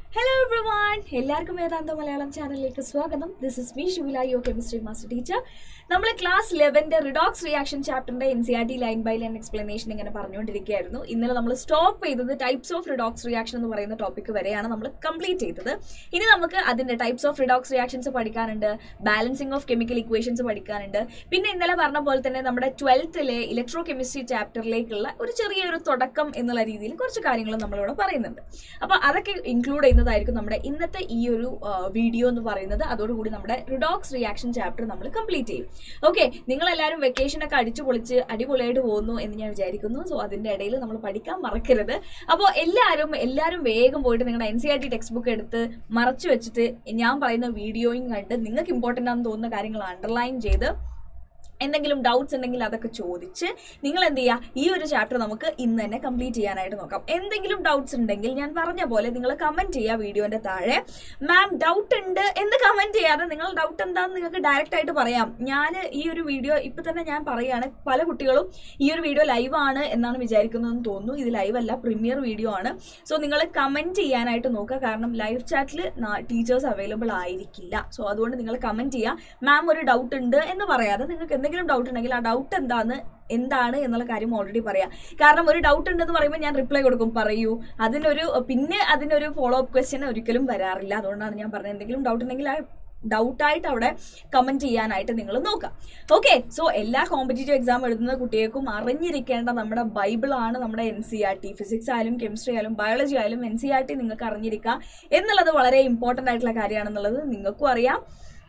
Hello everyone എല്ലാവർക്കും വേദാന്ത മലയാളം ചാനലിലേക്ക് സ്വാഗതം this is me Shuvila your chemistry master teacher നമ്മൾ ക്ലാസ് ലെവന്റെ റിഡോക്സ് റിയാക്ഷൻ ചാപ്റ്ററിന്റെ N C R T line by line explanation ഇങ്ങനെ പറഞ്ഞുകൊണ്ടിരിക്കുകയായിരുന്നു ഇന്നലെ നമ്മൾ സ്റ്റോപ്പ് ചെയ്തത് ടൈപ്സ് ഓഫ് റിഡോക്സ് റിയാക്ഷൻ എന്ന് പറയുന്ന ടോപ്പിക് വരെയാണ് നമ്മൾ കംപ്ലീറ്റ് ചെയ്തത് ഇനി നമുക്ക് അതിന്റെ ടൈപ്സ് ഓഫ് റിഡോക്സ് റിയാക്ഷൻസ് പഠിക്കാനുണ്ട് ബാലൻസിങ് ഓഫ് കെമിക്കൽ ഇക്വേഷൻസ് പഠിക്കാനുണ്ട് പിന്നെ ഇന്നലെ പറഞ്ഞ പോലെ തന്നെ നമ്മുടെ ട്വൽത്തിലെ ഇലക്ട്രോ കെമിസ്ട്രി ചാപ്റ്ററിലേക്കുള്ള ഒരു ചെറിയൊരു തുടക്കം എന്നുള്ള രീതിയിൽ കുറച്ച് കാര്യങ്ങൾ നമ്മളിവിടെ പറയുന്നുണ്ട് അപ്പോൾ അതൊക്കെ ഇൻക്ലൂഡ് ചെയ്യുന്നതായിരിക്കും നമ്മുടെ ഇന്നത്തെ ഈ ഒരു വീഡിയോ എന്ന് പറയുന്നത് അതോടുകൂടി നമ്മുടെ റിഡോക്സ് റിയാക്ഷൻ ചാപ്റ്റർ നമ്മൾ കംപ്ലീറ്റ് ചെയ്യും ഓക്കെ നിങ്ങൾ എല്ലാവരും വെക്കേഷൻ ഒക്കെ അടിച്ചു പൊളിച്ച് അടിപൊളിയായിട്ട് പോകുന്നു എന്ന് ഞാൻ വിചാരിക്കുന്നു സോ അതിന്റെ ഇടയിൽ നമ്മൾ പഠിക്കാൻ മറക്കരുത് അപ്പോൾ എല്ലാവരും എല്ലാവരും വേഗം പോയിട്ട് നിങ്ങളുടെ N C R T textbook എടുത്ത് മറച്ചു വെച്ചിട്ട് ഞാൻ പറയുന്ന വീഡിയോയും കണ്ട് നിങ്ങൾക്ക് ഇമ്പോർട്ടൻ്റ് ആണെന്ന് തോന്നുന്ന കാര്യങ്ങൾ അണ്ടർലൈൻ ചെയ്ത് എന്തെങ്കിലും ഡൗട്ട്സ് ഉണ്ടെങ്കിൽ അതൊക്കെ ചോദിച്ച് നിങ്ങൾ എന്ത് ചെയ്യുക ഈ ഒരു ചാപ്റ്റർ നമുക്ക് ഇന്ന് തന്നെ കംപ്ലീറ്റ് ചെയ്യാനായിട്ട് നോക്കാം എന്തെങ്കിലും ഡൗട്ട്സ് ഉണ്ടെങ്കിൽ ഞാൻ പറഞ്ഞ പോലെ നിങ്ങൾ കമന്റ് ചെയ്യുക വീഡിയോന്റെ താഴെ മാം ഡൗട്ട് ഉണ്ട് എന്ന് കമന്റ് ചെയ്യാതെ നിങ്ങൾ ഡൗട്ട് എന്താണെന്ന് നിങ്ങൾക്ക് ഡയറക്റ്റ് ആയിട്ട് പറയാം ഞാൻ ഈ ഒരു വീഡിയോ ഇപ്പൊ തന്നെ ഞാൻ പറയുകയാണ് പല കുട്ടികളും ഈ ഒരു വീഡിയോ ലൈവ് ആണ് എന്നാണ് വിചാരിക്കുന്നതെന്ന് തോന്നുന്നു ഇത് ലൈവ് അല്ല പ്രീമിയർ വീഡിയോ ആണ് സോ നിങ്ങൾ കമന്റ് ചെയ്യാനായിട്ട് നോക്കുക കാരണം ലൈവ് ചാറ്റിൽ ടീച്ചേഴ്സ് അവൈലബിൾ ആയിരിക്കില്ല സോ അതുകൊണ്ട് നിങ്ങൾ കമന്റ് ചെയ്യുക മാം ഒരു ഡൗട്ട് ഉണ്ട് എന്ന് പറയാതെ നിങ്ങൾക്ക് എന്തെങ്കിലും ഡൗട്ട് ഉണ്ടെങ്കിൽ ആ ഡൗട്ട് എന്താന്ന് എന്താണ് എന്നുള്ള കാര്യം ഓൾറെഡി പറയാം കാരണം ഒരു ഡൗട്ട് ഉണ്ടെന്ന് പറയുമ്പോൾ ഞാൻ റിപ്ലൈ കൊടുക്കും പറയൂ അതിനൊരു പിന്നെ അതിനൊരു ഫോളോ അപ്പ് ക്വസ്റ്റ്യൻ ഒരിക്കലും വരാറില്ല അതുകൊണ്ടാണ് ഞാൻ പറഞ്ഞത് എന്തെങ്കിലും ഡൗട്ട് ഉണ്ടെങ്കിൽ ആ ഡൗട്ടായിട്ട് അവിടെ കമന്റ് ചെയ്യാനായിട്ട് നിങ്ങൾ നോക്കാം ഓക്കെ സോ എല്ലാ കോമ്പറ്റേറ്റീവ് എക്സാം എഴുതുന്ന കുട്ടികൾക്കും അറിഞ്ഞിരിക്കേണ്ട നമ്മുടെ ബൈബിൾ ആണ് നമ്മുടെ N C R T physics ആയാലും കെമിസ്ട്രി ആയാലും ബയോളജി ആയാലും എൻ സി ആർ ടി നിങ്ങൾക്ക് അറിഞ്ഞിരിക്കുക എന്നുള്ളത് വളരെ ഇമ്പോർട്ടൻ്റ് ആയിട്ടുള്ള കാര്യമാണെന്നുള്ളത് നിങ്ങൾക്കും അറിയാം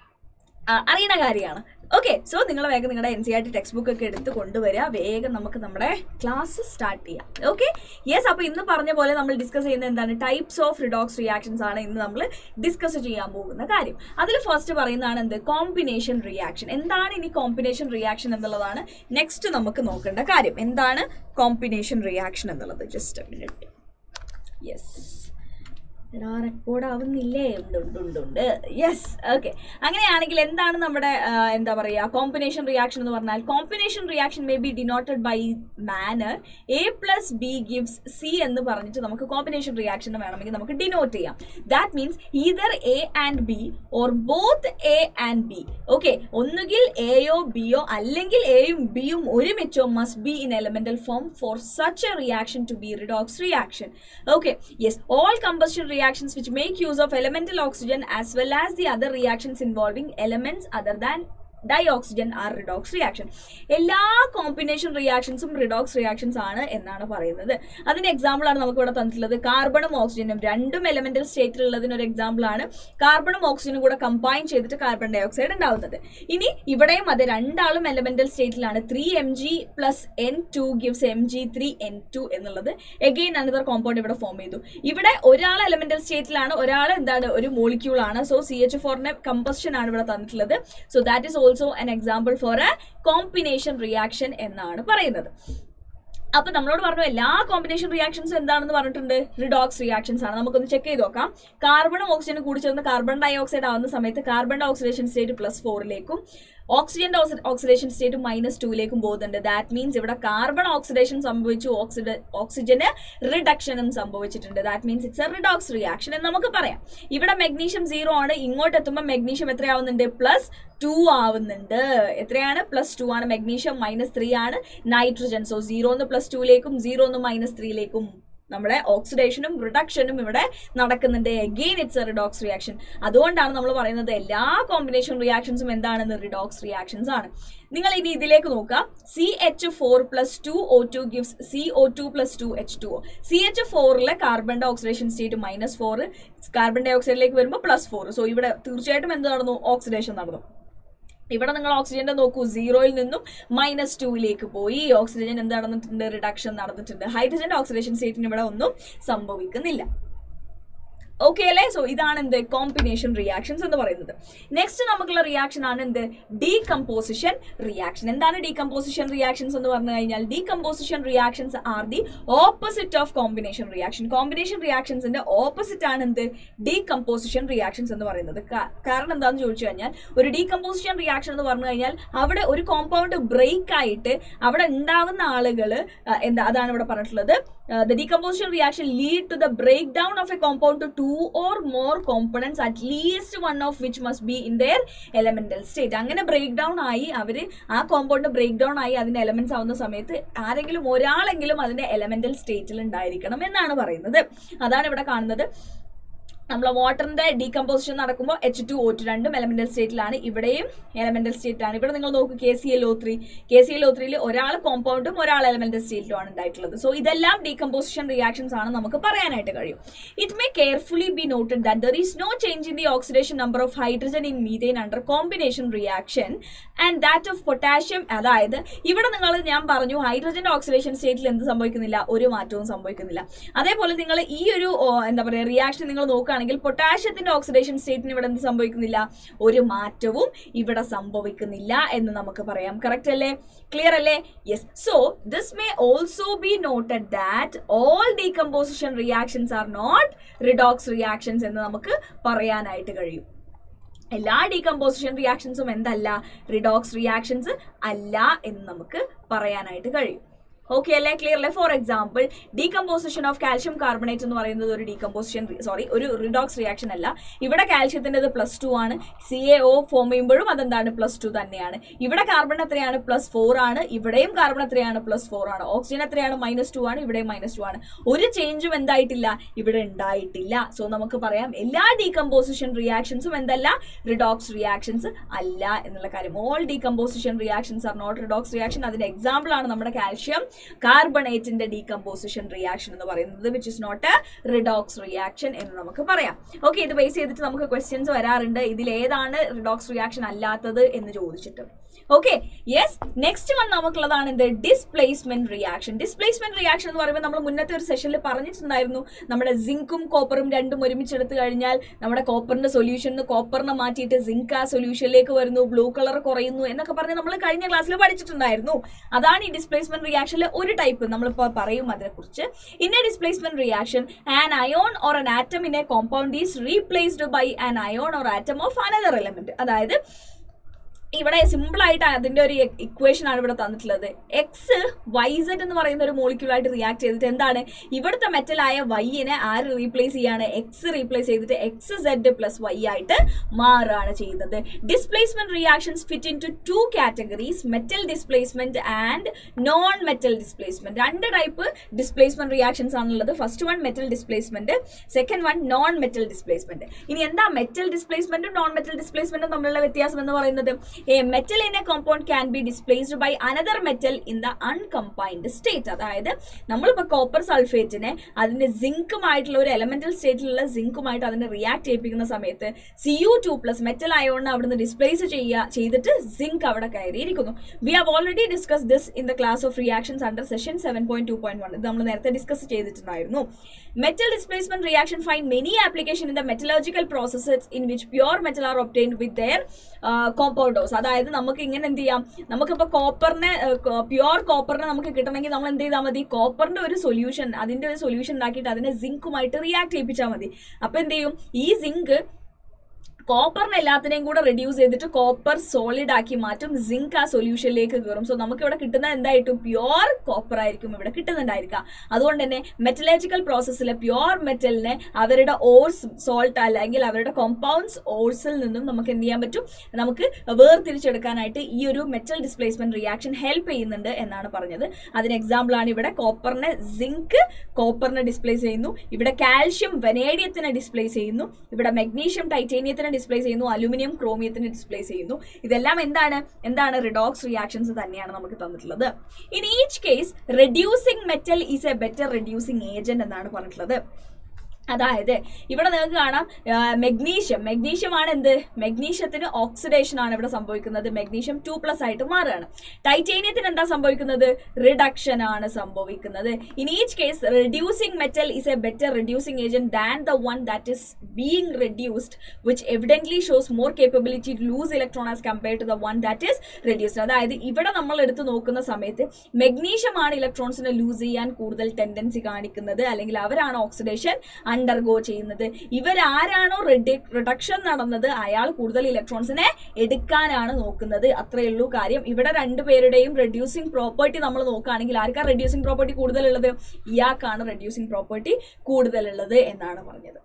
അറിയുന്ന കാര്യമാണ് ഓക്കെ സോ നിങ്ങൾ വേഗം നിങ്ങളുടെ N C R T textbook ഒക്കെ എടുത്ത് കൊണ്ടുവരിക വേഗം നമുക്ക് നമ്മുടെ ക്ലാസ് സ്റ്റാർട്ട് ചെയ്യാം ഓക്കെ യെസ് അപ്പോൾ ഇന്ന് പറഞ്ഞ പോലെ നമ്മൾ ഡിസ്കസ് ചെയ്യുന്നത് എന്താണ് ടൈപ്സ് ഓഫ് റിഡോക്സ് റിയാക്ഷൻസ് ആണ് ഇന്ന് നമ്മൾ ഡിസ്കസ് ചെയ്യാൻ പോകുന്ന കാര്യം അതിൽ ഫസ്റ്റ് പറയുന്നതാണ് എന്ത് കോമ്പിനേഷൻ റിയാക്ഷൻ എന്താണ് ഇനി കോമ്പിനേഷൻ റിയാക്ഷൻ എന്നുള്ളതാണ് നെക്സ്റ്റ് നമുക്ക് നോക്കേണ്ട കാര്യം എന്താണ് കോമ്പിനേഷൻ റിയാക്ഷൻ എന്നുള്ളത് ജസ്റ്റ് മിനിറ്റ് യെസ് എടാ റെക്കോർഡ് ആവുന്നില്ലേ ഉണ്ട് ഉണ്ട് ഉണ്ട് ഉണ്ട് യെസ് ഓക്കെ അങ്ങനെയാണെങ്കിൽ എന്താണ് നമ്മുടെ എന്താ പറയുക കോമ്പിനേഷൻ റിയാക്ഷൻ എന്ന് പറഞ്ഞാൽ combination reaction may be denoted by manner A plus B gives C എന്ന് പറഞ്ഞിട്ട് നമുക്ക് കോമ്പിനേഷൻ റിയാക്ഷൻ വേണമെങ്കിൽ നമുക്ക് ഡിനോട്ട് ചെയ്യാം that means either A and B or both A and B okay ഒന്നുകിൽ എയോ ബിയോ അല്ലെങ്കിൽ എയും ബിയും ഒരുമിച്ചോ must be in elemental form for such a reaction to be redox reaction okay yes all combustion reactions which make use of elemental oxygen as well as the other reactions involving elements other than dioxygen are redox reaction എല്ലാ combination റിയാക്ഷൻസും redox reactions ആണ് എന്നാണ് പറയുന്നത് അതിന്റെ example ആണ് നമുക്ക് ഇവിടെ തന്നിട്ടുള്ളത് കാർബണും ഓക്സിജനും രണ്ടും എലമെന്റൽ സ്റ്റേറ്റിൽ ഉള്ളതിന് ഒരു എക്സാമ്പിൾ ആണ് കാർബണും ഓക്സിജനും കൂടെ കമ്പൈൻ ചെയ്തിട്ട് കാർബൺ ഡൈ ഓക്സൈഡ് ഉണ്ടാവുന്നത് ഇനി ഇവിടെയും അത് രണ്ടാളും എലമെന്റൽ സ്റ്റേറ്റിലാണ് three M G plus N two gives M G three N two എന്നുള്ളത് എഗെയിൻ അനദർ കോമ്പൗണ്ട് ഇവിടെ ഫോം ചെയ്തു ഇവിടെ ഒരാൾ എലമെന്റൽ സ്റ്റേറ്റിലാണ് ഒരാൾ എന്താണ് ഒരു മോളിക്യൂൾ ആണ് സോ സി എച്ച് ഫോറിന്റെ കമ്പസ്റ്റൻ ആണ് ഇവിടെ തന്നിട്ടുള്ളത് so that is also an example for a combination reaction എന്നാണ് പറയുന്നത് അപ്പൊ നമ്മളോട് പറഞ്ഞു എല്ലാ കോമ്പിനേഷൻ റിയാക്ഷൻസും എന്താണെന്ന് പറഞ്ഞിട്ടുണ്ട് റിഡോക്സ് റിയാക്ഷൻസ് ആണ് നമുക്കൊന്ന് ചെക്ക് ചെയ്ത് നോക്കാം കാർബണും ഓക്സിജനും കൂടി ചേർന്ന് കാർബൺ ഡൈ ഓക്സൈഡ് ആവുന്ന സമയത്ത് കാർബൺ ഓക്സിഡേഷൻ സ്റ്റേറ്റ് പ്ലസ് ഫോറിലേക്കും ഓക്സിജന്റെ ഓക്സിഡേഷൻ സ്റ്റേറ്റ് മൈനസ് ടൂയിലേക്കും പോകുന്നുണ്ട് ദാറ്റ് മീൻസ് ഇവിടെ കാർബൺ ഓക്സിഡേഷൻ സംഭവിച്ചു ഓക്സിഡ ഓക്സിജന് റിഡക്ഷനും സംഭവിച്ചിട്ടുണ്ട് that means it's a redox reaction എന്ന് നമുക്ക് പറയാം ഇവിടെ മെഗ്നീഷ്യം സീറോ ആണ് ഇങ്ങോട്ട് എത്തുമ്പോൾ മെഗ്നീഷ്യം എത്രയാവുന്നുണ്ട് പ്ലസ് ടു ആവുന്നുണ്ട് എത്രയാണ് പ്ലസ് ടു ആണ് മെഗ്നീഷ്യം മൈനസ് ത്രീ ആണ് നൈട്രജൻ സോ സീറോന്ന് പ്ലസ് ടൂയിലേക്കും സീറോന്ന് മൈനസ് ത്രീയിലേക്കും നമ്മുടെ ഓക്സിഡേഷനും റിഡക്ഷനും ഇവിടെ നടക്കുന്നുണ്ട് again it's a redox reaction അതുകൊണ്ടാണ് നമ്മൾ പറയുന്നത് എല്ലാ കോമ്പിനേഷൻ റിയാക്ഷൻസും എന്താണെന്ന് റിഡോക്സ് റിയാക്ഷൻസ് ആണ് നിങ്ങൾ ഇനി ഇതിലേക്ക് നോക്കുക C H four plus two O two gives C O two plus two H two C H ഫോറിലെ carbon the oxidation state minus four carbon ഡൈ ഓക്സൈഡിലേക്ക് വരുമ്പോൾ പ്ലസ് ഫോർ സോ ഇവിടെ തീർച്ചയായിട്ടും എന്ത് നടന്നു ഓക്സിഡേഷൻ നടന്നു ഇവിടെ നിങ്ങൾ ഓക്സിജന്റെ നോക്കൂ സീറോയിൽ നിന്നും മൈനസ് ടൂയിലേക്ക് പോയി ഓക്സിജൻ എന്ത് നടന്നിട്ടുണ്ട് റിഡക്ഷൻ നടന്നിട്ടുണ്ട് ഹൈഡ്രജന്റെ ഓക്സിഡേഷൻ സ്റ്റേറ്റിന് ഇവിടെ ഒന്നും സംഭവിക്കുന്നില്ല ഓക്കെ അല്ലേ സോ ഇതാണ് എന്ത് കോമ്പിനേഷൻ റിയാക്ഷൻസ് എന്ന് പറയുന്നത് നെക്സ്റ്റ് നമുക്കുള്ള റിയാക്ഷൻ ആണ് എന്ത് ഡീകമ്പോസിഷൻ റിയാക്ഷൻ എന്താണ് ഡീകമ്പോസിഷൻ റിയാക്ഷൻസ് എന്ന് പറഞ്ഞു കഴിഞ്ഞാൽ decomposition reactions are the opposite of combination reaction combination റിയാക്ഷൻസിന്റെ ഓപ്പോസിറ്റ് ആണ് എന്ത് ഡീകമ്പോസിഷൻ റിയാക്ഷൻസ് എന്ന് പറയുന്നത് കാരണം എന്താണെന്ന് ചോദിച്ചു കഴിഞ്ഞാൽ ഒരു ഡീകമ്പോസിഷൻ റിയാക്ഷൻ എന്ന് പറഞ്ഞു കഴിഞ്ഞാൽ അവിടെ ഒരു കോമ്പൗണ്ട് ബ്രേക്ക് ആയിട്ട് അവിടെ ഉണ്ടാവുന്ന ആളുകൾ എന്താ അതാണ് ഇവിടെ പറഞ്ഞിട്ടുള്ളത് uh, the decomposition reaction lead to the breakdown of a compound to two or more components at least one of which must be in their elemental state അങ്ങനെ ബ്രേക്ക് ഡൗൺ ആയി അവര് ആ കോമ്പൗണ്ട് ബ്രേക്ക് ഡൗൺ ആയി അതിന്റെ elements ആവുന്ന സമയത്ത് ആരെങ്കിലും ഒരാളെങ്കിലും അതിന്റെ എലമെന്റൽ സ്റ്റേറ്റിൽ ഉണ്ടായിരിക്കണം എന്നാണ് പറയുന്നത് അതാണ് ഇവിടെ കാണുന്നത് നമ്മൾ വാട്ടറിന്റെ ഡീകമ്പോസിഷൻ നടക്കുമ്പോൾ എച്ച് ടു ഒ ടു രണ്ടും എലമെന്റൽ സ്റ്റേറ്റിലാണ് ഇവിടെയും എലമെന്റൽ സ്റ്റേറ്റിലാണ് ഇവിടെ നിങ്ങൾ നോക്കൂ K C L O three K C L O ത്രീയിൽ ഒരാൾ കോമ്പൗണ്ടും ഒരാൾ എലമെന്റൽ സ്റ്റേറ്റിലും ആണ് ഉണ്ടായിട്ടുള്ളത് സോ ഇതെല്ലാം ഡീകമ്പോസിഷൻ റിയാക്ഷൻസ് ആണ് നമുക്ക് പറയാനായിട്ട് കഴിയും it may carefully be noted that there is no change in the oxidation number of hydrogen in methane under combination reaction and that of potassium അതായത് ഇവിടെ നിങ്ങൾ ഞാൻ പറഞ്ഞു ഹൈഡ്രജന്റെ ഓക്സിഡേഷൻ സ്റ്റേറ്റിൽ എന്ത് സംഭവിക്കുന്നില്ല ഒരു മാറ്റവും സംഭവിക്കുന്നില്ല അതേപോലെ നിങ്ങൾ ഈ ഒരു ഓ, എന്താ പറയുക റിയാക്ഷൻ നിങ്ങൾ നോക്കുകയാണെങ്കിൽ പൊട്ടാഷ്യത്തിന്റെ ഓക്സിഡേഷൻ സ്റ്റേറ്റിന് ഇവിടെ എന്ത് സംഭവിക്കുന്നില്ല ഒരു മാറ്റവും ഇവിടെ സംഭവിക്കുന്നില്ല എന്ന് നമുക്ക് പറയാം കറക്റ്റ് അല്ലേ ക്ലിയർ അല്ലേ yes so this may also be noted that all decomposition reactions are not redox reactions എന്ന് നമുക്ക് പറയാനായിട്ട് കഴിയും എല്ലാ ഡീകമ്പോസിഷൻ റിയാക്ഷൻസും എന്തല്ല റിഡോക്സ് റിയാക്ഷൻസ് അല്ല എന്ന് നമുക്ക് പറയാനായിട്ട് കഴിയും ഓക്കെ അല്ലേ ക്ലിയർ അല്ലേ for example decomposition of calcium carbonate എന്ന് പറയുന്നത് ഒരു ഡീകമ്പോസിഷൻ സോറി ഒരു റിഡോക്സ് റിയാക്ഷൻ അല്ല ഇവിടെ കാൽഷ്യത്തിൻ്റെത് പ്ലസ് ടു ആണ് സി എ ഒ ഫോം ചെയ്യുമ്പോഴും അതെന്താണ് പ്ലസ് ടു തന്നെയാണ് ഇവിടെ കാർബൺ എത്രയാണ് പ്ലസ് ഫോർ ആണ് ഇവിടെയും കാർബൺ എത്രയാണ് പ്ലസ് ഫോർ ആണ് ഓക്സിജൻ എത്രയാണ് മൈനസ് ടു ആണ് ഇവിടെയും മൈനസ് ടു ആണ് ഒരു ചേഞ്ചും എന്തായിട്ടില്ല ഇവിടെ ഉണ്ടായിട്ടില്ല സോ നമുക്ക് പറയാം എല്ലാ ഡീകമ്പോസിഷൻ റിയാക്ഷൻസും എന്തല്ല റിഡോക്സ് റിയാക്ഷൻസ് അല്ല എന്നുള്ള കാര്യം all decomposition reactions are not redox reaction അതിന്റെ എക്സാമ്പിൾ ആണ് നമ്മുടെ കാൽഷ്യം കാർബണേറ്റിന്റെ ഡീകമ്പോസിഷൻ റിയാക്ഷൻ എന്ന് പറയുന്നത് which is not a redox reaction എന്ന് നമുക്ക് പറയാം ഓക്കെ ഇത് ബേസ് ചെയ്തിട്ട് നമുക്ക് ക്വസ്റ്റ്യൻസ് വരാറുണ്ട് ഇതിൽ ഏതാണ് റിഡോക്സ് റിയാക്ഷൻ അല്ലാത്തത് എന്ന് ചോദിച്ചിട്ട് ഓക്കെ യെസ് നെക്സ്റ്റ് വൺ നമുക്കുള്ളതാണ് എന്ത് ഡിസ്പ്ലേസ്മെന്റ് റിയാക്ഷൻ ഡിസ്പ്ലേസ്മെന്റ് റിയാക്ഷൻ എന്ന് പറയുമ്പോൾ നമ്മൾ മുന്നത്തെ ഒരു സെഷനിൽ പറഞ്ഞിട്ടുണ്ടായിരുന്നു നമ്മുടെ സിങ്കും കോപ്പറും രണ്ടും ഒരുമിച്ചെടുത്ത് കഴിഞ്ഞാൽ നമ്മുടെ കോപ്പറിന്റെ സൊല്യൂഷൻ കോപ്പറിനെ മാറ്റിയിട്ട് സിങ്ക് ആ സൊല്യൂഷനിലേക്ക് വരുന്നു ബ്ലൂ കളർ കുറയുന്നു എന്നൊക്കെ പറഞ്ഞ് നമ്മൾ കഴിഞ്ഞ ക്ലാസ്സിൽ പഠിച്ചിട്ടുണ്ടായിരുന്നു അതാണ് ഈ ഡിസ്പ്ലേസ്മെന്റ് റിയാക്ഷനിൽ ഒരു ടൈപ്പ് നമ്മളിപ്പോൾ പറയും അതിനെക്കുറിച്ച് in a displacement reaction an ion or an atom in a compound is replaced by an ion or atom of another element അതായത് ഇവിടെ സിമ്പിൾ ആയിട്ട് അതിന്റെ ഒരു ഇക്വേഷൻ ആണ് ഇവിടെ തന്നിട്ടുള്ളത് എക്സ് വൈ സെഡ് എന്ന് പറയുന്ന ഒരു മോളിക്യൂളായിട്ട് റിയാക്ട് ചെയ്തിട്ട് എന്താണ് ഇവിടുത്തെ മെറ്റലായ വൈനെ ആര് റീപ്ലേസ് ചെയ്യാണ് എക്സ് റീപ്ലേസ് ചെയ്തിട്ട് എക്സ് സെഡ് പ്ലസ് വൈ ആയിട്ട് മാറുകയാണ് ചെയ്യുന്നത് displacement reactions fit into two categories metal displacement and non metal displacement രണ്ട് ടൈപ്പ് ഡിസ്പ്ലേസ്മെന്റ് റിയാക്ഷൻസ് ആണുള്ളത് first one metal displacement second one non metal displacement ഇനി എന്താ metal ഡിസ്പ്ലേസ്മെന്റും non metal ഡിസ്പ്ലേസ്മെന്റും തമ്മിലുള്ള വ്യത്യാസം എന്ന് പറയുന്നത് a metal in a compound can be displaced by another metal in the uncombined state അതായത് നമ്മളിപ്പോൾ കോപ്പർ സൾഫേറ്റിനെ അതിന്റെ സിങ്കുമായിട്ടുള്ള ഒരു എലമെന്റൽ സ്റ്റേറ്റിലുള്ള സിങ്കുമായിട്ട് അതിനെ റിയാക്ട് ചെയ്യിപ്പിക്കുന്ന സമയത്ത് C U two plus metal അയോണിനെ അവിടുന്ന് ഡിസ്പ്ലേസ് ചെയ്യുക ചെയ്തിട്ട് സിങ്ക് അവിടെ കയറിയിരിക്കുന്നു we have already discuss this in the class of reactions under session seven point two point one ഇത് നമ്മൾ നേരത്തെ ഡിസ്കസ് ചെയ്തിട്ടുണ്ടായിരുന്നു metal displacement reaction find many application in the metallurgical processes in which pure metal are obtained with their compounds അതായത് നമുക്ക് ഇങ്ങനെ എന്ത് ചെയ്യാം നമുക്കിപ്പോൾ കോപ്പറിനെ പ്യുവർ കോപ്പറിനെ നമുക്ക് കിട്ടണമെങ്കിൽ നമ്മൾ എന്ത് ചെയ്താൽ മതി കോപ്പറിന്റെ ഒരു സൊല്യൂഷൻ അതിന്റെ ഒരു സൊല്യൂഷൻ ഉണ്ടാക്കിയിട്ട് അതിനെ സിങ്കുമായിട്ട് റിയാക്ട് ചെയ്യിപ്പിച്ചാൽ മതി അപ്പൊ എന്ത് ചെയ്യും ഈ സിങ്ക് കോപ്പറിനെ എല്ലാത്തിനെയും കൂടെ റെഡ്യൂസ് ചെയ്തിട്ട് കോപ്പർ സോളിഡ് ആക്കി മാറ്റും സിങ്ക് ആ സൊല്യൂഷനിലേക്ക് കയറും സോ നമുക്ക് ഇവിടെ കിട്ടുന്നത് എന്തായിട്ടും പ്യുവർ കോപ്പർ ആയിരിക്കും ഇവിടെ കിട്ടുന്നുണ്ടായിരിക്കുക അതുകൊണ്ട് തന്നെ മെറ്റലജിക്കൽ പ്രോസസ്സിലെ പ്യുവർ മെറ്റലിനെ അവരുടെ ഓർസ് സോൾട്ട് അല്ലെങ്കിൽ അവരുടെ കോമ്പൗണ്ട്സ് ഓർസിൽ നിന്നും നമുക്ക് എന്ത് ചെയ്യാൻ പറ്റും നമുക്ക് വേർതിരിച്ചെടുക്കാനായിട്ട് ഈ ഒരു മെറ്റൽ ഡിസ്പ്ലേസ്മെന്റ് റിയാക്ഷൻ ഹെൽപ്പ് ചെയ്യുന്നുണ്ട് എന്നാണ് പറഞ്ഞത് അതിന് എക്സാമ്പിൾ ആണ് ഇവിടെ കോപ്പറിനെ സിങ്ക് കോപ്പറിനെ ഡിസ്പ്ലേസ് ചെയ്യുന്നു ഇവിടെ കാൽഷ്യം വെനേഡിയത്തിനെ ഡിസ്പ്ലേസ് ചെയ്യുന്നു ഇവിടെ മെഗ്നീഷ്യം ടൈറ്റേനിയത്തിനെ ഡിസ്പ്ലേസ് ചെയ്യുന്നു അലുമിനിയം ക്രോമിയത്തിനെ ഡിസ്പ്ലേസ് ചെയ്യുന്നു ഇതെല്ലാം എന്താണ് എന്താണ് റിഡോക്സ് റിയാക്ഷൻസ് തന്നെയാണ് നമുക്ക് തന്നിട്ടുള്ളത് in each case reducing metal is a better reducing agent എന്നാണ് പറഞ്ഞിട്ടുള്ളത് അതായത് ഇവിടെ നിങ്ങൾക്ക് കാണാം മെഗ്നീഷ്യം മെഗ്നീഷ്യം ആണ് എന്ത് മെഗ്നീഷ്യത്തിന് ഓക്സിഡേഷൻ ആണ് ഇവിടെ സംഭവിക്കുന്നത് മെഗ്നീഷ്യം ടു പ്ലസ് ആയിട്ട് മാറുകയാണ് ടൈറ്റേനിയത്തിന് എന്താ സംഭവിക്കുന്നത് റിഡക്ഷൻ ആണ് സംഭവിക്കുന്നത് in each case reducing metal is a better reducing agent than the one that is being reduced which evidently shows more capability to lose electron as compare to the one that is reduced അതായത് ഇവിടെ നമ്മൾ എടുത്ത് നോക്കുന്ന സമയത്ത് magnesium ആണ് ഇലക്ട്രോൺസിനെ loose ചെയ്യാൻ കൂടുതൽ tendency കാണിക്കുന്നത് അല്ലെങ്കിൽ അവരാണ് ഓക്സിഡേഷൻ അണ്ടർഗോ ചെയ്യുന്നത് ഇവരാരാണോ റിഡക്ഷൻ നടന്നത് അയാൾ കൂടുതൽ ഇലക്ട്രോൺസിനെ എടുക്കാനാണ് നോക്കുന്നത് അത്രയേ ഉള്ളൂ കാര്യം ഇവിടെ രണ്ടുപേരുടെയും റെഡ്യൂസിങ് പ്രോപ്പർട്ടി നമ്മൾ നോക്കുകയാണെങ്കിൽ ആർക്കാ റെഡ്യൂസിങ് പ്രോപ്പർട്ടി കൂടുതലുള്ളത് ഇയാൾക്കാണ് റെഡ്യൂസിങ് പ്രോപ്പർട്ടി കൂടുതലുള്ളത് എന്നാണ് പറഞ്ഞത്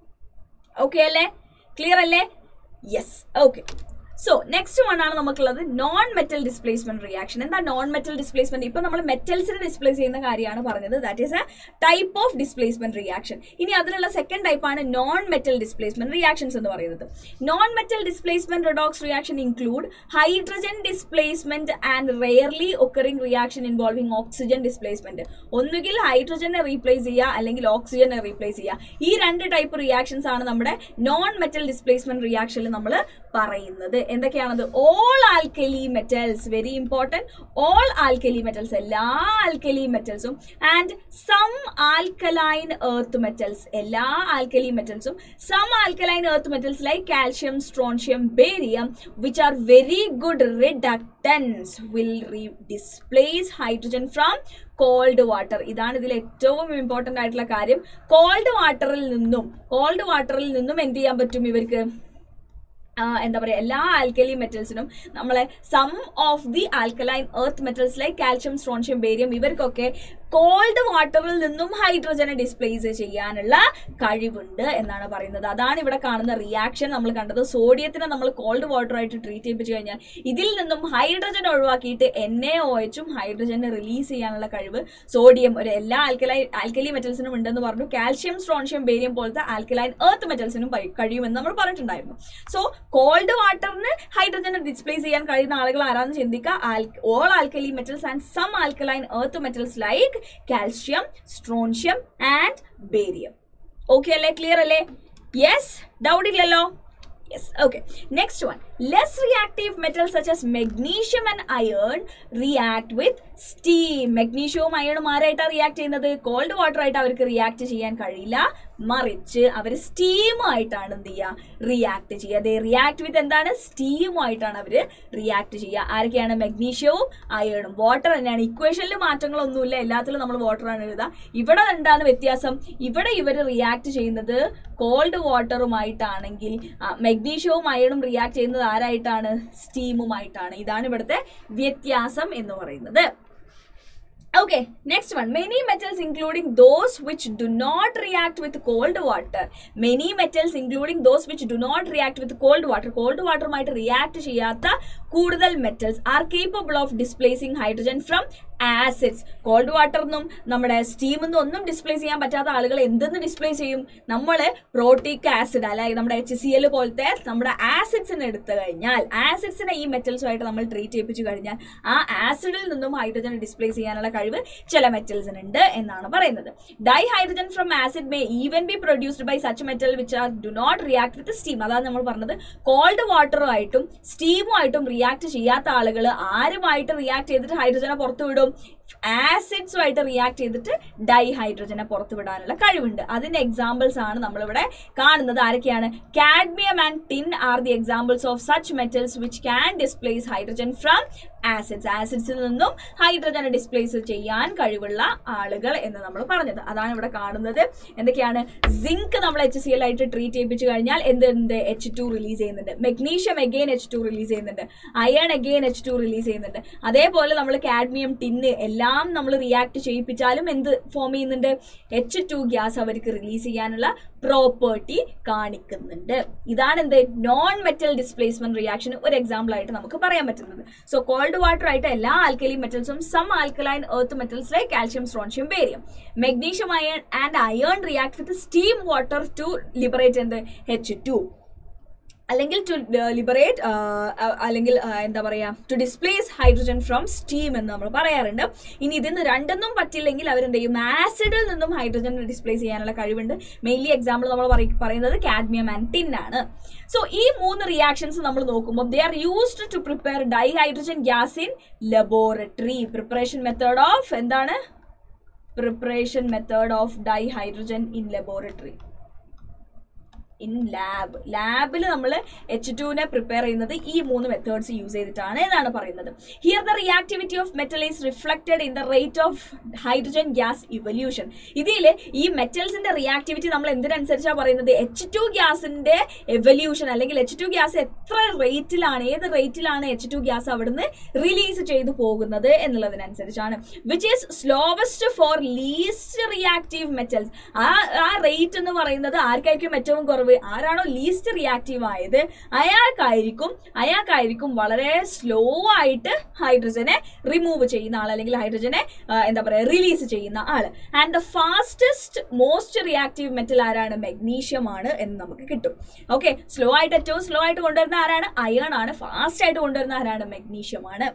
ഓക്കെ അല്ലേ ക്ലിയർ അല്ലേ yes okay so next one ആണ് നമുക്കുള്ളത് നോൺ മെറ്റൽ ഡിസ്പ്ലേസ്മെന്റ് റിയാക്ഷൻ എന്താ നോൺ മെറ്റൽ ഡിസ്പ്ലേസ്മെന്റ് ഇപ്പൊ നമ്മൾ മെറ്റൽസിനെ ഡിസ്പ്ലേസ് ചെയ്യുന്ന കാര്യമാണ് പറഞ്ഞത് that is a type of displacement reaction ഇനി അതിലുള്ള സെക്കൻഡ് ടൈപ്പ് ആണ് നോൺ മെറ്റൽ ഡിസ്പ്ലേസ്മെന്റ് റിയാക്ഷൻസ് എന്ന് പറയുന്നത് non metal displacement redox reaction include hydrogen displacement and rarely occurring reaction involving oxygen displacement ഒന്നുകിൽ ഹൈഡ്രജനെ റീപ്ലേസ് ചെയ്യുക അല്ലെങ്കിൽ ഓക്സിജനെ റീപ്ലേസ് ചെയ്യുക ഈ രണ്ട് ടൈപ്പ് റിയാക്ഷൻസ് ആണ് നമ്മുടെ നോൺ മെറ്റൽ ഡിസ്പ്ലേസ്മെന്റ് റിയാക്ഷനിൽ നമ്മൾ പറയുന്നത് എന്തൊക്കെയാണത് all alkali metals very important all alkali metals എല്ലാ ആൽക്കലി മെറ്റൽസും and some alkaline earth metals എല്ലാ ആൽക്കലി മെറ്റൽസും some alkaline earth metals like calcium strontium barium which are very good reductants will re displace hydrogen from cold water ഇതാണ് ഇതിൽ ഏറ്റവും important ആയിട്ടുള്ള കാര്യം called വാട്ടറിൽ നിന്നും കോൾഡ് വാട്ടറിൽ നിന്നും എന്ത് ചെയ്യാൻ പറ്റും ഇവർക്ക് എന്താ പറയുക എല്ലാ ആൽക്കലി മെറ്റൽസിനും നമ്മളെ some of the alkaline earth metals like calcium strontium barium ഇവർക്കൊക്കെ കോൾഡ് വാട്ടറിൽ നിന്നും ഹൈഡ്രജനെ ഡിസ്പ്ലേസ് ചെയ്യാനുള്ള കഴിവുണ്ട് എന്നാണ് പറയുന്നത് അതാണ് ഇവിടെ കാണുന്ന റിയാക്ഷൻ നമ്മൾ കണ്ടത് സോഡിയത്തിനെ നമ്മൾ കോൾഡ് വാട്ടറായിട്ട് ട്രീറ്റ് ചെയ്യിപ്പിച്ചു കഴിഞ്ഞാൽ ഇതിൽ നിന്നും ഹൈഡ്രജൻ ഒഴിവാക്കിയിട്ട് എൻ എ ഒ എച്ചും ഹൈഡ്രജനെ റിലീസ് ചെയ്യാനുള്ള കഴിവ് സോഡിയം ഒരു എല്ലാ ആൽക്കലൈ ആൽക്കലി മെറ്റൽസിനും ഉണ്ടെന്ന് പറഞ്ഞു കാൽഷ്യം സ്ട്രോൺഷ്യം ബേരിയം പോലത്തെ ആൽക്കലൈൻ എർത്ത് മെറ്റൽസിനും കഴിയുമെന്ന് നമ്മൾ പറഞ്ഞിട്ടുണ്ടായിരുന്നു സോ കോൾഡ് വാട്ടറിന് ഹൈഡ്രജനെ ഡിസ്പ്ലേസ് ചെയ്യാൻ കഴിയുന്ന ആളുകൾ ആരാന്ന് ചിന്തിക്കുക all alkali metals and some alkaline earth metals like calcium strontium and barium okay അല്ലേ ക്ലിയർ അല്ലേ യെസ് ഡൗട്ട് ഇല്ലല്ലോ yes okay next one less reactive metal such as magnesium and iron react with steam മെഗ്നീഷ്യവും അയണും ആരായിട്ടാണ് react ചെയ്യുന്നത് cold water ആയിട്ട് അവർക്ക് react ചെയ്യാൻ കഴിയില്ല മറിച്ച് അവർ സ്റ്റീമായിട്ടാണ് എന്ത് ചെയ്യുക റിയാക്ട് ചെയ്യുക അതേ റിയാക്ട് വിത്ത് എന്താണ് സ്റ്റീമായിട്ടാണ് അവർ റിയാക്ട് ചെയ്യുക ആരൊക്കെയാണ് മെഗ്നീഷ്യവും അയേണും വാട്ടർ തന്നെയാണ് ഇക്വേഷനിൽ മാറ്റങ്ങളൊന്നുമില്ല എല്ലാത്തിലും നമ്മൾ വാട്ടറാണ് എഴുതുക ഇവിടെ എന്താണ് വ്യത്യാസം ഇവിടെ ഇവർ റിയാക്ട് ചെയ്യുന്നത് കോൾഡ് വാട്ടറുമായിട്ടാണെങ്കിൽ മെഗ്നീഷ്യവും അയണും റിയാക്ട് ചെയ്യുന്നത് ആരായിട്ടാണ് സ്റ്റീമുമായിട്ടാണ് ഇതാണ് ഇവിടുത്തെ വ്യത്യാസം എന്ന് പറയുന്നത് Okay, next one. Many metals, including those which do not react with cold water. Many metals, including those which do not react with cold water. Cold water might react ചെയ്യാത്ത കൂടുതൽ metals are capable of displacing hydrogen from acids cold വാട്ടറിനും നമ്മുടെ സ്റ്റീമിൽ നിന്നും ഒന്നും displace ചെയ്യാൻ പറ്റാത്ത ആളുകൾ എന്തെന്ന് ഡിസ്പ്ലേസ് ചെയ്യും നമ്മൾ പ്രോട്ടിക് ആസിഡ് അല്ലെങ്കിൽ നമ്മുടെ എച്ച് സി എൽ പോലത്തെ നമ്മുടെ ആസിഡ്സിനെ എടുത്തു കഴിഞ്ഞാൽ ആസിഡ്സിനെ ഈ മെറ്റൽസുമായിട്ട് നമ്മൾ ട്രീറ്റ് ചെയ്യിപ്പിച്ചു കഴിഞ്ഞാൽ ആ ആസിഡിൽ നിന്നും ഹൈഡ്രജൻ ഡിസ്പ്ലേസ് ചെയ്യാനുള്ള കഴിവ് ചില മെറ്റൽസിനുണ്ട് എന്നാണ് പറയുന്നത് dihydrogen from acid may even be produced by such metal which are do not react with steam അതാണ് നമ്മൾ പറഞ്ഞത് കോൾഡ് വാട്ടറുമായിട്ടും സ്റ്റീമുമായിട്ടും റിയാക്ട് ചെയ്യാത്ത ആളുകൾ ആരുമായിട്ട് റിയാക്ട് ചെയ്തിട്ട് ഹൈഡ്രജനെ പുറത്തു വിടും ആസിഡ്സുമായിട്ട് റിയാക്ട് ചെയ്തിട്ട് ഡൈ ഹൈഡ്രജനെ പുറത്തു വിടാനുള്ള കഴിവുണ്ട് അതിന്റെ എക്സാമ്പിൾസ് ആണ് നമ്മളിവിടെ കാണുന്നത് ആരൊക്കെയാണ് cadmium and tin are the examples of such metals which can displace hydrogen from acids ആസിഡ്സിൽ നിന്നും ഹൈഡ്രജനെ ഡിസ്പ്ലേസ് ചെയ്യാൻ കഴിവുള്ള ആളുകൾ എന്ന് നമ്മൾ പറഞ്ഞത് അതാണ് ഇവിടെ കാണുന്നത് എന്തൊക്കെയാണ് സിങ്ക് നമ്മൾ എച്ച് സി എൽ ആയിട്ട് ട്രീറ്റ് ചെയ്യിപ്പിച്ചു കഴിഞ്ഞാൽ എന്തുണ്ട് എച്ച് ടു റിലീസ് ചെയ്യുന്നുണ്ട് magnesium again H two release ചെയ്യുന്നുണ്ട് iron again H two release ചെയ്യുന്നുണ്ട് അതേപോലെ നമ്മൾ കാഡ്മിയം ടിന്ന് എല്ലാം നമ്മൾ റിയാക്ട് ചെയ്യിപ്പിച്ചാലും എന്ത് ഫോം ചെയ്യുന്നുണ്ട് എച്ച് ടു ഗ്യാസ് അവർക്ക് റിലീസ് ചെയ്യാനുള്ള പ്രോപ്പർട്ടി കാണിക്കുന്നുണ്ട് ഇതാണ് എന്ത് നോൺ മെറ്റൽ ഡിസ്പ്ലേസ്മെന്റ് റിയാക്ഷൻ ഒരു എക്സാമ്പിൾ ആയിട്ട് നമുക്ക് പറയാൻ പറ്റുന്നത് സോ കോൾഡ് വാട്ടർ ആയിട്ട് എല്ലാ ആൽക്കലി മെറ്റൽസും some alkaline earth metals like calcium strontium barium magnesium iron and iron react with steam water to liberate എന്ത് എച്ച് ടു അല്ലെങ്കിൽ ടു ലിബറേറ്റ് അല്ലെങ്കിൽ ആ, എന്താ പറയാ to displace hydrogen from steam എന്ന് നമ്മൾ പറയാറുണ്ട് ഇനി ഇതിന്ന് രണ്ടൊന്നും പറ്റില്ലെങ്കിൽ അവരെന്ത് ചെയ്യും ആസിഡിൽ നിന്നും ഹൈഡ്രജൻ ഡിസ്പ്ലേസ് ചെയ്യാനുള്ള കഴിവുണ്ട് മെയിൻലി എക്സാമ്പിൾ നമ്മൾ പറയ- പറയുന്നത് കാഡ്മിയം ആൻഡ് ടിൻ ആണ് സോ ഈ മൂന്ന് റിയാക്ഷൻസ് നമ്മൾ നോക്കുമ്പോൾ they are used to prepare dihydrogen gas in laboratory preparation method of എന്താണ് preparation method of dihydrogen in laboratory in lab ലാബിൽ നമ്മൾ എച്ച് ടുവിനെ പ്രിപ്പയർ ചെയ്യുന്നത് ഈ മൂന്ന് മെത്തേഡ്സ് യൂസ് ചെയ്തിട്ടാണ് എന്നാണ് പറയുന്നത് here the reactivity of metal is reflected in the rate of hydrogen gas evolution ഇതിൽ ഈ മെറ്റൽസിന്റെ റിയാക്ടിവിറ്റി നമ്മൾ എന്തിനനുസരിച്ചാണ് പറയുന്നത് എച്ച് ടു ഗ്യാസിന്റെ എവല്യൂഷൻ അല്ലെങ്കിൽ എച്ച് ടു ഗ്യാസ് എത്ര റേറ്റിലാണ് ഏത് റേറ്റിലാണ് എച്ച് ടു ഗ്യാസ് അവിടുന്ന് റിലീസ് ചെയ്തു പോകുന്നത് എന്നുള്ളതിനനുസരിച്ചാണ് which is slowest for least reactive metals ആ ആ റേറ്റ് എന്ന് പറയുന്നത് ആർക്കായിരിക്കും ഏറ്റവും കുറവ് ആരാണോ ലീസ്റ്റ് റിയാക്റ്റീവ് ആയത് അയാൾക്കായിരിക്കും അയാൾക്കായിരിക്കും വളരെ സ്ലോ ആയിട്ട് ഹൈഡ്രജനെ റിമൂവ് ചെയ്യുന്ന ആൾ അല്ലെങ്കിൽ ഹൈഡ്രജനെ ആ, എന്താ പറയുക റിലീസ് ചെയ്യുന്ന ആൾ and the fastest most reactive metal ആരാണ് മെഗ്നീഷ്യം ആണ് എന്ന് നമുക്ക് കിട്ടും ഓക്കെ സ്ലോ ആയിട്ട് ഏറ്റവും സ്ലോ ആയിട്ട് കൊണ്ടുവരുന്ന ആരാണ് അയൺ ആണ് ഫാസ്റ്റ് ആയിട്ട് കൊണ്ടുവരുന്ന ആരാണ് മെഗ്നീഷ്യം ആണ്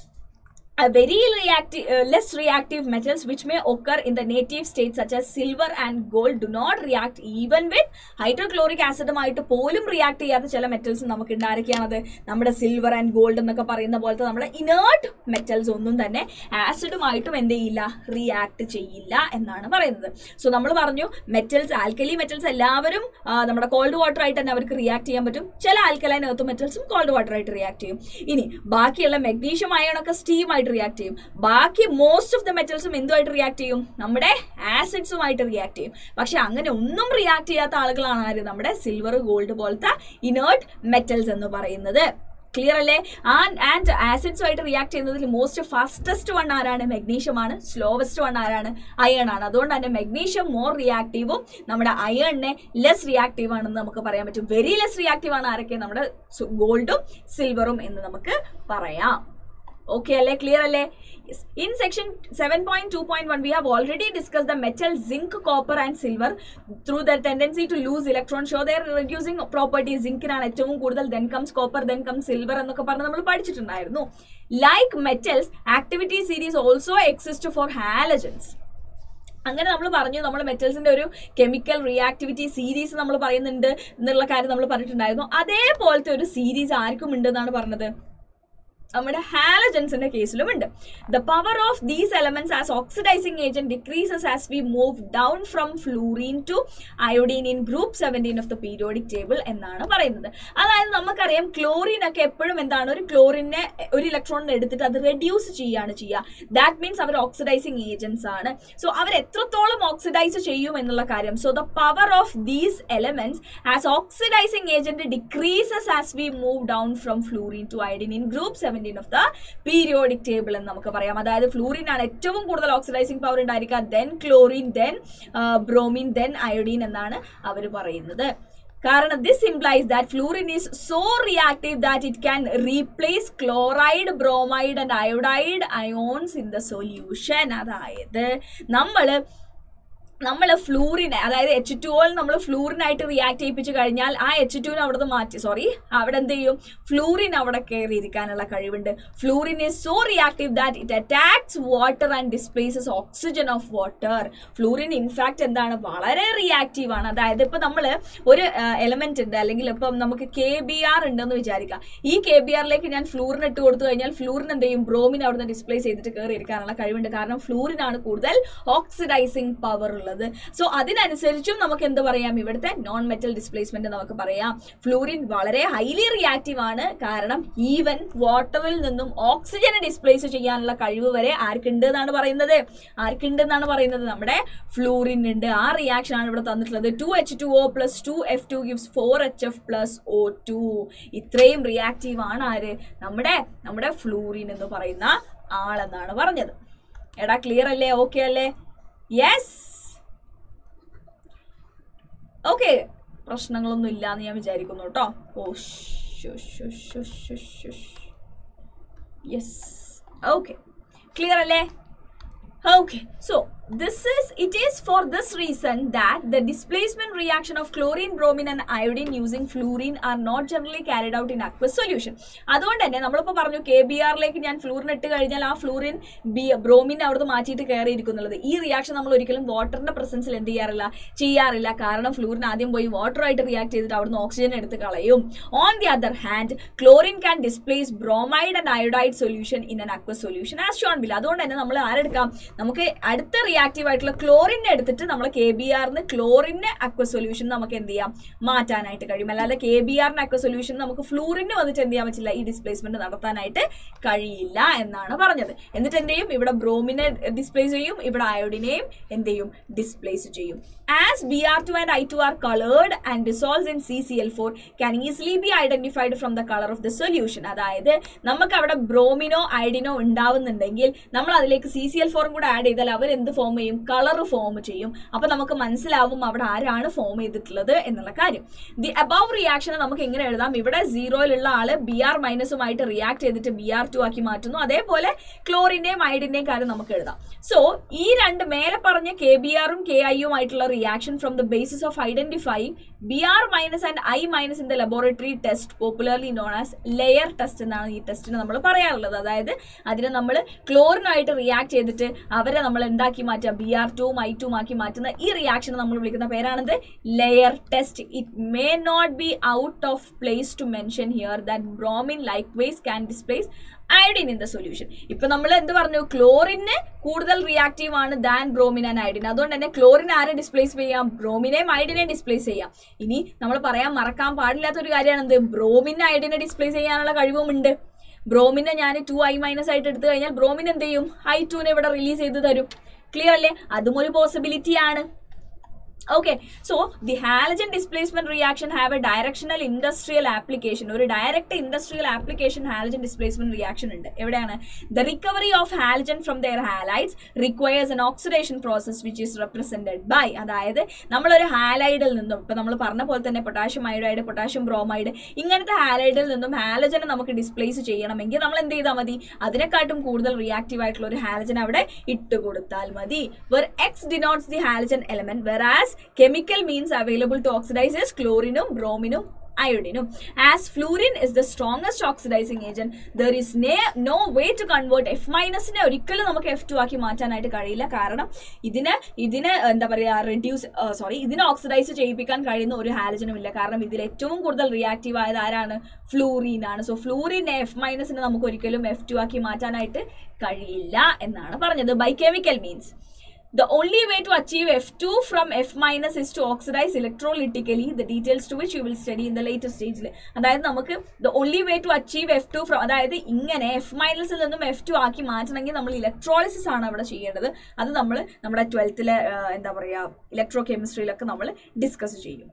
a very reactive, uh, less reactive metals which may occur in the native state such as silver and gold do not react even with hydrochloric ആസിഡുമായിട്ട് പോലും റിയാക്ട് ചെയ്യാത്ത ചില മെറ്റൽസ് നമുക്ക് ഉണ്ട് ആരൊക്കെയാണത് നമ്മുടെ സിൽവർ ആൻഡ് ഗോൾഡ് എന്നൊക്കെ പറയുന്ന പോലത്തെ നമ്മുടെ ഇനേർട്ട് മെറ്റൽസ് ഒന്നും തന്നെ ആസിഡുമായിട്ടും എന്ത് ചെയ്യില്ല റിയാക്ട് ചെയ്യില്ല എന്നാണ് പറയുന്നത് സോ നമ്മൾ പറഞ്ഞു മെറ്റൽസ് ആൽക്കലി മെറ്റൽസ് എല്ലാവരും ആ, നമ്മുടെ കോൾഡ് വാട്ടർ ആയിട്ട് തന്നെ അവർക്ക് റിയാക്ട് ചെയ്യാൻ പറ്റും ചില ആൽക്കലൈൻ എർത്ത് മെറ്റൽസും കോൾഡ് വാട്ടർ ആയിട്ട് റിയാക്ട് ചെയ്യും ഇനി ബാക്കിയുള്ള മെഗ്നീഷ്യം അയണൊക്കെ സ്റ്റീം ആയിട്ട് റിയാക്ട് ചെയ്യും ബാക്കി മോസ്റ്റ് ഓഫ് ദ മെറ്റൽസും എന്തുമായിട്ട് റിയാക്ട് ചെയ്യും നമ്മുടെ ആസിഡ്സുമായിട്ട് റിയാക്ട് ചെയ്യും പക്ഷെ അങ്ങനെ ഒന്നും റിയാക്ട് ചെയ്യാത്ത ആളുകളാണ് ആര് നമ്മുടെ സിൽവർ ഗോൾഡ് പോലത്തെ ഇനേർട്ട് മെറ്റൽസ് എന്ന് പറയുന്നത് ക്ലിയർ അല്ലേ ആൻഡ് ആസിഡ്സുമായിട്ട് റിയാക്ട് ചെയ്യുന്നതിൽ മോസ്റ്റ് ഫാസ്റ്റസ്റ്റ് വൺ ആരാണ് മെഗ്നീഷ്യം ആണ് സ്ലോവസ്റ്റ് വൺ ആരാണ് അയൺ ആണ് അതുകൊണ്ട് തന്നെ മെഗ്നീഷ്യം മോർ റിയാക്റ്റീവും നമ്മുടെ അയണിനെ ലെസ് റിയാക്റ്റീവ് ആണെന്ന് നമുക്ക് പറയാൻ പറ്റും വെരി ലെസ് റിയാക്റ്റീവ് ആണ് ആരൊക്കെ നമ്മുടെ ഗോൾഡും സിൽവറും എന്ന് നമുക്ക് പറയാം ഓക്കെ അല്ലേ ക്ലിയർ അല്ലേ in section seven point two point one we have already discuss the metal zinc copper and silver through the tendency to lose electron show their reducing property സിങ്കിനാണ് ഏറ്റവും കൂടുതൽ then comes copper then comes silver എന്നൊക്കെ പറഞ്ഞ് നമ്മൾ പഠിച്ചിട്ടുണ്ടായിരുന്നു like metals activity series also exist for halogens അങ്ങനെ നമ്മൾ പറഞ്ഞു നമ്മൾ മെറ്റൽസിന്റെ ഒരു കെമിക്കൽ റിയാക്ടിവിറ്റി സീരീസ് നമ്മൾ പറയുന്നുണ്ട് എന്നുള്ള കാര്യം നമ്മൾ പറഞ്ഞിട്ടുണ്ടായിരുന്നു അതേപോലത്തെ ഒരു സീരീസ് ആർക്കും ഉണ്ട് എന്നാണ് പറഞ്ഞത് നമ്മുടെ ഹാലജൻസിന്റെ കേസിലും ഉണ്ട് the power of these elements as oxidising agent decreases as we move down from fluorine to iodine in group seventeen of the periodic table എന്നാണ് പറയുന്നത് അതായത് നമുക്കറിയാം ക്ലോറിൻ ഒക്കെ എപ്പോഴും എന്താണ് ഒരു ക്ലോറിനെ ഒരു ഇലക്ട്രോണിനെ എടുത്തിട്ട് അത് റെഡ്യൂസ് ചെയ്യാണ് ചെയ്യുക ദാറ്റ് മീൻസ് അവർ ഓക്സിഡൈസിങ് ഏജൻസ് ആണ് സോ അവർ എത്രത്തോളം ഓക്സിഡൈസ് ചെയ്യും എന്നുള്ള കാര്യം so the power of these elements as oxidising agent decreases as we move down from fluorine to iodine in group seventeen of the periodic table എന്ന് നമുക്ക് പറയാം അതായത് ഫ്ലൂറിൻ ആണ് ഏറ്റവും കൂടുതൽ ഓക്സിഡൈസിങ് പവർ ഉണ്ടായിരിക്കുക then chlorine then bromine then iodine എന്നാണ് അവർ പറയുന്നത് കാരണം this implies that fluorine is so reactive that it can replace chloride bromide and iodide ions in the solution അതായത് നമ്മൾ നമ്മൾ ഫ്ലൂറിനെ അതായത് എച്ച് ടു ഓൾ നമ്മൾ ഫ്ലൂറിനായിട്ട് റിയാക്ട് ചെയ്യിപ്പിച്ച് കഴിഞ്ഞാൽ ആ എച്ച് ടുവിനെ അവിടെ നിന്ന് മാറ്റി സോറി അവിടെ എന്ത് ചെയ്യും ഫ്ലൂറിൻ അവിടെ കയറിയിരിക്കാനുള്ള കഴിവുണ്ട് fluorine is so reactive that it attacks water and displaces oxygen of water fluorine in fact എന്താണ് വളരെ റിയാക്റ്റീവ് ആണ് അതായത് ഇപ്പൊ നമ്മൾ ഒരു എലമെന്റ് ഉണ്ട് അല്ലെങ്കിൽ ഇപ്പം നമുക്ക് കെ ബി ആർ ഉണ്ടെന്ന് വിചാരിക്കാം ഈ കെ ബി ആറിലേക്ക് ഞാൻ ഫ്ലൂറിൻ ഇട്ട് കൊടുത്തു കഴിഞ്ഞാൽ ഫ്ലൂറിൻ എന്ത് ചെയ്യും ബ്രോമിൻ അവിടുന്ന് ഡിസ്പ്ലേസ് ചെയ്തിട്ട് കയറി ഇരിക്കാനുള്ള കഴിവുണ്ട് കാരണം ഫ്ലൂറിനാണ് കൂടുതൽ ഓക്സിഡൈസിങ് പവർ ഉള്ളത് സോ അതിനനുസരിച്ചും നമുക്ക് എന്ത് പറയാം ഇവിടുത്തെ നോൺ മെറ്റൽ ഡിസ്പ്ലേസ്മെന്റ് നമുക്ക് പറയാം ഫ്ലൂറിൻ വളരെ ഹൈലി റിയാക്റ്റീവ് ആണ് കാരണം ഈവൻ വാട്ടറിൽ നിന്നും ഓക്സിജനെ ഡിസ്പ്ലേസ് ചെയ്യാനുള്ള കഴിവ് വരെ ആർക്കുണ്ട് എന്നാണ് പറയുന്നത് ആർക്കുണ്ട് എന്നാണ് പറയുന്നത് നമ്മുടെ ഫ്ലൂറിൻ ഉണ്ട് ആ റിയാക്ഷൻ ആണ് ഇവിടെ തന്നിട്ടുള്ളത് two H two O plus to F two gives four H F plus O two ഇത്രയും റിയാക്റ്റീവ് ആണ് ആര് നമ്മുടെ നമ്മുടെ ഫ്ലൂറിൻ എന്ന് പറയുന്ന ആളെന്നാണ് പറഞ്ഞത് എടാ ക്ലിയർ അല്ലേ ഓക്കെ അല്ലേ യെസ് ഓക്കെ പ്രശ്നങ്ങളൊന്നും ഇല്ല എന്ന് ഞാൻ വിചാരിക്കുന്നു കേട്ടോ ഓ യെസ് ഓക്കെ ക്ലിയർ അല്ലേ Okay, so this is it is for this reason that the displacement reaction of chlorine, bromine and iodine using fluorine are not generally carried out in aqueous solution. അതുകൊണ്ട് തന്നെ നമ്മളിപ്പോൾ പറഞ്ഞു K B ആറിലേക്ക് ഞാൻ fluorine ഇട്ട് കഴിഞ്ഞാൽ ആ fluorine B bromine അവിടുന്ന് മാറ്റിയിട്ട് കയറിയിരിക്കുന്നുള്ളത് ഈ റിയാക്ഷൻ നമ്മൾ ഒരിക്കലും വാട്ടറിന്റെ പ്രസൻസിൽ എന്ത് ചെയ്യാറില്ല ചെയ്യാറില്ല കാരണം ഫ്ലൂറിൻ ആദ്യം പോയി വാട്ടറായിട്ട് റിയാക്ട് ചെയ്തിട്ട് അവിടുന്ന് ഓക്സിജൻ എടുത്ത് കളയും on the other hand chlorine can displace bromide and iodide solution in an aqueous solution as shown below അതുകൊണ്ട് തന്നെ നമ്മൾ ആരെടുക്കാം നമുക്ക് അടുത്ത റിയാക്റ്റീവ് ആയിട്ടുള്ള ക്ലോറിനെ എടുത്തിട്ട് നമ്മൾ കെ ബി ആറിന് ക്ലോറിന് അക്വ സൊല്യൂഷൻ നമുക്ക് എന്ത് ചെയ്യാം മാറ്റാനായിട്ട് കഴിയും അല്ലാതെ കെ ബി ആറിന് അക്വ സൊല്യൂഷൻ നമുക്ക് ഫ്ലൂറിന് വന്നിട്ട് എന്ത് ചെയ്യാൻ പറ്റില്ല ഈ ഡിസ്പ്ലേസ്മെന്റ് നടത്താനായിട്ട് കഴിയില്ല എന്നാണ് പറഞ്ഞത് എന്നിട്ട് എന്ത് ചെയ്യും ഇവിടെ ബ്രോമിനെ ഡിസ്പ്ലേസ് ചെയ്യും ഇവിടെ അയോഡിനെയും എന്ത് ചെയ്യും ഡിസ്പ്ലേസ് ചെയ്യും as B R two and I two are coloured and dissolves in C C L four can easily be identified from the colour of the solution അതായത് നമുക്ക് അവിടെ ബ്രോമിനോ ഐഡിനോ ഉണ്ടാവുന്നുണ്ടെങ്കിൽ നമ്മൾ അതിലേക്ക് സി സി എൽ ഫോറും കൂടെ ആഡ് ചെയ്താൽ അവർ എന്ത് ഫോം ചെയ്യും കളർ ഫോം ചെയ്യും അപ്പൊ നമുക്ക് മനസ്സിലാവും അവിടെ ആരാണ് ഫോം ചെയ്തിട്ടുള്ളത് എന്നുള്ള കാര്യം ദി അബവ് റിയാക്ഷനെ നമുക്ക് എങ്ങനെ എഴുതാം ഇവിടെ സീറോയിലുള്ള ആള് ബി ആർ മൈനസുമായിട്ട് റിയാക്ട് ചെയ്തിട്ട് ബി ആർ ടു ആക്കി മാറ്റുന്നു അതേപോലെ ക്ലോറിന്റെയും ഐഡിന്റെയും കാര്യം നമുക്ക് എഴുതാം സോ ഈ രണ്ട് മേലെ പറഞ്ഞ കെ ബി ആറും കെ ഐയും ആയിട്ടുള്ള reaction from the basis of identifying B R minus and I minus in the laboratory test popularly known as layer test എന്നാണ് ഈ ടെസ്റ്റിന് നമ്മൾ പറയാറുള്ളത് അതായത് അതിനെ നമ്മൾ ക്ലോറിനായിട്ട് റിയാക്ട് ചെയ്തിട്ട് അവരെ നമ്മൾ എന്താക്കി മാറ്റുക ബി ആർ ടുവും ഐ ടുവും ആക്കി മാറ്റുന്ന ഈ റിയാക്ഷൻ നമ്മൾ വിളിക്കുന്ന പേരാണിത് layer test it may not be out of place to mention here that bromine likewise can displace iodine in the solution ഇപ്പൊ നമ്മൾ എന്ത് പറഞ്ഞു ക്ലോറിന് കൂടുതൽ റിയാക്റ്റീവ് ആണ് ദാൻ ബ്രോമിൻ ആൻഡ് അയഡിൻ അതുകൊണ്ട് തന്നെ ക്ലോറിൻ ആരെ ഡിസ്പ്ലേസ് ചെയ്യാം ബ്രോമിനെയും അയഡിനെ ഡിസ്പ്ലേസ് ചെയ്യാം ഇനി നമ്മൾ പറയാൻ മറക്കാൻ പാടില്ലാത്ത ഒരു കാര്യമാണ് എന്ത് ബ്രോമിനെ അയഡിനെ ഡിസ്പ്ലേസ് ചെയ്യാനുള്ള കഴിവുമുണ്ട് ബ്രോമിനെ ഞാൻ ടു ഐ മൈനസ് ആയിട്ട് എടുത്തു കഴിഞ്ഞാൽ ബ്രോമിൻ എന്ത് ചെയ്യും ഐ ടുവിനെ ഇവിടെ റിലീസ് ചെയ്ത് തരും ക്ലിയർ അല്ലേ അതും ഒരു പോസിബിലിറ്റി ആണ് okay so the halogen displacement reaction have a directional industrial application ഒരു direct industrial application halogen displacement reaction ഉണ്ട് എവിടെയാണ് the recovery of halogen from their halides requires an oxidation process which is represented by അതായത് നമ്മളൊരു ഹാലൈഡിൽ നിന്നും ഇപ്പൊ നമ്മൾ പറഞ്ഞ പോലെ തന്നെ പൊട്ടാഷ്യം അയോഡൈഡ് പൊട്ടാഷ്യം ബ്രോമൈഡ് ഇങ്ങനത്തെ ഹാലൈഡിൽ നിന്നും ഹാലജനെ നമുക്ക് ഡിസ്പ്ലേസ് ചെയ്യണമെങ്കിൽ നമ്മൾ എന്ത് ചെയ്താൽ മതി അതിനെക്കാട്ടും കൂടുതൽ റിയാക്റ്റീവ് ആയിട്ടുള്ള ഒരു ഹാലജൻ അവിടെ ഇട്ട് കൊടുത്താൽ മതി where X denotes the halogen element whereas chemical means available to oxidise is ക്ലോറിനും ബ്രോമിനും അയോഡിനും as fluorine is the strongest oxidising agent there is nay no way to convert F മൈനസിനെ ഒരിക്കലും നമുക്ക് എഫ് ടു ആക്കി മാറ്റാനായിട്ട് കഴിയില്ല കാരണം ഇതിന് ഇതിന് എന്താ പറയുക റെഡ്യൂസ് സോറി ഇതിനെ ഓക്സിഡൈസ് ചെയ്യിപ്പിക്കാൻ കഴിയുന്ന ഒരു ഹാലജനും ഇല്ല കാരണം ഇതിൽ ഏറ്റവും കൂടുതൽ റിയാക്റ്റീവ് ആയത് ആരാണ് ഫ്ലൂറിൻ ആണ് സോ ഫ്ലൂറിനെ എഫ് മൈനസിനെ നമുക്ക് ഒരിക്കലും എഫ് ടു ആക്കി മാറ്റാനായിട്ട് കഴിയില്ല എന്നാണ് പറഞ്ഞത് by chemical means The only way to achieve F2 from F minus is to oxidize electrolytically, the details to which you will study in the later stage. അതായത് നമുക്ക് the only way to achieve F2 from അതായത് ഇങ്ങനെ F മൈനസിൽ നിന്നും F to ആക്കി മാറ്റണമെങ്കിൽ നമ്മൾ electrolysis ആണ് അവിടെ ചെയ്യേണ്ടത് അത് നമ്മൾ നമ്മുടെ ട്വൽത്തിലെ എന്താ പറയുക ഇലക്ട്രോ കെമിസ്ട്രിയിലൊക്കെ നമ്മൾ ഡിസ്കസ് ചെയ്യും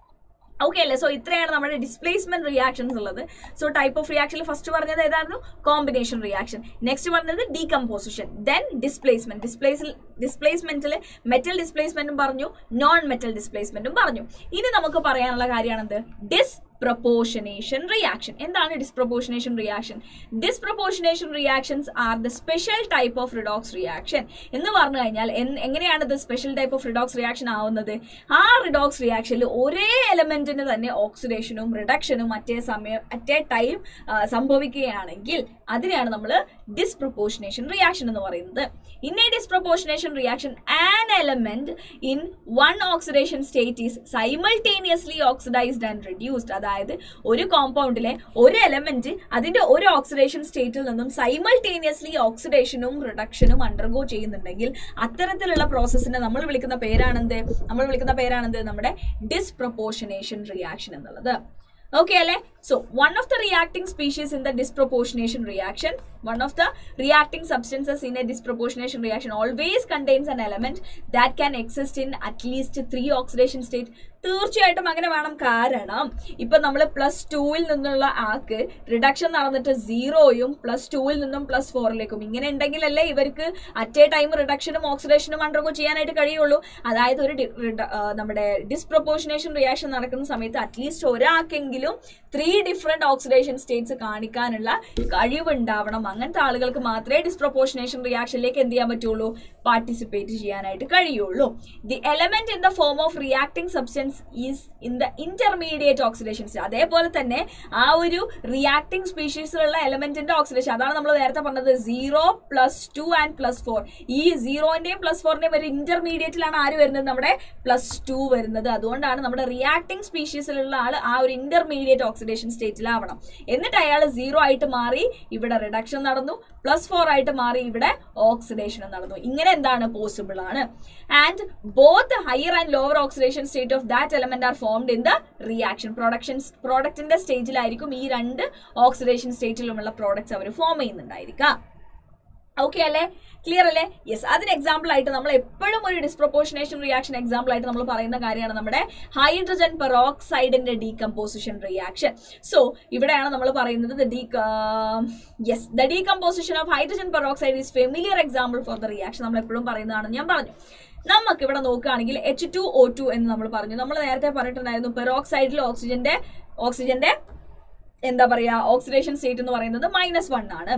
ഓക്കെ അല്ലേ സോ ഇത്രയാണ് നമ്മുടെ ഡിസ്പ്ലേസ്മെന്റ് റിയാക്ഷൻസ് ഉള്ളത് സോ ടൈപ്പ് ഓഫ് റിയാക്ഷനിൽ ഫസ്റ്റ് പറഞ്ഞത് ഏതായിരുന്നു കോമ്പിനേഷൻ റിയാക്ഷൻ നെക്സ്റ്റ് പറഞ്ഞത് ഡീകമ്പോസിഷൻ ദെൻ ഡിസ്പ്ലേസ്മെന്റ് ഡിസ്പ്ലേസിൽ ഡിസ്പ്ലേസ്മെന്റിൽ മെറ്റൽ ഡിസ്പ്ലേസ്മെന്റും പറഞ്ഞു നോൺ മെറ്റൽ ഡിസ്പ്ലേസ്മെന്റും പറഞ്ഞു ഇനി നമുക്ക് പറയാനുള്ള കാര്യമാണെന്ത് ഡിസ് പ്രൊപ്പോർഷനേഷൻ റിയാക്ഷൻ എന്താണ് disproportionation reaction disproportionation reactions are the special type of redox reaction എന്ന് പറഞ്ഞു കഴിഞ്ഞാൽ എൻ- എങ്ങനെയാണ് ഇത് special type of redox reaction ആവുന്നത് ആ റിഡോക്സ് റിയാക്ഷനിൽ ഒരേ എലമെന്റിന് തന്നെ ഓക്സിഡേഷനും റിഡക്ഷനും മറ്റേ സമയം അറ്റേ ടൈം സംഭവിക്കുകയാണെങ്കിൽ അതിനെയാണ് നമ്മൾ ഡിസ്പ്രൊപ്പോർഷനേഷൻ റിയാക്ഷൻ എന്ന് പറയുന്നത് in a disproportionation reaction an element in one oxidation state is simultaneously oxidised and reduced അതായത് ഒരു കോമ്പൗണ്ടിലെ ഒരു എലമെന്റ് അതിന്റെ ഒരു ഓക്സിഡേഷൻ സ്റ്റേറ്റിൽ നിന്നും സൈമൾട്ടേനിയസ്ലി ഓക്സിഡേഷനും റിഡക്ഷനും അണ്ടർഗോ ചെയ്യുന്നുണ്ടെങ്കിൽ അത്തരത്തിലുള്ള പ്രോസസ്സിനെ നമ്മൾ വിളിക്കുന്ന പേരാണെന്ത് നമ്മൾ വിളിക്കുന്ന പേരാണെന്ത് നമ്മുടെ ഡിസ്പ്രൊപ്പോർഷനേഷൻ റിയാക്ഷൻ എന്നുള്ളത് ഓക്കെ അല്ലേ so one of the reacting species in the disproportionation reaction one of the reacting substances in a disproportionation reaction always contains an element that can exist in at least three oxidation state തീർച്ചയായിട്ടും അങ്ങനെ വേണം കാരണം ഇപ്പൊ നമ്മൾ plus ടൂവിൽ നിന്നുള്ള ആക്ക് reduction നടന്നിട്ട് സീറോയും പ്ലസ് ടൂവിൽ നിന്നും പ്ലസ് ഫോറിലേക്കും ഇങ്ങനെ ഉണ്ടെങ്കിലല്ലേ ഇവർക്ക് അറ്റ് എ ടൈം റിഡക്ഷനും ഓക്സിഡേഷനും അണ്ടർഗോ ചെയ്യാനായിട്ട് കഴിയുള്ളൂ അതായത് ഒരു ഡി- റിഡ- ആ, നമ്മുടെ ഡിസ്പ്രൊപ്പോർഷനേഷൻ റിയാക്ഷൻ നടക്കുന്ന സമയത്ത് അറ്റ്ലീസ്റ്റ് ഒരാൾക്കെങ്കിലും ത്രീ ഡിഫറെന്റ് ഓക്സിഡേഷൻ സ്റ്റേറ്റ്സ് കാണിക്കാനുള്ള കഴിവുണ്ടാവണം അങ്ങനത്തെ ആളുകൾക്ക് മാത്രമേ ഡിസ്പ്രൊപ്പോർഷനേഷൻ റിയാക്ഷനിലേക്ക് എന്ത് ചെയ്യാൻ പറ്റുള്ളൂ പാർട്ടിസിപ്പേറ്റ് ചെയ്യാനായിട്ട് കഴിയുള്ളൂ the element in the form of reacting substance elements is in the intermediate oxidation state അതേപോലെ തന്നെ ആ ഒരു റിയാക്ടിംഗ് സ്പീഷീസിലുള്ള എലമെന്റിന്റെ ഓക്സിഡേഷൻ അതാണ് നമ്മൾ നേരത്തെ പറഞ്ഞത് zero plus two and plus four ഈ സീറോന്റെയും പ്ലസ് ഫോറിന്റെയും ഒരു ഇന്റർമീഡിയറ്റിലാണ് ആര് വരുന്നത് നമ്മുടെ പ്ലസ് ടു വരുന്നത് അതുകൊണ്ടാണ് നമ്മുടെ റിയാക്ടിംഗ് സ്പീഷീസിലുള്ള ആൾ ആ ഒരു ഇന്റർമീഡിയറ്റ് ഓക്സിഡേഷൻ സ്റ്റേറ്റിലാവണം എന്നിട്ട് അയാൾ സീറോ ആയിട്ട് മാറി ഇവിടെ റിഡക്ഷൻ നടന്നു പ്ലസ് ഫോർ ആയിട്ട് മാറി ഇവിടെ ഓക്സിഡേഷനും നടന്നു ഇങ്ങനെ എന്താണ് പോസിബിൾ ആണ് and both higher and lower oxidation state of that element are formed in the reaction production പ്രോഡക്റ്റിന്റെ സ്റ്റേജിലായിരിക്കും ഈ രണ്ട് ഓക്സിഡേഷൻ സ്റ്റേറ്റിലുമുള്ള പ്രോഡക്ട്സ് അവർ ഫോം ചെയ്യുന്നുണ്ടായിരിക്കാം ഓക്കെ അല്ലേ ക്ലിയർ അല്ലേ യെസ് അതിന് എക്സാമ്പിൾ ആയിട്ട് നമ്മൾ എപ്പോഴും ഒരു ഡിസ്പ്രപ്പോർഷനേഷൻ റിയാക്ഷൻ എക്സാമ്പിൾ ആയിട്ട് നമ്മൾ പറയുന്ന കാര്യമാണ് നമ്മുടെ ഹൈഡ്രജൻ പെറോക്സൈഡിന്റെ ഡീകമ്പോസിഷൻ റിയാക്ഷൻ സോ ഇവിടെയാണ് നമ്മൾ പറയുന്നത് ദ ഡീ yes the decomposition of hydrogen peroxide is familiar example for the reaction നമ്മൾ എപ്പോഴും പറയുന്നതാണെന്ന് ഞാൻ പറഞ്ഞു നമുക്ക് ഇവിടെ നോക്കുകയാണെങ്കിൽ എച്ച് ടു ഒ ടു എന്ന് നമ്മൾ പറഞ്ഞു നമ്മൾ നേരത്തെ പറഞ്ഞിട്ടുണ്ടായിരുന്നു പെറോക്സൈഡിൽ ഓക്സിജന്റെ ഓക്സിജന്റെ എന്താ പറയാ ഓക്സിഡേഷൻ സ്റ്റേറ്റ് എന്ന് പറയുന്നത് മൈനസ് വൺ ആണ്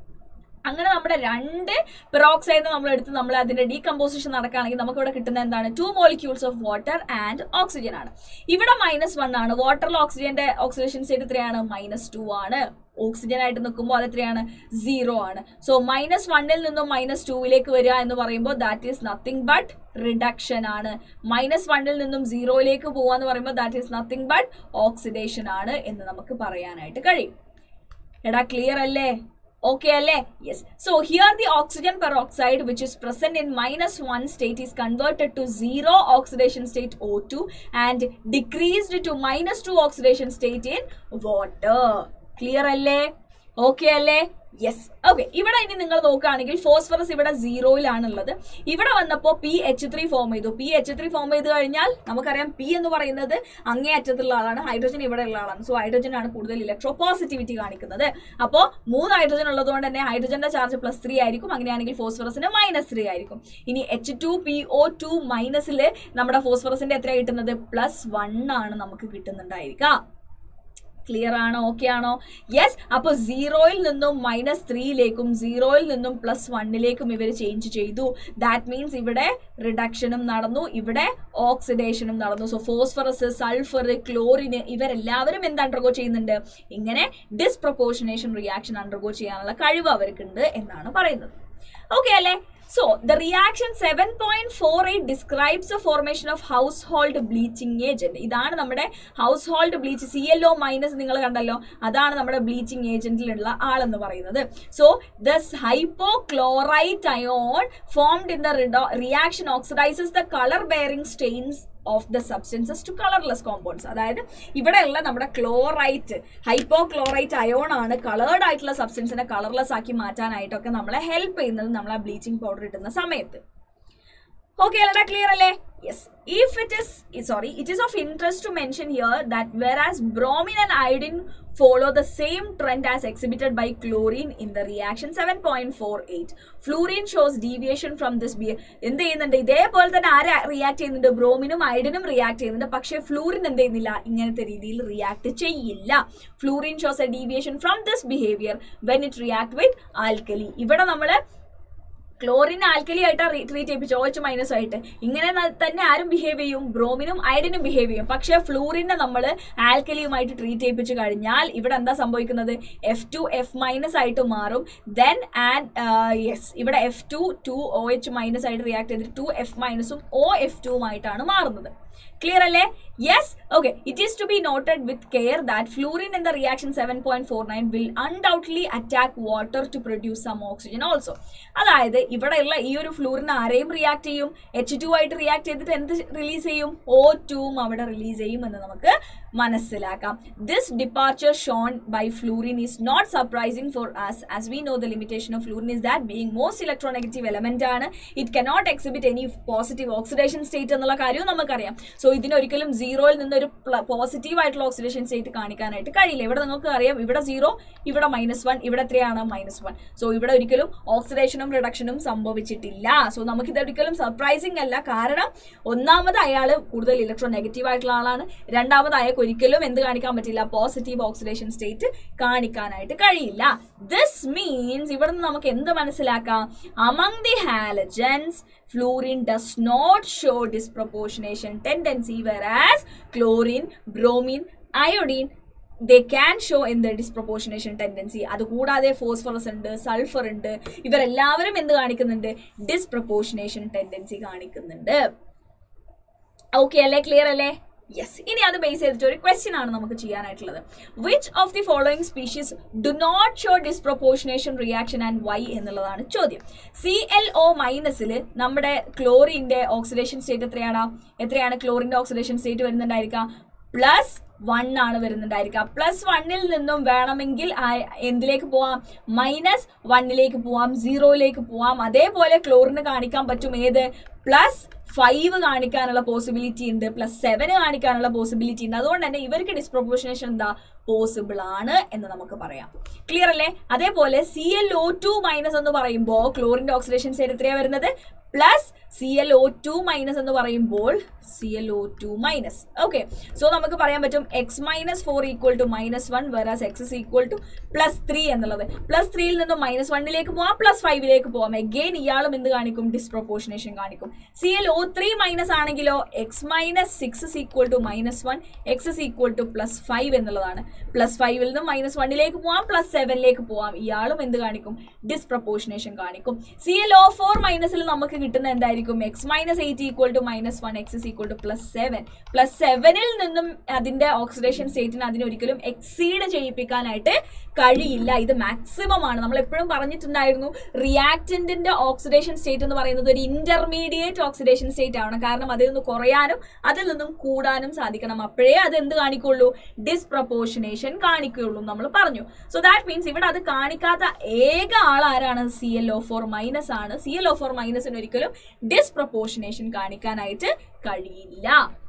അങ്ങനെ നമ്മുടെ രണ്ട് പെറോക്സൈഡ് നമ്മൾ എടുത്ത് നമ്മൾ അതിന്റെ ഡീകമ്പോസിഷൻ നടക്കുകയാണെങ്കിൽ നമുക്ക് ഇവിടെ കിട്ടുന്ന എന്താണ് two molecules of water and oxygen ആണ് ഇവിടെ മൈനസ് വൺ ആണ് വാട്ടറിൽ ഓക്സിജന്റെ ഓക്സിഡേഷൻ സ്റ്റേറ്റ് എത്രയാണ് മൈനസ് ടു ആണ് ഓക്സിജൻ ആയിട്ട് നിൽക്കുമ്പോൾ അത് എത്രയാണ് സീറോ ആണ് സോ മൈനസ് വണ്ണിൽ നിന്നും മൈനസ് ടൂവിലേക്ക് വരിക എന്ന് പറയുമ്പോൾ that is nothing but reduction ആണ് മൈനസ് വണ്ണിൽ നിന്നും സീറോയിലേക്ക് പോവുക എന്ന് പറയുമ്പോൾ that is nothing but oxidation ആണ് എന്ന് നമുക്ക് പറയാനായിട്ട് കഴിയും എടാ ക്ലിയർ അല്ലേ Okay, alle? Yes. So here the oxygen peroxide which is present in minus 1 state is converted to 0 oxidation state O2 and decreased to minus 2 oxidation state in water. Clear alle? Okay alle? Yes okay ഇവിടെ ഇനി നിങ്ങൾ നോക്കുകയാണെങ്കിൽ phosphorus ഇവിടെ സീറോയിലാണുള്ളത് ഇവിടെ വന്നപ്പോൾ P H three form ചെയ്തു P H three form ചെയ്ത് കഴിഞ്ഞാൽ നമുക്കറിയാം പി എന്ന് പറയുന്നത് അങ്ങേ അറ്റത്തുള്ള ആളാണ് ഹൈഡ്രജൻ ഇവിടെ ഉള്ള ആളാണ് സോ ഹൈഡ്രജൻ ആണ് കൂടുതൽ ഇലക്ട്രോ പോസിറ്റിവിറ്റി കാണിക്കുന്നത് അപ്പോൾ മൂന്ന് ഹൈഡ്രജൻ ഉള്ളതുകൊണ്ട് തന്നെ ഹൈഡ്രജന്റെ ചാർജ് പ്ലസ് ത്രീ ആയിരിക്കും അങ്ങനെയാണെങ്കിൽ ഫോസ്ഫറസിന് മൈനസ് ത്രീ ആയിരിക്കും ഇനി H two P O two മൈനസിൽ നമ്മുടെ ഫോസ്ഫറസിന്റെ എത്ര കിട്ടുന്നത് പ്ലസ് വൺ ആണ് നമുക്ക് കിട്ടുന്നുണ്ടായിരിക്കാം ക്ലിയർ ആണോ ഓക്കെ ആണോ യെസ് അപ്പൊ സീറോയിൽ നിന്നും മൈനസ് ത്രീയിലേക്കും സീറോയിൽ നിന്നും പ്ലസ് വണ്ണിലേക്കും ഇവർ ചേഞ്ച് ചെയ്തു ദാറ്റ് മീൻസ് ഇവിടെ റിഡക്ഷനും നടന്നു ഇവിടെ ഓക്സിഡേഷനും നടന്നു സോ ഫോസ്ഫറസ് സൾഫർ ക്ലോറിന് ഇവരെല്ലാവരും എന്ത് അണ്ടർഗോ ചെയ്യുന്നുണ്ട് ഇങ്ങനെ ഡിസ്പ്രപ്പോർഷനേഷൻ റിയാക്ഷൻ അണ്ടർഗോ ചെയ്യാനുള്ള കഴിവ് അവർക്കുണ്ട് എന്നാണ് പറയുന്നത് ഓക്കെ അല്ലേ So, the reaction 7.48 describes the formation of household bleaching agent. ഇതാണ് നമ്മുടെ household bleach C L O minus നിങ്ങൾ കണ്ടല്ലോ അതാണ് നമ്മുടെ ബ്ലീച്ചിങ് ഏജന്റിലുള്ള ആളെന്ന് പറയുന്നത് so thus hypochlorite ion formed in the reaction oxidises the colour bearing stains of the substances to colourless compounds അതായത് ഇവിടെയുള്ള നമ്മുടെ ക്ലോറൈറ്റ് ഹൈപ്പോക്ലോറൈറ്റ് അയോൺ ആണ് കളേർഡ് ആയിട്ടുള്ള സബ്സ്റ്റൻസിനെ കളർലെസ് ആക്കി മാറ്റാനായിട്ടൊക്കെ നമ്മളെ ഹെൽപ്പ് ചെയ്യുന്നത് നമ്മളെ ബ്ലീച്ചിങ് പൗഡർ ഇടുന്ന സമയത്ത് ഓക്കെ അല്ലടാ ക്ലിയർ അല്ലേ yes if it is sorry it is of interest to mention here that whereas bromine and iodine follow the same trend as exhibited by chlorine in the reaction 7.48 fluorine shows deviation from this behavior എന്ത് ചെയ്യുന്നുണ്ട് ഇതേപോലെ തന്നെ ആര് react ചെയ്യുന്നുണ്ട് ബ്രോമിനും അയഡിനും react ചെയ്യുന്നുണ്ട് പക്ഷേ fluorine എന്ത് ചെയ്യുന്നില്ല ഇങ്ങനത്തെ രീതിയിൽ റിയാക്ട് ചെയ്യില്ല fluorine shows a deviation from this behaviour when it react with alkali ഇവിടെ നമ്മൾ ക്ലോറിൻ ആൽക്കലി ആയിട്ട് ട്രീറ്റ് ചെയ്യിപ്പിച്ചു ഓച്ച് മൈനസ് ആയിട്ട് ഇങ്ങനെ ന- തന്നെ ആരും ബിഹേവ് ചെയ്യും ബ്രോമിനും അയഡിനും ബിഹേവ് ചെയ്യും പക്ഷേ ഫ്ലൂറിനെ നമ്മൾ ആൽക്കലിയുമായിട്ട് ട്രീറ്റ് ചെയ്യിപ്പിച്ചു കഴിഞ്ഞാൽ ഇവിടെ എന്താ സംഭവിക്കുന്നത് എഫ് ടു എഫ് മൈനസ് ആയിട്ട് മാറും ദെൻ ആൻഡ് യെസ് ഇവിടെ F two two O H minus ആയിട്ട് റിയാക്ട് ചെയ്തിട്ട് ടു എഫ് മൈനസും ഒ എഫ് ടുവുമായിട്ടാണ് മാറുന്നത് ക്ലിയർ അല്ലേ yes okay it is to be noted with care that fluorine in the reaction seven point four nine will undoubtedly attack water to produce some oxygen also അതായത് ഇവിടെയുള്ള ഈ ഒരു fluorine ആരെയും react ചെയ്യും H two ആയിട്ട് react ചെയ്തിട്ട് എന്ത് release ചെയ്യും ഓ ടുവും അവിടെ റിലീസ് ചെയ്യും എന്ന് നമുക്ക് മനസ്സിലാക്കാം this departure shown by fluorine is not surprising for us as we know the limitation of fluorine is that being most electronegative element ആണ് it cannot exhibit any positive oxidation state എന്നുള്ള കാര്യവും നമുക്കറിയാം so ഇതിനൊരിക്കലും സീറോയിൽ നിന്നൊരു positive ആയിട്ടുള്ള oxidation state കാണിക്കാനായിട്ട് കഴിയില്ല ഇവിടെ നിങ്ങൾക്ക് അറിയാം ഇവിടെ സീറോ ഇവിടെ മൈനസ് വൺ ഇവിടെ എത്രയാണ് മൈനസ് വൺ സോ ഇവിടെ ഒരിക്കലും ഓക്സിഡേഷനും റിഡക്ഷനും സംഭവിച്ചിട്ടില്ല സോ നമുക്കിത് ഒരിക്കലും സർപ്രൈസിങ് അല്ല കാരണം ഒന്നാമത് അയാൾ കൂടുതൽ ഇലക്ട്രോ നെഗറ്റീവ് ആയിട്ടുള്ള ആളാണ് രണ്ടാമത് അയാൾക്ക് ഒരിക്കലും എന്ത് കാണിക്കാൻ പറ്റില്ല പോസിറ്റീവ് ഓക്സിഡേഷൻ സ്റ്റേറ്റ് കാണിക്കാനായിട്ട് കഴിയില്ല ദിസ് മീൻസ് ഇവിടെ നിന്ന് നമുക്ക് എന്ത് മനസ്സിലാക്കാം among the halogens fluorine does not show disproportionation tendency whereas chlorine bromine iodine they can show in the disproportionation tendency അതുകൂടാതെ ഫോസ്ഫറസ് ഉണ്ട് സൾഫർ ഉണ്ട് ഇവരെല്ലാവരും എന്ത് കാണിക്കുന്നുണ്ട് ഡിസ്പ്രപ്പോർഷനേഷൻ ടെൻഡൻസി കാണിക്കുന്നുണ്ട് ഓക്കെ അല്ലേ ക്ലിയർ അല്ലേ യെസ് ഇനി അത് ബേസ് ചെയ്തിട്ട് ഒരു ക്വസ്റ്റ്യൻ ആണ് നമുക്ക് ചെയ്യാനായിട്ടുള്ളത് which of the following species do not show disproportionation reaction and why എന്നുള്ളതാണ് ചോദ്യം സി എൽ ഒ മൈനസിൽ നമ്മുടെ ക്ലോറിന്റെ ഓക്സിഡേഷൻ സ്റ്റേറ്റ് എത്രയാണ് എത്രയാണ് ക്ലോറിന്റെ ഓക്സിഡേഷൻ സ്റ്റേറ്റ് വരുന്നുണ്ടായിരിക്കുക പ്ലസ് വൺ ആണ് വരുന്നുണ്ടായിരിക്കുക പ്ലസ് വണ്ണിൽ നിന്നും വേണമെങ്കിൽ ആ- എന്തിലേക്ക് പോവാം മൈനസ് വണ്ണിലേക്ക് പോവാം സീറോയിലേക്ക് പോവാം അതേപോലെ ക്ലോറിന് കാണിക്കാൻ പറ്റും ഏത് പ്ലസ് ഫൈവ് കാണിക്കാനുള്ള പോസിബിലിറ്റി ഉണ്ട് പ്ലസ് സെവന് കാണിക്കാനുള്ള പോസിബിലിറ്റി ഉണ്ട് അതുകൊണ്ട് തന്നെ ഇവർക്ക് ഡിസ്പ്രപ്പോർഷനേഷൻ എന്താ പോസിബിൾ ആണ് എന്ന് നമുക്ക് പറയാം ക്ലിയർ അല്ലേ അതേപോലെ C L O two minus എന്ന് പറയുമ്പോൾ ക്ലോറിന്റെ ഓക്സിഡേഷൻ സ്റ്റേറ്റ് എത്രയാണ് വരുന്നത് plus C L O two minus എന്ന് പറയുമ്പോൾ C L O two minus okay so നമുക്ക് പറയാൻ പറ്റും X minus four equal to minus one whereas X is equal to plus three എന്നുള്ളത് പ്ലസ് ത്രീയിൽ നിന്നും മൈനസ് വണ്ണിലേക്ക് പോവാം പ്ലസ് ഫൈവിലേക്ക് പോവാം എഗെയിൻ ഇയാളും എന്ത് കാണിക്കും ഡിസ്പ്രപ്പോർഷനേഷൻ കാണിക്കും C L O three minus ആണെങ്കിലോ X minus six is equal to minus one X is equal to plus five എന്നുള്ളതാണ് പ്ലസ് ഫൈവിൽ നിന്നും മൈനസ് വണ്ണിലേക്ക് പോവാം പ്ലസ് സെവനിലേക്ക് പോവാം ഇയാളും എന്ത് കാണിക്കും ഡിസ്പ്രപ്പോർഷനേഷൻ കാണിക്കും സി എൽ ഒ ഫോർ മൈനസിൽ നമുക്ക് കിട്ടുന്ന എന്തായിരിക്കും X minus eight equal to minus one X is equal to plus seven plus സെവനിൽ നിന്നും അതിന്റെ ഓക്സിഡേഷൻ സ്റ്റേറ്റിന് അതിനൊരിക്കലും എക്സീഡ് ചെയ്യിപ്പിക്കാനായിട്ട് കഴിയില്ല ഇത് മാക്സിമം ആണ് നമ്മൾ എപ്പോഴും പറഞ്ഞിട്ടുണ്ടായിരുന്നു റിയാക്റ്റന്റിന്റെ ഓക്സിഡേഷൻ സ്റ്റേറ്റ് എന്ന് പറയുന്നത് ഒരു ഇന്റർമീഡിയറ്റ് ഓക്സിഡേഷൻ സ്റ്റേറ്റ് ആവണം കാരണം അതിൽ നിന്ന് കുറയാനും അതിൽ നിന്നും കൂടാനും സാധിക്കണം അപ്പോഴേ അത് എന്ത് കാണിക്കുള്ളൂ ഡിസ്പ്രപ്പോർഷനേഷൻ കാണിക്കുകയുള്ളൂ നമ്മൾ പറഞ്ഞു സോ ദാറ്റ് മീൻസ് ഇവിടെ അത് കാണിക്കാത്ത ഏക ആൾ ആരാണ് C L O four minus ആണ് സി എൽ ഒ ഫോർ മൈനസിന് ഒരിക്കലും ഡിസ്പ്രപ്പോർഷനേഷൻ കാണിക്കാനായിട്ട് കഴിയില്ല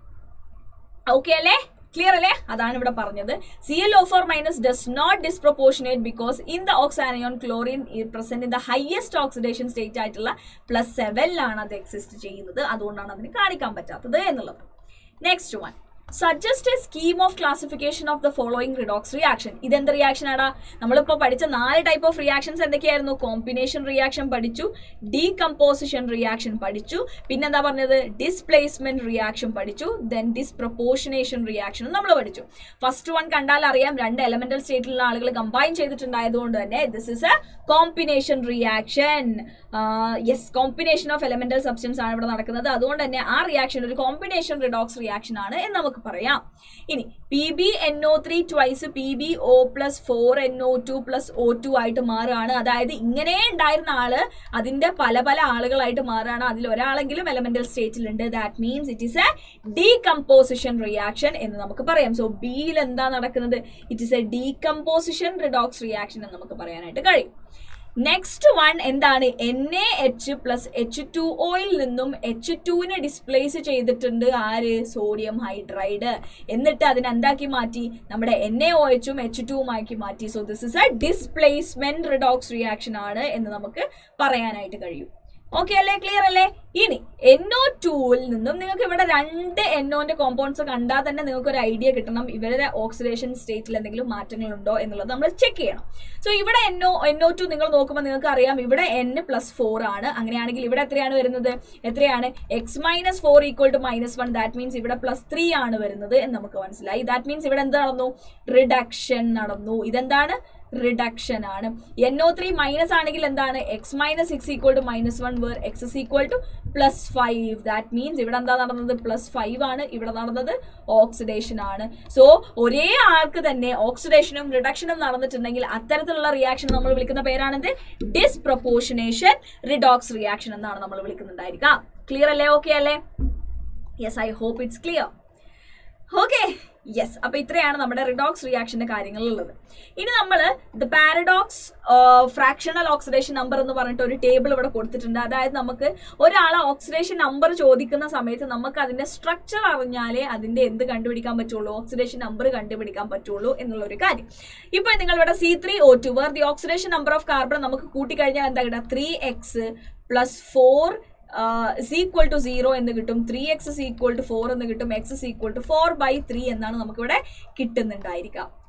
ഓക്കെ അല്ലേ ക്ലിയർ അല്ലേ അതാണ് ഇവിടെ പറഞ്ഞത് C L O four minus does not disproportionate because in the oxoanion chlorine present in the highest oxidation state ആയിട്ടുള്ള പ്ലസ് സെവനിലാണ് അത് എക്സിസ്റ്റ് ചെയ്യുന്നത് അതുകൊണ്ടാണ് അതിന് കാണിക്കാൻ പറ്റാത്തത് എന്നുള്ളത് next one suggest a scheme of classification of the following redox reaction ഇതെന്ത് റിയാക്ഷൻ ആടാ നമ്മളിപ്പോൾ പഠിച്ച നാല് ടൈപ്പ് ഓഫ് റിയാക്ഷൻസ് എന്തൊക്കെയായിരുന്നു കോമ്പിനേഷൻ റിയാക്ഷൻ പഠിച്ചു ഡീകമ്പോസിഷൻ റിയാക്ഷൻ പഠിച്ചു പിന്നെന്താ പറഞ്ഞത് ഡിസ്പ്ലേസ്മെന്റ് റിയാക്ഷൻ പഠിച്ചു ദെൻ ഡിസ്പ്രപ്പോർഷനേഷൻ റിയാക്ഷനും നമ്മൾ പഠിച്ചു ഫസ്റ്റ് വൺ കണ്ടാൽ അറിയാം രണ്ട് എലമെന്റൽ സ്റ്റേറ്റിലുള്ള ആളുകൾ കമ്പൈൻ ചെയ്തിട്ടുണ്ടായതുകൊണ്ട് തന്നെ this is a combination reaction yes combination of elemental substance ആണ് ഇവിടെ നടക്കുന്നത് അതുകൊണ്ട് തന്നെ ആ റിയാക്ഷൻ ഒരു കോമ്പിനേഷൻ റിഡോക്സ് റിയാക്ഷൻ ആണ് എന്ന് നമുക്ക് പറയാം ഇനി P B N O three twice P B O plus four N O two plus O two ആയിട്ട് മാറുകയാണ് അതായത് ഇങ്ങനെ ഉണ്ടായിരുന്ന ആള് അതിന്റെ പല പല ആളുകളായിട്ട് മാറുകയാണ് അതിൽ ഒരാളെങ്കിലും എലമെന്റൽ സ്റ്റേറ്റിലുണ്ട് that means it is a decomposition reaction എന്ന് നമുക്ക് പറയാം സോ ബിയിൽ എന്താ നടക്കുന്നത് it is a decomposition redox reaction എന്ന് നമുക്ക് പറയാനായിട്ട് കഴിയും നെക്സ്റ്റ് വൺ എന്താണ് N A H plus H two ഒയിൽ നിന്നും എച്ച് ടുവിനെ ഡിസ്പ്ലേസ് ചെയ്തിട്ടുണ്ട് ആര് സോഡിയം ഹൈഡ്രൈഡ് എന്നിട്ട് അതിനെ എന്താക്കി മാറ്റി നമ്മുടെ എൻ എ ഒ എച്ചും എച്ച് ടുവും ആക്കി മാറ്റി so this is a displacement redox reaction ആണ് എന്ന് നമുക്ക് പറയാനായിട്ട് കഴിയും ഓക്കെ അല്ലേ ക്ലിയർ അല്ലേ ഇനി എൻഒ ടൂവിൽ നിന്നും നിങ്ങൾക്ക് ഇവിടെ രണ്ട് എൻഒന്റെ കോമ്പൗണ്ട്സ് കണ്ടാൽ തന്നെ നിങ്ങൾക്ക് ഒരു ഐഡിയ കിട്ടണം ഇവരുടെ ഓക്സിഡേഷൻ സ്റ്റേറ്റിൽ എന്തെങ്കിലും മാറ്റങ്ങളുണ്ടോ എന്നുള്ളത് നമ്മൾ ചെക്ക് ചെയ്യണം സോ ഇവിടെ എൻഒ എൻഒ ടു നിങ്ങൾ നോക്കുമ്പോൾ നിങ്ങൾക്ക് അറിയാം ഇവിടെ എൻ പ്ലസ് ഫോർ ആണ് അങ്ങനെയാണെങ്കിൽ ഇവിടെ എത്രയാണ് വരുന്നത് എത്രയാണ് x minus four equal to minus one that means ഇവിടെ പ്ലസ് ത്രീ ആണ് വരുന്നത് എന്ന് നമുക്ക് മനസ്സിലായി ദാറ്റ് മീൻസ് ഇവിടെ എന്ത് നടന്നു റിഡക്ഷൻ നടന്നു ഇതെന്താണ് റിഡക്ഷൻ ആണ് എൻ ഒ ത്രീ മൈനസ് ആണെങ്കിൽ എന്താണ് x minus six equal to minus one where X is equal to plus five that means ഇവിടെ എന്താ നടന്നത് പ്ലസ് ഫൈവ് ആണ് ഇവിടെ നടന്നത് ഓക്സിഡേഷൻ ആണ് സോ ഒരേ ആൾക്ക് തന്നെ ഓക്സിഡേഷനും റിഡക്ഷനും നടന്നിട്ടുണ്ടെങ്കിൽ അത്തരത്തിലുള്ള റിയാക്ഷൻ നമ്മൾ വിളിക്കുന്ന പേരാണെന്ത് ഡിസ്പ്രപ്പോർഷനേഷൻ റിഡോക്സ് റിയാക്ഷൻ എന്നാണ് നമ്മൾ വിളിക്കുന്നുണ്ടായിരിക്കുക ക്ലിയർ അല്ലേ ഓക്കെ അല്ലേ yes I hope it's clear okay yes അപ്പൊ ഇത്രയാണ് നമ്മുടെ റിഡോക്സ് റിയാക്ഷന്റെ കാര്യങ്ങളുള്ളത് ഇനി നമ്മൾ the paradox fractional oxidation number എന്ന് പറഞ്ഞിട്ട് ഒരു ടേബിൾ ഇവിടെ കൊടുത്തിട്ടുണ്ട് അതായത് നമുക്ക് ഒരാളെ ഓക്സിഡേഷൻ നമ്പർ ചോദിക്കുന്ന സമയത്ത് നമുക്ക് അതിന്റെ സ്ട്രക്ചർ അറിഞ്ഞാലേ അതിന്റെ എന്ത് കണ്ടുപിടിക്കാൻ പറ്റുള്ളൂ ഓക്സിഡേഷൻ നമ്പർ കണ്ടുപിടിക്കാൻ പറ്റുള്ളൂ എന്നുള്ള ഒരു കാര്യം ഇപ്പൊ നിങ്ങൾ ഇവിടെ C three O two where the oxidation number of carbon നമുക്ക് കൂട്ടിക്കഴിഞ്ഞാൽ എന്താ കിട്ടുക three x plus four is equal to zero എന്ന് കിട്ടും three x is equal to four എന്ന് കിട്ടും x is equal to four by three എന്നാണ് നമുക്കിവിടെ കിട്ടുന്നുണ്ടായിരിക്കാം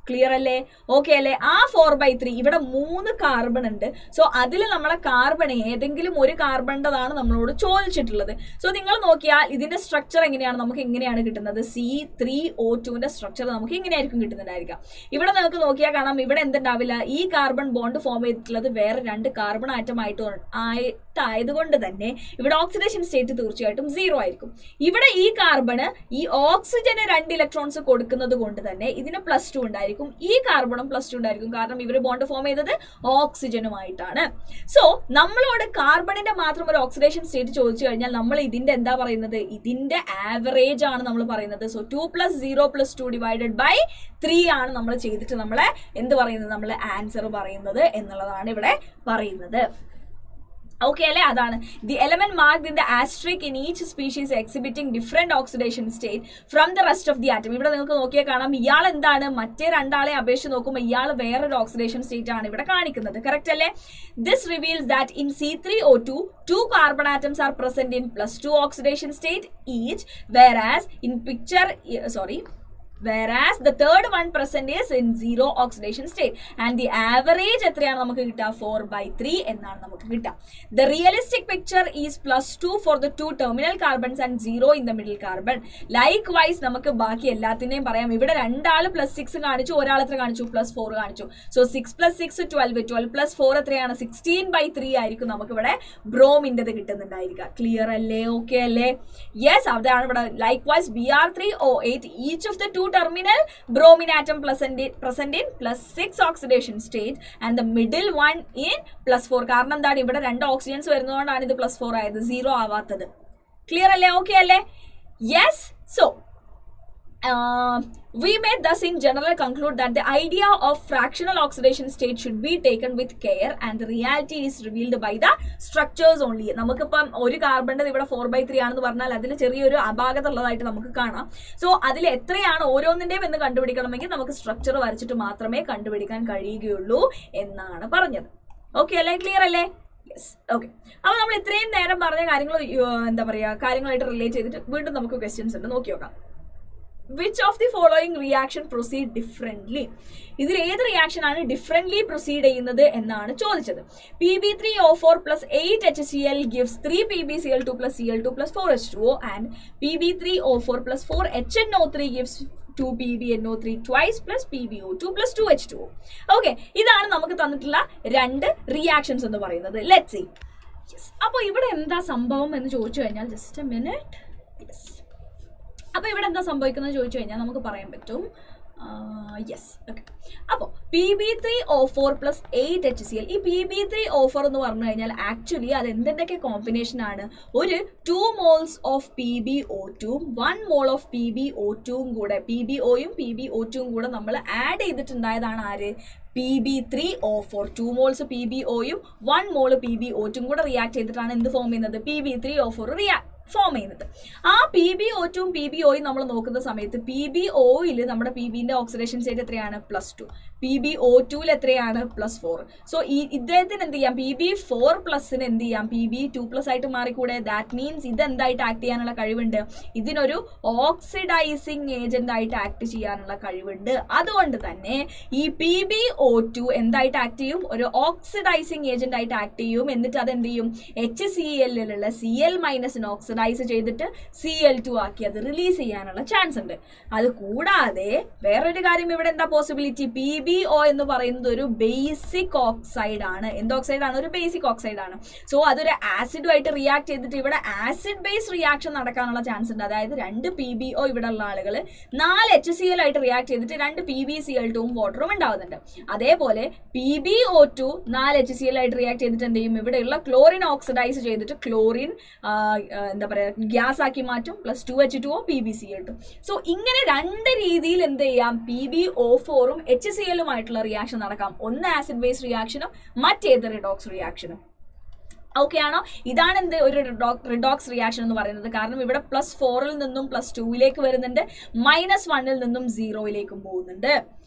ക്ലിയർ അല്ലേ ഓക്കെ അല്ലേ ആ ഫോർ ബൈ ത്രീ ഇവിടെ മൂന്ന് കാർബൺ ഉണ്ട് സോ അതിൽ നമ്മളെ കാർബൺ ഏതെങ്കിലും ഒരു കാർബണിൻ്റെതാണ് നമ്മളോട് ചോദിച്ചിട്ടുള്ളത് സോ നിങ്ങൾ നോക്കിയാൽ ഇതിന്റെ സ്ട്രക്ചർ എങ്ങനെയാണ് നമുക്ക് എങ്ങനെയാണ് കിട്ടുന്നത് സി ത്രീ ഒ ടുവിന്റെ സ്ട്രക്ചർ നമുക്ക് ഇങ്ങനെയായിരിക്കും കിട്ടുന്നുണ്ടായിരിക്കാം ഇവിടെ നമുക്ക് നോക്കിയാൽ കാണാം ഇവിടെ എന്തുണ്ടാവില്ല ഈ കാർബൺ ബോണ്ട് ഫോം ചെയ്തിട്ടുള്ളത് വേറെ രണ്ട് കാർബൺ ആറ്റം ആയിട്ട് ആയിട്ടായതുകൊണ്ട് തന്നെ ഇവിടെ ഓക്സിഡേഷൻ സ്റ്റേറ്റ് തീർച്ചയായിട്ടും സീറോ ആയിരിക്കും ഇവിടെ ഈ കാർബണ് ഈ ഓക്സിജന് രണ്ട് ഇലക്ട്രോൺസ് കൊടുക്കുന്നത് കൊണ്ട് തന്നെ ഇതിന് പ്ലസ് ടു ഉണ്ടായിരിക്കും ഈ കാർബണും പ്ലസ് ടു ഉണ്ടായിരിക്കും കാരണം ഇവർ ബോണ്ട് ഫോം ചെയ്തത് ഓക്സിജനുമായിട്ടാണ് സോ നമ്മളോട് കാർബണിന്റെ മാത്രം ഒരു ഓക്സിഡേഷൻ സ്റ്റേറ്റ് ചോദിച്ചു കഴിഞ്ഞാൽ നമ്മൾ ഇതിന്റെ എന്താ പറയുന്നത് ഇതിന്റെ ആവറേജ് ആണ് നമ്മൾ പറയുന്നത് so two plus zero plus two divided by three ആണ് നമ്മൾ ചെയ്തിട്ട് നമ്മളെ എന്ത് പറയുന്നത് നമ്മൾ ആൻസർ പറയുന്നത് എന്നുള്ളതാണ് ഇവിടെ പറയുന്നത് ഓക്കെ അല്ലെ അതാണ് the element mark in the asterisk in each species exhibiting different oxidation state from the rest of the atom ഇവിടെ നിങ്ങൾക്ക് നോക്കിയാൽ കാണാം ഇയാൾ എന്താണ് മറ്റേ രണ്ടാളെ അപേക്ഷിച്ച് നോക്കുമ്പോൾ ഇയാൾ വേറൊരു ഓക്സിഡേഷൻ സ്റ്റേറ്റ് ആണ് ഇവിടെ കാണിക്കുന്നത് കറക്റ്റ് അല്ലേ this reveals that in C three O two two carbon atoms are present in plus 2 oxidation state each whereas in picture sorry whereas the third one present is in zero oxidation state and the average എത്രയാണ് നമുക്ക് കിട്ടുക four by three എന്നാണ് നമുക്ക് കിട്ടുക the realistic picture is plus two for the two terminal carbons and zero in the middle carbon likewise നമുക്ക് ബാക്കി എല്ലാത്തിനെയും പറയാം ഇവിടെ രണ്ടാൾ പ്ലസ് സിക്സ് കാണിച്ചു ഒരാൾ എത്ര കാണിച്ചു പ്ലസ് ഫോർ കാണിച്ചു so six plus six twelve twelve plus four എത്രയാണ് സിക്സ്റ്റീൻ ബൈ ത്രീ ആയിരിക്കും നമുക്ക് ഇവിടെ ബ്രോമിൻ്റെത് കിട്ടുന്നുണ്ടായിരിക്കുക ക്ലിയർ അല്ലേ ഓക്കെ അല്ലേ യെസ് അതാണ് ഇവിടെ likewise B R three O eight each of the two terminal bromine atom present in, present in plus 6 oxidation state and the middle one in plus 4 കാരണം എന്താണ് ഇവിടെ രണ്ട് ഓക്സിജൻസ് വരുന്നതുകൊണ്ടാണ് ഇത് പ്ലസ് ഫോർ ആയത് zero ആവാത്തത് clear അല്ലേ okay അല്ലേ yes so uh, we may thus in general conclude that the idea of fractional oxidation state should be taken with care and the reality is revealed by the structures only നമുക്കിപ്പം ഒരു കാർബണിന്റെ ഇവിടെ four by three ആണെന്ന് പറഞ്ഞാൽ അതിൽ ചെറിയൊരു അപാകത ഉള്ളതായിട്ട് നമുക്ക് കാണാം സോ അതിൽ എത്രയാണ് ഓരോന്നിന്റെയും എന്ന് കണ്ടുപിടിക്കണമെങ്കിൽ നമുക്ക് സ്ട്രക്ചർ വരച്ചിട്ട് മാത്രമേ കണ്ടുപിടിക്കാൻ കഴിയുകയുള്ളൂ എന്നാണ് പറഞ്ഞത് ഓക്കെ അല്ലേ ക്ലിയർ അല്ലേ യെസ് ഓക്കെ അപ്പോൾ നമ്മൾ ഇത്രയും നേരം പറഞ്ഞ കാര്യങ്ങൾ എന്താ പറയുക കാര്യങ്ങളായിട്ട് റിലേറ്റ് ചെയ്തിട്ട് വീണ്ടും നമുക്ക് ക്വസ്റ്റ്യൻസ് ഉണ്ട് നോക്കി നോക്കാം which of the following reaction proceed differently ഇതിൽ ഏത് റിയാക്ഷൻ ആണ് ഡിഫറെന്റ്ലി പ്രൊസീഡ് ചെയ്യുന്നത് എന്നാണ് ചോദിച്ചത് P B three O four plus eight H C L gives three P B C L two plus C L two plus four H two O and P B three O four plus four H N O three gives two P B N O three twice plus P B O two plus two H two okay ഇതാണ് നമുക്ക് തന്നിട്ടുള്ള രണ്ട് reactions എന്ന് പറയുന്നത് let see അപ്പോൾ ഇവിടെ എന്താ സംഭവം എന്ന് ചോദിച്ചു കഴിഞ്ഞാൽ ജസ്റ്റ് എ മിനിറ്റ് യെസ് അപ്പോൾ ഇവിടെ എന്താ സംഭവിക്കുന്നത് ചോദിച്ചു കഴിഞ്ഞാൽ നമുക്ക് പറയാൻ പറ്റും യെസ് ഓക്കെ അപ്പോൾ P B three O four plus eight H C L ഈ പി ബി ത്രീ ഓഫർ എന്ന് പറഞ്ഞു കഴിഞ്ഞാൽ ആക്ച്വലി അത് എന്തിൻ്റെയൊക്കെ കോമ്പിനേഷൻ ആണ് ഒരു two moles of P B O ടുവും one mole of P B O ടുവും കൂടെ പി ബി ഒയും പി ബി ഒ ടുവും കൂടെ നമ്മൾ ആഡ് ചെയ്തിട്ടുണ്ടായതാണ് ആര് P B three O four two moles P B ഒയും വൺ മോള് പി ബി ഒ ടും കൂടെ റിയാക്ട് ചെയ്തിട്ടാണ് എന്ത് ഫോം ചെയ്യുന്നത് P B three O four react form ചെയ്യുന്നത് ആ പി ബി ഒ ടും പി ബി ഒയും നമ്മൾ നോക്കുന്ന സമയത്ത് പി ബി ഒയിൽ നമ്മുടെ പി ബിന്റെ ഓക്സിഡേഷൻ സ്റ്റേറ്റ് എത്രയാണ് plus two P B O ടുവിൽ എത്രയാണ് പ്ലസ് ഫോർ സോ ഈ ഇദ്ദേഹത്തിന് എന്ത് ചെയ്യാം പി ബി ഫോർ പ്ലസിന് എന്ത് ചെയ്യാം പി ബി ടു പ്ലസ് ആയിട്ട് മാറിക്കൂടെ ദാറ്റ് മീൻസ് ഇത് എന്തായിട്ട് ആക്ട് ചെയ്യാനുള്ള കഴിവുണ്ട് ഇതിനൊരു ഓക്സിഡൈസിങ് ഏജന്റ് ആയിട്ട് ആക്ട് ചെയ്യാനുള്ള കഴിവുണ്ട് അതുകൊണ്ട് തന്നെ ഈ പി ബി ഒ ടു എന്തായിട്ട് ആക്ട് ചെയ്യും ഒരു ഓക്സിഡൈസിങ് ഏജന്റ് ആയിട്ട് ആക്ട് ചെയ്യും എന്നിട്ട് അത് എന്ത് ചെയ്യും എച്ച് സി എല്ലിലുള്ള സി എൽ മൈനസിന് ഓക്സിഡൈസ് ചെയ്തിട്ട് സി എൽ ടു ആക്കി അത് റിലീസ് ചെയ്യാനുള്ള ചാൻസ് ഉണ്ട് അത് കൂടാതെ വേറൊരു കാര്യം ഇവിടെ എന്താ പോസിബിലിറ്റി പി ബി ഒ എന്ന് പറയുന്നത് ഒരു ബേസിക് ഓക്സൈഡ് ആണ് എന്ത് ഓക്സൈഡ് ആണ് ഒരു ബേസിക് ഓക്സൈഡ് ആണ് സോ അതൊരു ആസിഡുമായിട്ട് റിയാക്ട് ചെയ്തിട്ട് ഇവിടെ ആസിഡ് ബേസ് റിയാക്ഷൻ നടക്കാനുള്ള ചാൻസ് ഉണ്ട് അതായത് രണ്ട് പി ബി ഒ ഇവിടെ ഉള്ള ആളുകൾ നാല് എച്ച് സി എൽ ആയിട്ട് റിയാക്ട് ചെയ്തിട്ട് രണ്ട് പി ബി സി എൽ ടുവും വാട്ടറും ഉണ്ടാവുന്നുണ്ട് അതേപോലെ പി ബി ഒ ടു നാല് എച്ച് സി എൽ ആയിട്ട് റിയാക്ട് ചെയ്തിട്ട് എന്ത് ചെയ്യും ഇവിടെയുള്ള ക്ലോറിൻ ഓക്സിഡൈസ് ചെയ്തിട്ട് ക്ലോറിൻ എന്താ പറയുക ഗ്യാസ് ആക്കി മാറ്റും plus two H two O P B C L two so ഇങ്ങനെ രണ്ട് രീതിയിൽ എന്ത് ചെയ്യാം പി ബി ഒ ഫോറും എച്ച് സി എല്ലുമായിട്ടുള്ള റിയാക്ഷൻ നടക്കാം ഒന്ന് ആസിഡ് ബേസ് റിയാക്ഷനും മറ്റേത് റിഡോക്സ് റിയാക്ഷനും ഓക്കെ ആണോ ഇതാണ് എന്ത് ഒരു റിഡോക്സ് റിയാക്ഷൻ എന്ന് പറയുന്നത് കാരണം ഇവിടെ പ്ലസ് ഫോറിൽ നിന്നും പ്ലസ് ടൂവിലേക്ക് വരുന്നുണ്ട് മൈനസ് വണ്ണിൽ നിന്നും സീറോയിലേക്കും പോകുന്നുണ്ട്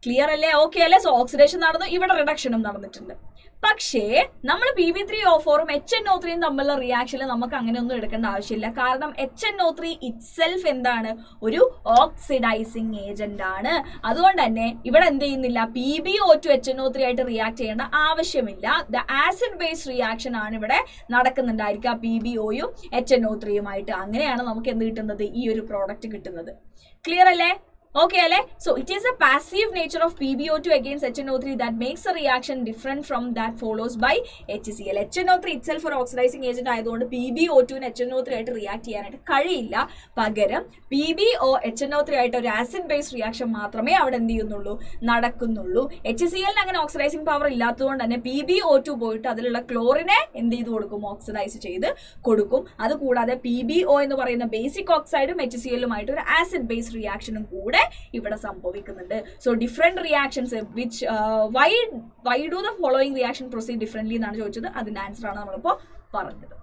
ക്ലിയർ അല്ലേ ഓക്കെ അല്ലേ സോ ഓക്സിഡേഷൻ നടന്നു ഇവിടെ റിഡക്ഷനും നടന്നിട്ടുണ്ട് പക്ഷേ നമ്മൾ പി വി ത്രീ ഓ ഫോറും എച്ച് എൻ ഒ ത്രീയും തമ്മിലുള്ള റിയാക്ഷനിൽ നമുക്ക് അങ്ങനെയൊന്നും എടുക്കേണ്ട ആവശ്യമില്ല കാരണം H N O three itself എന്താണ് ഒരു ഓക്സിഡൈസിങ് ഏജന്റ് ആണ് അതുകൊണ്ട് തന്നെ ഇവിടെ എന്ത് ചെയ്യുന്നില്ല P B O two H N O three ആയിട്ട് റിയാക്ട് ചെയ്യേണ്ട ആവശ്യമില്ല ദ ആസിഡ് ബേസ്ഡ് റിയാക്ഷൻ ആണ് ഇവിടെ നടക്കുന്നുണ്ടായിരിക്കുക പി ബി ഒയും എച്ച് എൻ ഒ ത്രീയുമായിട്ട് അങ്ങനെയാണ് നമുക്ക് എന്ത് കിട്ടുന്നത് ഈ ഒരു പ്രോഡക്റ്റ് കിട്ടുന്നത് ക്ലിയർ അല്ലേ Okay, Ale? So it is a passive nature of PbO2 against HNO3 that makes the reaction different from that follows by HCl. HNO3 itself ഒരു ഓക്സിഡൈസിങ് ഏജന്റ് ആയതുകൊണ്ട് പി ബി ഒ ടുവിന് H N O three ആയിട്ട് react ചെയ്യാനായിട്ട് കഴിയില്ല പകരം P B O H N O three ആയിട്ട് ഒരു acid based reaction മാത്രമേ അവിടെ എന്ത് ചെയ്യുന്നുള്ളൂ നടക്കുന്നുള്ളൂ എച്ച് സി എല്ലിന് അങ്ങനെ ഓക്സിഡൈസിങ് പവർ ഇല്ലാത്തതുകൊണ്ട് തന്നെ പി ബി ഒ ടു പോയിട്ട് അതിലുള്ള ക്ലോറിനെ എന്ത് ചെയ്ത് കൊടുക്കും ഓക്സിഡൈസ് ചെയ്ത് കൊടുക്കും അതുകൂടാതെ പി ബി ഒ എന്ന് പറയുന്ന ബേസിക് ഓക്സൈഡും എച്ച് സി എല്ലുമായിട്ട് ഒരു ആസിഡ് ബേസ്ഡ് റിയാക്ഷനും കൂടെ ഇവിടെ സംഭവിക്കുന്നുണ്ട് so different reactions which why why do the following reaction proceed differently എന്നാണ് ചോദിച്ചത് അതിന്റെ ആൻസർ ആണ് നമ്മളിപ്പോൾ പറഞ്ഞത്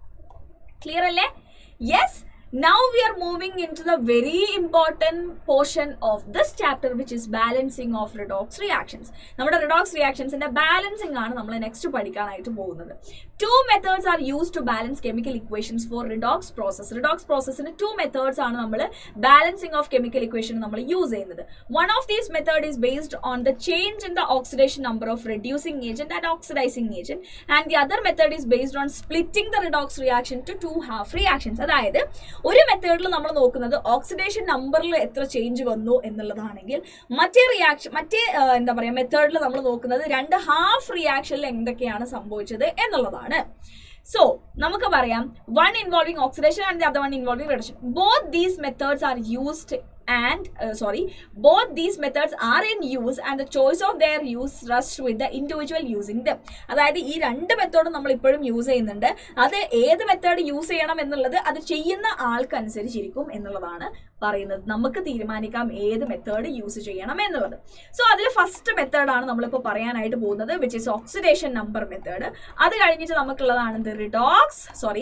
ക്ലിയർ അല്ലേ yes now we are moving into the very important portion of this chapter which is balancing of redox reactions നമ്മുടെ redox റിയാക്ഷൻസിന്റെ balancing ആണ് നമ്മൾ നെക്സ്റ്റ് പഠിക്കാനായിട്ട് പോകുന്നത് two methods are use to balance chemical equations for redox process redox പ്രോസസ്സിന് two methods ആണ് നമ്മൾ balancing of chemical equation നമ്മൾ യൂസ് ചെയ്യുന്നത് one of these method is based on the change in the oxidation number of reducing agent and oxidising agent and the other method is based on splitting the redox reaction to two half reactions അതായത് ഒരു മെത്തേഡിൽ നമ്മൾ നോക്കുന്നത് oxidation നമ്പറിൽ എത്ര change വന്നു എന്നുള്ളതാണെങ്കിൽ മറ്റേ reaction മറ്റേ ആ, എന്താ പറയുക മെത്തേഡിൽ നമ്മൾ നോക്കുന്നത് രണ്ട് ഹാഫ് റിയാക്ഷനിൽ എന്തൊക്കെയാണ് സംഭവിച്ചത് എന്നുള്ളതാണ് സോ നമുക്ക് പറയാം one involving oxidation and the other one involving reduction both these methods are used and uh, sorry both these methods are in use and the choice of their use rests with the individual using them അതായത് ഈ രണ്ട് മെത്തേഡും നമ്മൾ ഇപ്പോഴും use ചെയ്യുന്നുണ്ട് അത് ഏത് method use ചെയ്യണം എന്നുള്ളത് അത് ചെയ്യുന്ന ആൾക്കനുസരിച്ചിരിക്കും എന്നുള്ളതാണ് പറയുന്നത് നമുക്ക് തീരുമാനിക്കാം ഏത് മെത്തേഡ് യൂസ് ചെയ്യണം എന്നുള്ളത് സോ അതിൽ ഫസ്റ്റ് മെത്തേഡാണ് നമ്മളിപ്പോൾ പറയാനായിട്ട് പോകുന്നത് which is oxidation number method അത് കഴിഞ്ഞിട്ട് നമുക്കുള്ളതാണ് redox sorry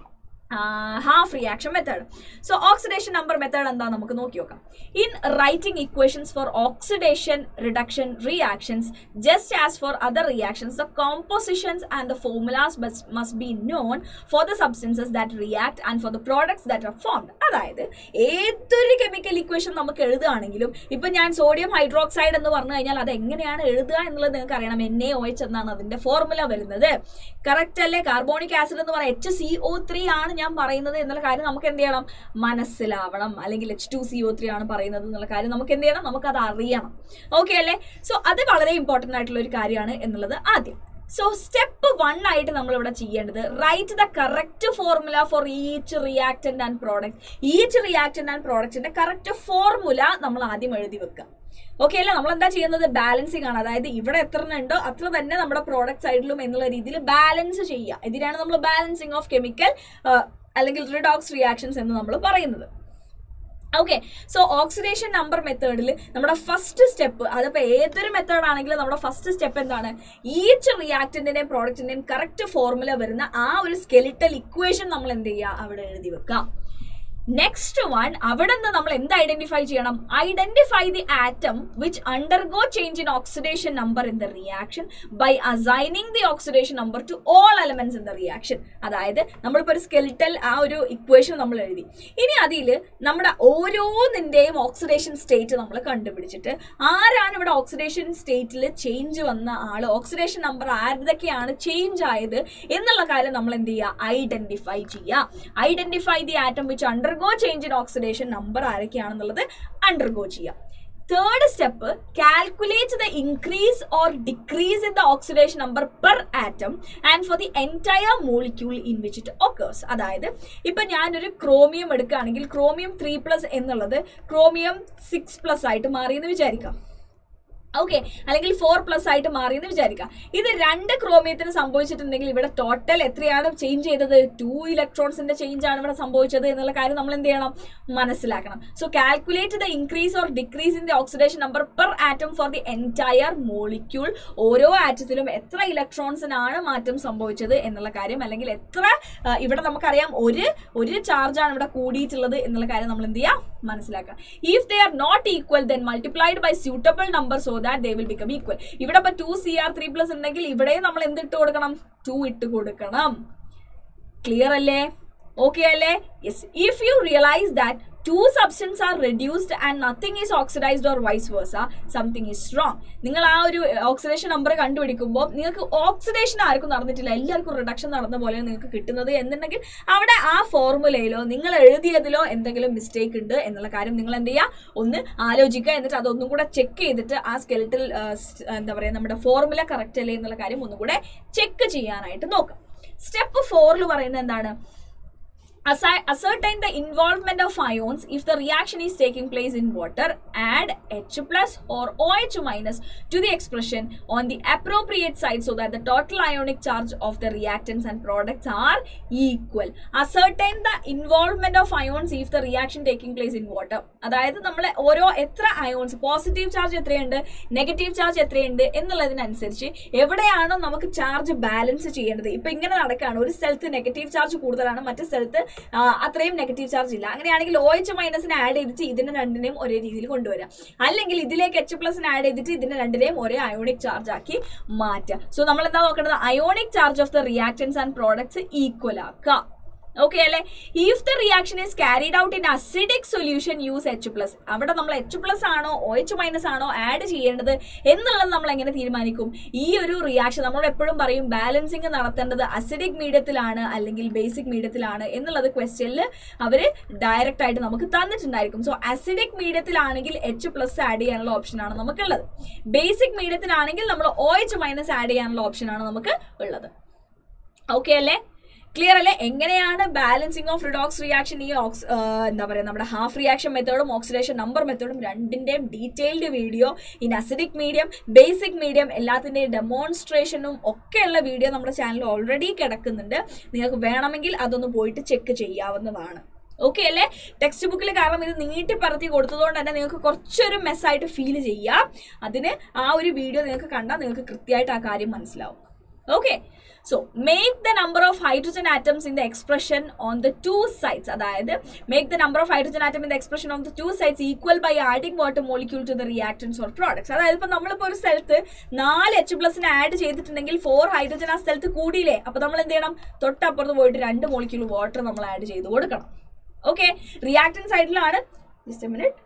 half reaction method so oxidation number method എന്താ നമുക്ക് നോക്കി നോക്കാം in writing equations for oxidation reduction reactions just as for other reactions the compositions and the formulas must be known for the substances that react and for the products that are formed അതായത് ഏതൊരു chemical equation നമുക്ക് എഴുതുകയാണെങ്കിലും ഇപ്പൊ ഞാൻ sodium hydroxide എന്ന് പറഞ്ഞു കഴിഞ്ഞാൽ അത് എങ്ങനെയാണ് എഴുതുക എന്നുള്ളത് നിങ്ങൾക്ക് അറിയണം എൻ എ ഒ എച്ച് എന്നാണ് അതിന്റെ ഫോർമുല വരുന്നത് കറക്റ്റ് അല്ലേ കാർബോണിക് ആസിഡ് എന്ന് പറയുന്നത് എച്ച് സി ഒ ത്രീ ആണ് ഞാൻ പറയുന്നത് എന്നുള്ള കാര്യം നമുക്ക് എന്ത് ചെയ്യണം മനസ്സിലാവണം അല്ലെങ്കിൽ H two C O three ആണ് പറയുന്നത് എന്നുള്ള കാര്യം നമുക്ക് എന്ത് ചെയ്യണം നമുക്കത് അറിയണം ഓക്കെ അല്ലേ സോ അത് വളരെ ഇമ്പോർട്ടൻ്റ് ആയിട്ടുള്ള ഒരു കാര്യമാണ് എന്നുള്ളത് ആദ്യം സോ സ്റ്റെപ്പ് വൺ ആയിട്ട് നമ്മൾ ഇവിടെ ചെയ്യേണ്ടത് write the correct formula for each reactant and product each reactant and പ്രോഡക്റ്റിന്റെ കറക്റ്റ് ഫോർമുല നമ്മൾ ആദ്യം എഴുതി വെക്കുക ഓക്കെ അല്ല നമ്മൾ എന്താ ചെയ്യുന്നത് ബാലൻസിങ് ആണ് അതായത് ഇവിടെ എത്ര എണ്ണം ഉണ്ടോ അത്ര തന്നെ നമ്മുടെ പ്രോഡക്റ്റ് സൈഡിലും എന്നുള്ള രീതിയിൽ ബാലൻസ് ചെയ്യുക ഇതിനാണ് നമ്മൾ ബാലൻസിങ് ഓഫ് കെമിക്കൽ അല്ലെങ്കിൽ റിഡോക്സ് റിയാക്ഷൻസ് എന്ന് നമ്മൾ പറയുന്നത് ഓക്കെ സോ ഓക്സിഡേഷൻ നമ്പർ മെത്തേഡിൽ നമ്മുടെ ഫസ്റ്റ് സ്റ്റെപ്പ് അതിപ്പോൾ ഏതൊരു മെത്തേഡ് ആണെങ്കിലും നമ്മുടെ ഫസ്റ്റ് സ്റ്റെപ്പ് എന്താണ് ഈച്ച് റിയാക്ടന്റിന്റെയും പ്രോഡക്റ്റിന്റെയും കറക്റ്റ് ഫോർമുല വരുന്ന ആ ഒരു സ്കെലിറ്റൽ ഇക്വേഷൻ നമ്മൾ എന്ത് ചെയ്യുക അവിടെ എഴുതി വെക്കാം നെക്സ്റ്റ് വൺ അവിടെ നിന്ന് നമ്മൾ എന്ത് ഐഡന്റിഫൈ ചെയ്യണം identify the atom which undergo change in oxidation number in the reaction by assigning the oxidation number to all elements in the reaction അതായത് നമ്മളിപ്പോൾ ഒരു സ്കെലിറ്റൽ ആ ഒരു ഇക്വേഷൻ നമ്മൾ എഴുതി ഇനി അതിൽ നമ്മുടെ ഓരോന്നിന്റെയും ഓക്സിഡേഷൻ സ്റ്റേറ്റ് നമ്മൾ കണ്ടുപിടിച്ചിട്ട് ആരാണ് ഇവിടെ ഓക്സിഡേഷൻ സ്റ്റേറ്റിൽ ചേഞ്ച് വന്ന ആള് ഓക്സിഡേഷൻ നമ്പർ ആരുതൊക്കെയാണ് ചേഞ്ച് ആയത് എന്നുള്ള കാര്യം നമ്മൾ എന്ത് ചെയ്യുക ഐഡന്റിഫൈ ചെയ്യുക identify the atom which undergo change in oxidation number ആരൊക്കെയാണെന്നുള്ളത് അണ്ടർഗോ ചെയ്യാം third step calculate the increase or decrease in the oxidation number per atom and for the entire molecule in which it occurs അതായത് ഇപ്പൊ ഞാനൊരു chromium എടുക്കുകയാണെങ്കിൽ chromium three plus എന്നുള്ളത് chromium six plus ആയിട്ട് മാറിയെന്ന് വിചാരിക്കാം ഓക്കെ അല്ലെങ്കിൽ ഫോർ പ്ലസ് ആയിട്ട് മാറി എന്ന് വിചാരിക്കാം ഇത് രണ്ട് ക്രോമിയത്തിന് സംഭവിച്ചിട്ടുണ്ടെങ്കിൽ ഇവിടെ ടോട്ടൽ എത്രയാണ് ചേഞ്ച് ചെയ്തത് ടു ഇലക്ട്രോൺസിന്റെ ചേഞ്ച് ആണ് ഇവിടെ സംഭവിച്ചത് എന്നുള്ള കാര്യം നമ്മൾ എന്ത് ചെയ്യണം മനസ്സിലാക്കണം so calculate the increase or decrease in the oxidation number per atom for the entire molecule ഓരോ ആറ്റത്തിലും എത്ര ഇലക്ട്രോൺസിനാണ് മാറ്റം സംഭവിച്ചത് എന്നുള്ള കാര്യം അല്ലെങ്കിൽ എത്ര ആ, ഇവിടെ നമുക്കറിയാം ഒരു ഒരു ചാർജാണ് ഇവിടെ കൂടിയിട്ടുള്ളത് എന്നുള്ള കാര്യം നമ്മൾ എന്ത് ചെയ്യാം മനസ്സിലാക്കുക if they are not equal then multiplied by suitable number so that they will become equal ഇവിടെ ഇപ്പൊ two C R three plus ഉണ്ടെങ്കിൽ ഇവിടെയും നമ്മൾ എന്ത് ഇട്ട് കൊടുക്കണം ടു ഇട്ട് കൊടുക്കണം ക്ലിയർ അല്ലേ ഓക്കെ അല്ലേ yes if you realise that two substance are reduced and nothing is oxidised or vice versa something is wrong നിങ്ങൾ ആ ഒരു ഓക്സിഡേഷൻ നമ്പർ കണ്ടുപിടിക്കുമ്പോൾ നിങ്ങൾക്ക് ഓക്സിഡേഷൻ ആർക്കും നടന്നിട്ടില്ല എല്ലാവർക്കും റിഡക്ഷൻ നടന്ന പോലെ നിങ്ങൾക്ക് കിട്ടുന്നത് എന്നുണ്ടെങ്കിൽ അവിടെ ആ ഫോർമുലയിലോ നിങ്ങൾ എഴുതിയതിലോ എന്തെങ്കിലും മിസ്റ്റേക്ക് ഉണ്ട് എന്നുള്ള കാര്യം നിങ്ങൾ എന്ത് ചെയ്യുക ഒന്ന് ആലോചിക്കുക എന്നിട്ട് അതൊന്നും കൂടെ ചെക്ക് ചെയ്തിട്ട് ആ സ്കെൽറ്റിൽ എന്താ പറയുക നമ്മുടെ ഫോർമുല കറക്റ്റ് അല്ലേ എന്നുള്ള കാര്യം ഒന്നും കൂടെ ചെക്ക് ചെയ്യാനായിട്ട് നോക്കാം സ്റ്റെപ്പ് ഫോറിൽ പറയുന്നത് എന്താണ് Assi- ascertain the involvement of ions if the reaction is taking place in water add H plus or OH minus to the expression on the appropriate side so that the total ionic charge of the reactants and products are equal ascertain the involvement of ions if the reaction taking place in water അതായത് നമ്മൾ ഓരോ എത്ര ions positive charge എത്രയുണ്ട് negative charge എത്രയുണ്ട് എന്നുള്ളതിനനുസരിച്ച് എവിടെയാണോ നമുക്ക് charge balance ചെയ്യേണ്ടത് ഇപ്പൊ ഇങ്ങനെ നടക്കുകയാണ് ഒരു സ്ഥലത്ത് നെഗറ്റീവ് ചാർജ് കൂടുതലാണ് മറ്റു സ്ഥലത്ത് ആ, അത്രയും നെഗറ്റീവ് ചാർജ് ഇല്ല അങ്ങനെയാണെങ്കിൽ ഒ എച്ച് മൈനസിന് ആഡ് ചെയ്തിട്ട് ഇതിനെ രണ്ടിനെയും ഒരേ രീതിയിൽ കൊണ്ടുവരാം അല്ലെങ്കിൽ ഇതിലേക്ക് എച്ച് പ്ലസിന് ആഡ് ചെയ്തിട്ട് ഇതിനെ രണ്ടിനെയും ഒരേ അയോണിക് ചാർജ് ആക്കി മാറ്റുക സോ നമ്മൾ എന്താ നോക്കേണ്ടത് ionic charge of the reactants and products equal ആക്കുക ഓക്കെ അല്ലെ if the reaction is carried out in acidic solution use H plus അവിടെ നമ്മൾ എച്ച് പ്ലസ് ആണോ ഒ എച്ച് മൈനസ് ആണോ ആഡ് ചെയ്യേണ്ടത് എന്നുള്ളത് നമ്മൾ എങ്ങനെ തീരുമാനിക്കും ഈ ഒരു റിയാക്ഷൻ നമ്മൾ എപ്പോഴും പറയും ബാലൻസിങ് നടത്തേണ്ടത് അസിഡിക് മീഡിയത്തിലാണ് അല്ലെങ്കിൽ ബേസിക് മീഡിയത്തിലാണ് എന്നുള്ളത് ക്വസ്റ്റ്യനിൽ അവർ ഡയറക്റ്റ് ആയിട്ട് നമുക്ക് തന്നിട്ടുണ്ടായിരിക്കും സോ അസിഡിക് മീഡിയത്തിലാണെങ്കിൽ എച്ച് പ്ലസ് ആഡ് ചെയ്യാനുള്ള ഓപ്ഷനാണ് നമുക്കുള്ളത് ബേസിക് മീഡിയത്തിലാണെങ്കിൽ നമ്മൾ ഒ എച്ച് മൈനസ് ആഡ് ചെയ്യാനുള്ള ഓപ്ഷനാണ് നമുക്ക് ഉള്ളത് ഓക്കെ അല്ലേ ക്ലിയർ അല്ലേ എങ്ങനെയാണ് ബാലൻസിങ് ഓഫ് റിഡോക്സ് റിയാക്ഷൻ ഈ ഓക്സ് എന്താ പറയുക നമ്മുടെ ഹാഫ് റിയാക്ഷൻ മെത്തേഡും ഓക്സിഡേഷൻ നമ്പർ മെത്തേഡും രണ്ടിന്റെയും detailed video in acidic medium basic medium എല്ലാത്തിന്റെയും ഡെമോൺസ്ട്രേഷനും ഒക്കെയുള്ള വീഡിയോ നമ്മുടെ ചാനലിൽ ഓൾറെഡി കിടക്കുന്നുണ്ട് നിങ്ങൾക്ക് വേണമെങ്കിൽ അതൊന്ന് പോയിട്ട് ചെക്ക് ചെയ്യാവുന്നതാണ് ഓക്കെ അല്ലേ ടെക്സ്റ്റ് ബുക്കിൽ കാരണം ഇത് നീട്ടി പറത്തി കൊടുത്തതുകൊണ്ട് തന്നെ നിങ്ങൾക്ക് കുറച്ചൊരു മെസ്സായിട്ട് ഫീൽ ചെയ്യാം അതിന് ആ ഒരു വീഡിയോ നിങ്ങൾക്ക് കണ്ടാൽ നിങ്ങൾക്ക് കൃത്യമായിട്ട് ആ കാര്യം മനസ്സിലാവും okay so make the number of hydrogen atoms in the expression on the two sides അതായത് make the number of hydrogen atom in the expression of the two sides equal by adding water molecule to the reactants or products അതായത് ഇപ്പൊ നമ്മളിപ്പോൾ ഒരു സ്ഥലത്ത് നാല് H പ്ലസിന് add ചെയ്തിട്ടുണ്ടെങ്കിൽ four hydrogen ആ സ്ഥലത്ത് കൂടിയില്ലേ അപ്പൊ നമ്മൾ എന്ത് ചെയ്യണം തൊട്ടപ്പുറത്ത് പോയിട്ട് രണ്ട് മോളിക്യൂൾ വാട്ടർ നമ്മൾ ആഡ് ചെയ്ത് കൊടുക്കണം ഓക്കെ റിയാക്ടൻ സൈഡിലാണ് ജസ്റ്റ് മിനിറ്റ്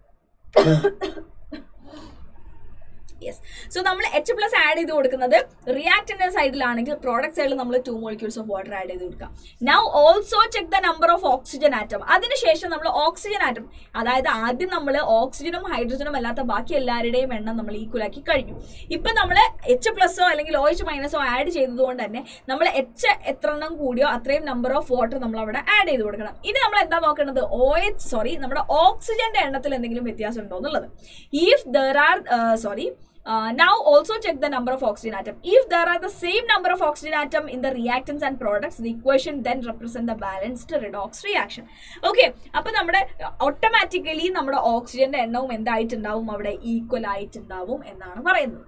യെസ് സോ നമ്മൾ എച്ച് പ്ലസ് ആഡ് ചെയ്ത് കൊടുക്കുന്നത് റിയാക്ടിന്റെ സൈഡിലാണെങ്കിൽ പ്രോഡക്റ്റ് സൈഡിൽ നമ്മൾ two molecules of water add ചെയ്ത് കൊടുക്കാം now also check the number of oxygen atom അതിനുശേഷം നമ്മൾ ഓക്സിജൻ ആറ്റം അതായത് ആദ്യം നമ്മൾ ഓക്സിജനും ഹൈഡ്രജനും അല്ലാത്ത ബാക്കി എല്ലാവരുടെയും എണ്ണം നമ്മൾ ഈക്വൽ ആക്കി കഴിഞ്ഞു ഇപ്പൊ നമ്മൾ എച്ച് പ്ലസോ അല്ലെങ്കിൽ ഒ എച്ച് മൈനസോ ആഡ് ചെയ്തതുകൊണ്ട് തന്നെ നമ്മൾ എച്ച് എത്ര എണ്ണം കൂടിയോ അത്രയും നമ്പർ ഓഫ് വാട്ടർ നമ്മൾ അവിടെ ആഡ് ചെയ്ത് കൊടുക്കണം ഇനി നമ്മൾ എന്താ നോക്കേണ്ടത് ഒ എച്ച് സോറി നമ്മുടെ ഓക്സിജന്റെ എണ്ണത്തിൽ എന്തെങ്കിലും വ്യത്യാസം ഉണ്ടോ എന്നുള്ളത് if there are sorry Uh, now also check the number of oxygen atom. If there are the same number of oxygen atom in the reactants and products, the equation then represent the balanced redox reaction. Okay, അപ്പൊ നമ്മുടെ automatically നമ്മുടെ ഓക്സിജന്റെ എണ്ണവും എന്തായിട്ടുണ്ടാവും അവിടെ equal ആയിട്ടുണ്ടാവും എന്നാണ് പറയുന്നത്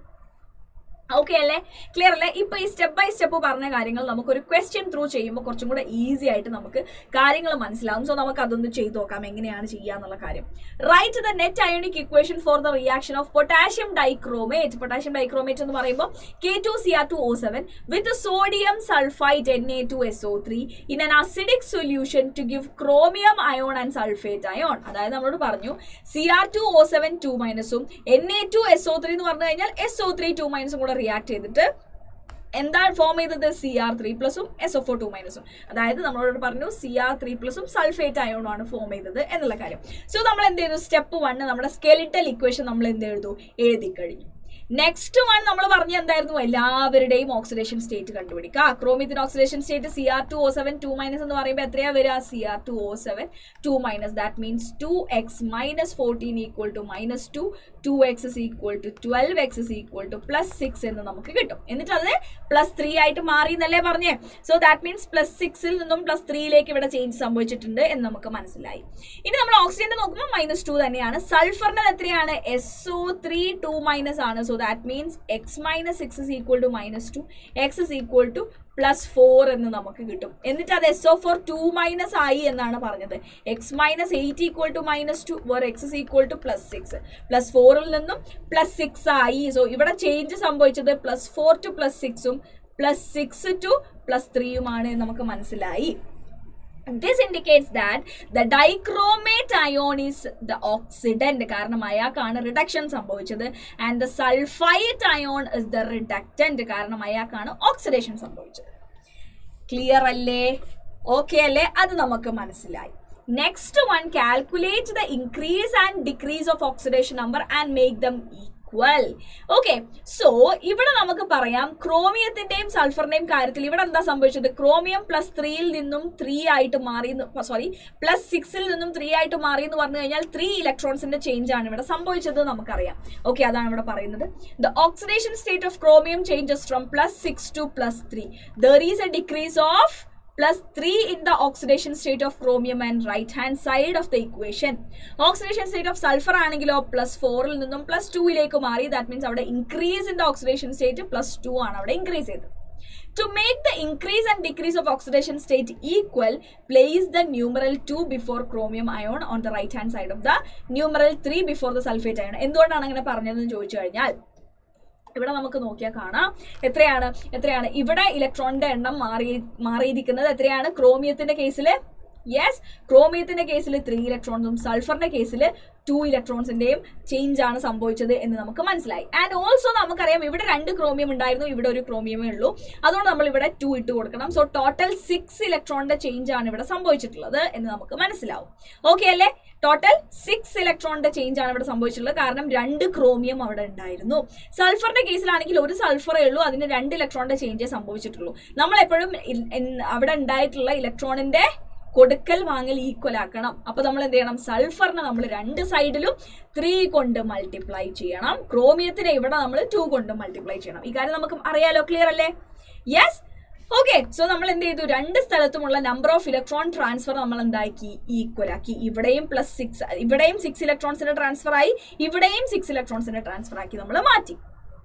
okay അല്ലേ ക്ലിയർ അല്ലേ ഇപ്പൊ ഈ സ്റ്റെപ്പ് ബൈ സ്റ്റെപ്പ് പറഞ്ഞ കാര്യങ്ങൾ നമുക്കൊരു ക്വസ്റ്റ്യൻ ത്രൂ ചെയ്യുമ്പോൾ കുറച്ചും കൂടെ ഈസി ആയിട്ട് നമുക്ക് കാര്യങ്ങൾ മനസ്സിലാവും സോ നമുക്ക് അതൊന്ന് ചെയ്തു നോക്കാം എങ്ങനെയാണ് ചെയ്യുക എന്നുള്ള കാര്യം write the net ionic equation for the reaction of potassium dichromate potassium dichromate എന്ന് പറയുമ്പോൾ K two C R two O seven with sodium sulphite N A two S O three in an acidic solution to give chromium ion and sulphate ion അതായത് നമ്മളോട് പറഞ്ഞു C R two O seven two മൈനസും N A two S O three എന്ന് പറഞ്ഞു കഴിഞ്ഞാൽ S O three two മൈനസും കൂടെ react ചെയ്തിട്ട് എന്താണ് ഫോം ചെയ്തത് സി ആർ ത്രീ പ്ലസും എസ് എഫ് ഒ ടു മൈനസും അതായത് നമ്മളോട് പറഞ്ഞു സി ആർ ത്രീ പ്ലസും സൾഫേറ്റ് അയോണും ആണ് ഫോം ചെയ്തത് എന്നുള്ള കാര്യം സോ നമ്മൾ എന്ത് ചെയ്തു സ്റ്റെപ്പ് വണ്ണ് നമ്മുടെ സ്കെലിറ്റൽ ഇക്വേഷൻ നമ്മൾ എന്ത് എഴുതു എഴുതി കഴിഞ്ഞു നെക്സ്റ്റ് വൺ നമ്മൾ പറഞ്ഞ എന്തായിരുന്നു എല്ലാവരുടെയും ഓക്സിഡേഷൻ സ്റ്റേറ്റ് കണ്ടുപിടിക്കുക ക്രോമിയത്തിന് oxidation state C R two O seven two minus എന്ന് പറയുമ്പോൾ എത്രയാ വരിക C R two O seven two minus that means two X minus fourteen equal to minus two two X is equal to twelve X is equal to plus six എന്ന് നമുക്ക് കിട്ടും എന്നിട്ട് അത് plus three ആയിട്ട് മാറി എന്നല്ലേ പറഞ്ഞേ so that means plus സിക്സിൽ നിന്നും പ്ലസ് ത്രീയിലേക്ക് ഇവിടെ ചേഞ്ച് സംഭവിച്ചിട്ടുണ്ട് എന്ന് നമുക്ക് മനസ്സിലായി ഇനി നമ്മൾ ഓക്സിജന്റെ നോക്കുമ്പോൾ മൈനസ് ടു തന്നെയാണ് സൾഫറിന്റെ എത്രയാണ് S O three two minus ആണ് so that means X minus six is equal to minus two X is equal to plus four എന്ന് നമുക്ക് കിട്ടും എന്നിട്ട് അത് S of four two minus ആയി എന്നാണ് പറഞ്ഞത് X minus eight equal to minus two where X is equal to plus six plus ഫോറിൽ നിന്നും പ്ലസ് സിക്സ് ആയി സോ ഇവിടെ ചേഞ്ച് സംഭവിച്ചത് പ്ലസ് ഫോർ ടു പ്ലസ് സിക്സും പ്ലസ് സിക്സ് ടു പ്ലസ് ത്രീയുമാണ് എന്ന് നമുക്ക് മനസ്സിലായി this indicates that the dichromate ion is the oxidant കാരണം അയാൾക്കാണ് റിഡക്ഷൻ സംഭവിച്ചത് and the sulphite ion is the reductant കാരണം അയാൾക്കാണ് ഓക്സിഡേഷൻ സംഭവിച്ചത് ക്ലിയർ അല്ലേ ഓക്കെ അല്ലേ അത് നമുക്ക് മനസ്സിലായി next one calculate the increase and decrease of oxidation number and make them equal okay so ഇവിടെ നമുക്ക് പറയാം ക്രോമിയത്തിന്റെയും സൾഫറിന്റെയും കാര്യത്തിൽ ഇവിടെ എന്താ സംഭവിച്ചത് ക്രോമിയം പ്ലസ് ത്രീയിൽ നിന്നും ത്രീ ആയിട്ട് മാറി സോറി പ്ലസ് സിക്സിൽ നിന്നും ത്രീ ആയിട്ട് മാറി എന്ന് പറഞ്ഞു കഴിഞ്ഞാൽ ത്രീ ഇലക്ട്രോൺസിന്റെ ചേഞ്ച് ആണ് ഇവിടെ സംഭവിച്ചത് നമുക്കറിയാം ഓക്കെ അതാണ് ഇവിടെ പറയുന്നത് the oxidation state of chromium changes from plus six to plus three there is a decrease of plus 3 in the oxidation state of chromium and right hand side of the equation. Oxidation state of sulfur ആണെങ്കിലോ plus ഫോറിൽ നിന്നും plus ടൂയിലേക്ക് മാറി that means അവിടെ increase in the oxidation state plus two ആണ് അവിടെ increase ചെയ്തത് To make the increase and decrease of oxidation state equal, place the numeral 2 before chromium ion on the right hand side of the numeral 3 before the sulfate ion. എന്തുകൊണ്ടാണ് അങ്ങനെ പറഞ്ഞതെന്ന് ചോദിച്ചു കഴിഞ്ഞാൽ ഇവിടെ നമുക്ക് നോക്കിയാൽ കാണാം എത്രയാണ് എത്രയാണ് ഇവിടെ ഇലക്ട്രോണിന്റെ എണ്ണം മാറി മാറിയിരിക്കുന്നത് എത്രയാണ് ക്രോമിയത്തിന്റെ കേസിൽ യെസ് ക്രോമിയത്തിന്റെ കേസിൽ ത്രീ ഇലക്ട്രോൺസും സൾഫറിന്റെ കേസിൽ ടു ഇലക്ട്രോൺസിന്റെയും ചേഞ്ച് ആണ് സംഭവിച്ചത് എന്ന് നമുക്ക് മനസ്സിലായി ആൻഡ് ഓൾസോ നമുക്കറിയാം ഇവിടെ രണ്ട് ക്രോമിയം ഉണ്ടായിരുന്നു ഇവിടെ ഒരു ക്രോമിയമേ ഉള്ളൂ അതുകൊണ്ട് നമ്മൾ ഇവിടെ ടു ഇട്ട് കൊടുക്കണം സോ ടോട്ടൽ സിക്സ് ഇലക്ട്രോണിന്റെ ചേഞ്ച് ആണ് ഇവിടെ സംഭവിച്ചിട്ടുള്ളത് എന്ന് നമുക്ക് മനസ്സിലാവും ഓക്കെ അല്ലേ ടോട്ടൽ സിക്സ് ഇലക്ട്രോണിന്റെ ചേഞ്ച് ആണ് ഇവിടെ സംഭവിച്ചിട്ടുള്ളത് കാരണം രണ്ട് ക്രോമിയം അവിടെ ഉണ്ടായിരുന്നു സൾഫറിന്റെ കേസിലാണെങ്കിൽ ഒരു സൾഫറേ ഉള്ളൂ അതിന് രണ്ട് ഇലക്ട്രോണിന്റെ ചേഞ്ചേ സംഭവിച്ചിട്ടുള്ളൂ നമ്മൾ എപ്പോഴും ഇൽ- ഇൻ- അവിടെ ഉണ്ടായിട്ടുള്ള ഇലക്ട്രോണിന്റെ കൊടുക്കൽ വാങ്ങൽ ഈക്വൽ ആക്കണം അപ്പൊ നമ്മൾ എന്ത് ചെയ്യണം സൾഫറിനെ നമ്മൾ രണ്ട് സൈഡിലും ത്രീ കൊണ്ട് മൾട്ടിപ്ലൈ ചെയ്യണം ക്രോമിയത്തിനെ ഇവിടെ നമ്മൾ ടു കൊണ്ട് മൾട്ടിപ്ലൈ ചെയ്യണം ഈ കാര്യം നമുക്ക് അറിയാലോ ക്ലിയർ അല്ലേ യെസ് ഓക്കെ സോ നമ്മൾ എന്ത് ചെയ്തു രണ്ട് സ്ഥലത്തുമുള്ള നമ്പർ ഓഫ് ഇലക്ട്രോൺ ട്രാൻസ്ഫർ നമ്മൾ എന്താക്കി ഈക്വൽ ആക്കി ഇവിടെയും പ്ലസ് സിക്സ് ഇവിടെയും സിക്സ് ഇലക്ട്രോൺസിന്റെ ട്രാൻസ്ഫർ ആയി ഇവിടെയും സിക്സ് ഇലക്ട്രോൺസിന്റെ ട്രാൻസ്ഫർ ആക്കി നമ്മൾ മാറ്റി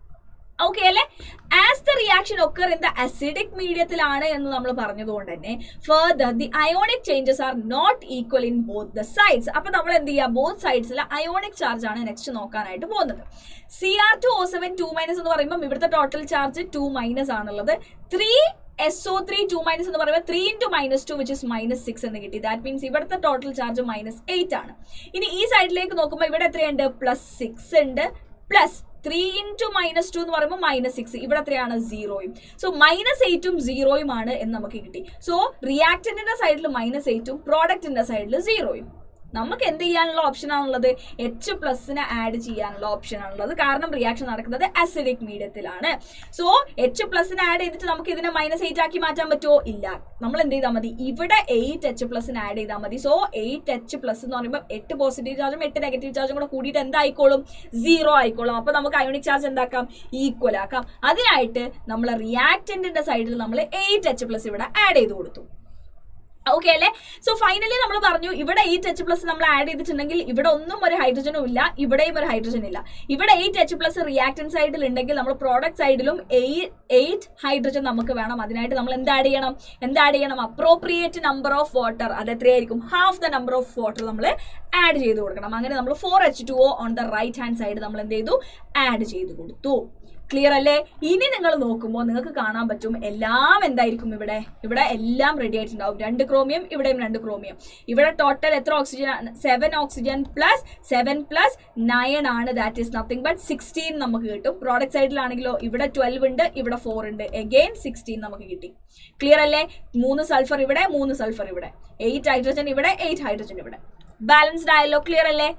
ഓക്കെ അല്ലെ as the reaction occur in the acidic മീഡിയത്തിലാണ് എന്ന് നമ്മൾ പറഞ്ഞതുകൊണ്ട് തന്നെ further the ionic changes are not equal in both the sides അപ്പൊ നമ്മൾ എന്ത് ചെയ്യുക ബോത്ത് സൈഡ്സിൽ അയോണിക് ചാർജ് ആണ് നെക്സ്റ്റ് നോക്കാനായിട്ട് പോകുന്നത് C R two O seven two minus എന്ന് പറയുമ്പോൾ ഇവിടുത്തെ ടോട്ടൽ ചാർജ് ടു മൈനസ് ആണുള്ളത് three S O three two minus എന്ന് പറയുമ്പോൾ three into minus two which is minus six എന്ന് കിട്ടി ദാറ്റ് മീൻസ് ഇവിടുത്തെ ടോട്ടൽ ചാർജ് മൈനസ് എയ്റ്റ് ആണ് ഇനി ഈ സൈഡിലേക്ക് നോക്കുമ്പോൾ ഇവിടെ എത്രയുണ്ട് പ്ലസ് സിക്സ് ഉണ്ട് plus three into minus two എന്ന് പറയുമ്പോൾ മൈനസ് സിക്സ് ഇവിടെ എത്രയാണ് സീറോയും സോ മൈനസ് എയ്റ്റും സീറോയും ആണ് എന്ന് നമുക്ക് കിട്ടി സോ റിയാക്ടന്റിന്റെ സൈഡിൽ മൈനസ് എയ്റ്റും പ്രോഡക്റ്റിന്റെ സൈഡിൽ സീറോയും നമുക്ക് എന്ത് ചെയ്യാനുള്ള ഓപ്ഷൻ ആണുള്ളത് എച്ച് പ്ലസിനെ ആഡ് ചെയ്യാനുള്ള ഓപ്ഷൻ ആണുള്ളത് കാരണം റിയാക്ഷൻ നടക്കുന്നത് അസിഡിക് മീഡിയത്തിലാണ് സോ എച്ച് പ്ലസിനെ ആഡ് ചെയ്തിട്ട് നമുക്ക് ഇതിനെ മൈനസ് എയ്റ്റ് ആക്കി മാറ്റാൻ പറ്റുമോ ഇല്ല നമ്മൾ എന്ത് ചെയ്താൽ മതി ഇവിടെ എയ്റ്റ് എച്ച് പ്ലസിന് ആഡ് ചെയ്താൽ മതി സോ എയ്റ്റ് എച്ച് പ്ലസ് എന്ന് പറയുമ്പോൾ എട്ട് പോസിറ്റീവ് ചാർജും എട്ട് നെഗറ്റീവ് ചാർജും കൂടെ കൂടിയിട്ട് എന്തായിക്കോളും സീറോ ആയിക്കോളും അപ്പൊ നമുക്ക് അയോണിക് ചാർജ് എന്താക്കാം ഈക്വൽ ആക്കാം അതിനായിട്ട് നമ്മൾ റിയാക്റ്റന്റിന്റെ സൈഡിൽ നമ്മൾ എയ്റ്റ് എച്ച് പ്ലസ് ഇവിടെ ആഡ് ചെയ്ത് കൊടുത്തു ഓക്കെ അല്ലേ സോ ഫൈനലി നമ്മൾ പറഞ്ഞു ഇവിടെ എയ്റ്റ് എച്ച് പ്ലസ് നമ്മൾ ആഡ് ചെയ്തിട്ടുണ്ടെങ്കിൽ ഇവിടെ ഒന്നും ഒരു ഹൈഡ്രജനും ഇല്ല ഇവിടെയും ഒരു ഹൈഡ്രജൻ ഇല്ല ഇവിടെ എയ്റ്റ് എച്ച് പ്ലസ് റിയാക്ടൻ സൈഡിൽ ഉണ്ടെങ്കിൽ നമ്മൾ പ്രോഡക്റ്റ് സൈഡിലും എയ്റ്റ് ഹൈഡ്രജൻ നമുക്ക് വേണം അതിനായിട്ട് നമ്മൾ എന്ത് ആഡ് ചെയ്യണം എന്ത് ആഡ് ചെയ്യണം അപ്രോപ്രിയേറ്റ് നമ്പർ ഓഫ് വാട്ടർ അത് എത്രയായിരിക്കും half the number of water നമ്മൾ ആഡ് ചെയ്ത് കൊടുക്കണം അങ്ങനെ നമ്മൾ four H two O on the right hand side നമ്മൾ എന്ത് ചെയ്തു ആഡ് ചെയ്ത് കൊടുത്തു ക്ലിയർ അല്ലേ ഇനി നിങ്ങൾ നോക്കുമ്പോൾ നിങ്ങൾക്ക് കാണാൻ പറ്റും എല്ലാം എന്തായിരിക്കും ഇവിടെ ഇവിടെ എല്ലാം റെഡി ആയിട്ടുണ്ടാവും രണ്ട് ക്രോമിയം ഇവിടെയും രണ്ട് ക്രോമിയം ഇവിടെ ടോട്ടൽ എത്ര ഓക്സിജൻ ആണ് seven oxygen plus seven plus nine ആണ് that is nothing but sixteen നമുക്ക് കിട്ടും പ്രോഡക്റ്റ് സൈഡിലാണെങ്കിലോ ഇവിടെ ട്വൽവ് ഉണ്ട് ഇവിടെ ഫോർ ഉണ്ട് എഗെയിൻ സിക്സ്റ്റീൻ നമുക്ക് കിട്ടി ക്ലിയർ അല്ലേ മൂന്ന് സൾഫർ ഇവിടെ മൂന്ന് സൾഫർ ഇവിടെ എയ്റ്റ് ഹൈഡ്രജൻ ഇവിടെ എയ്റ്റ് ഹൈഡ്രജൻ ഇവിടെ ബാലൻസ്ഡ് ആയല്ലോ ക്ലിയർ അല്ലേ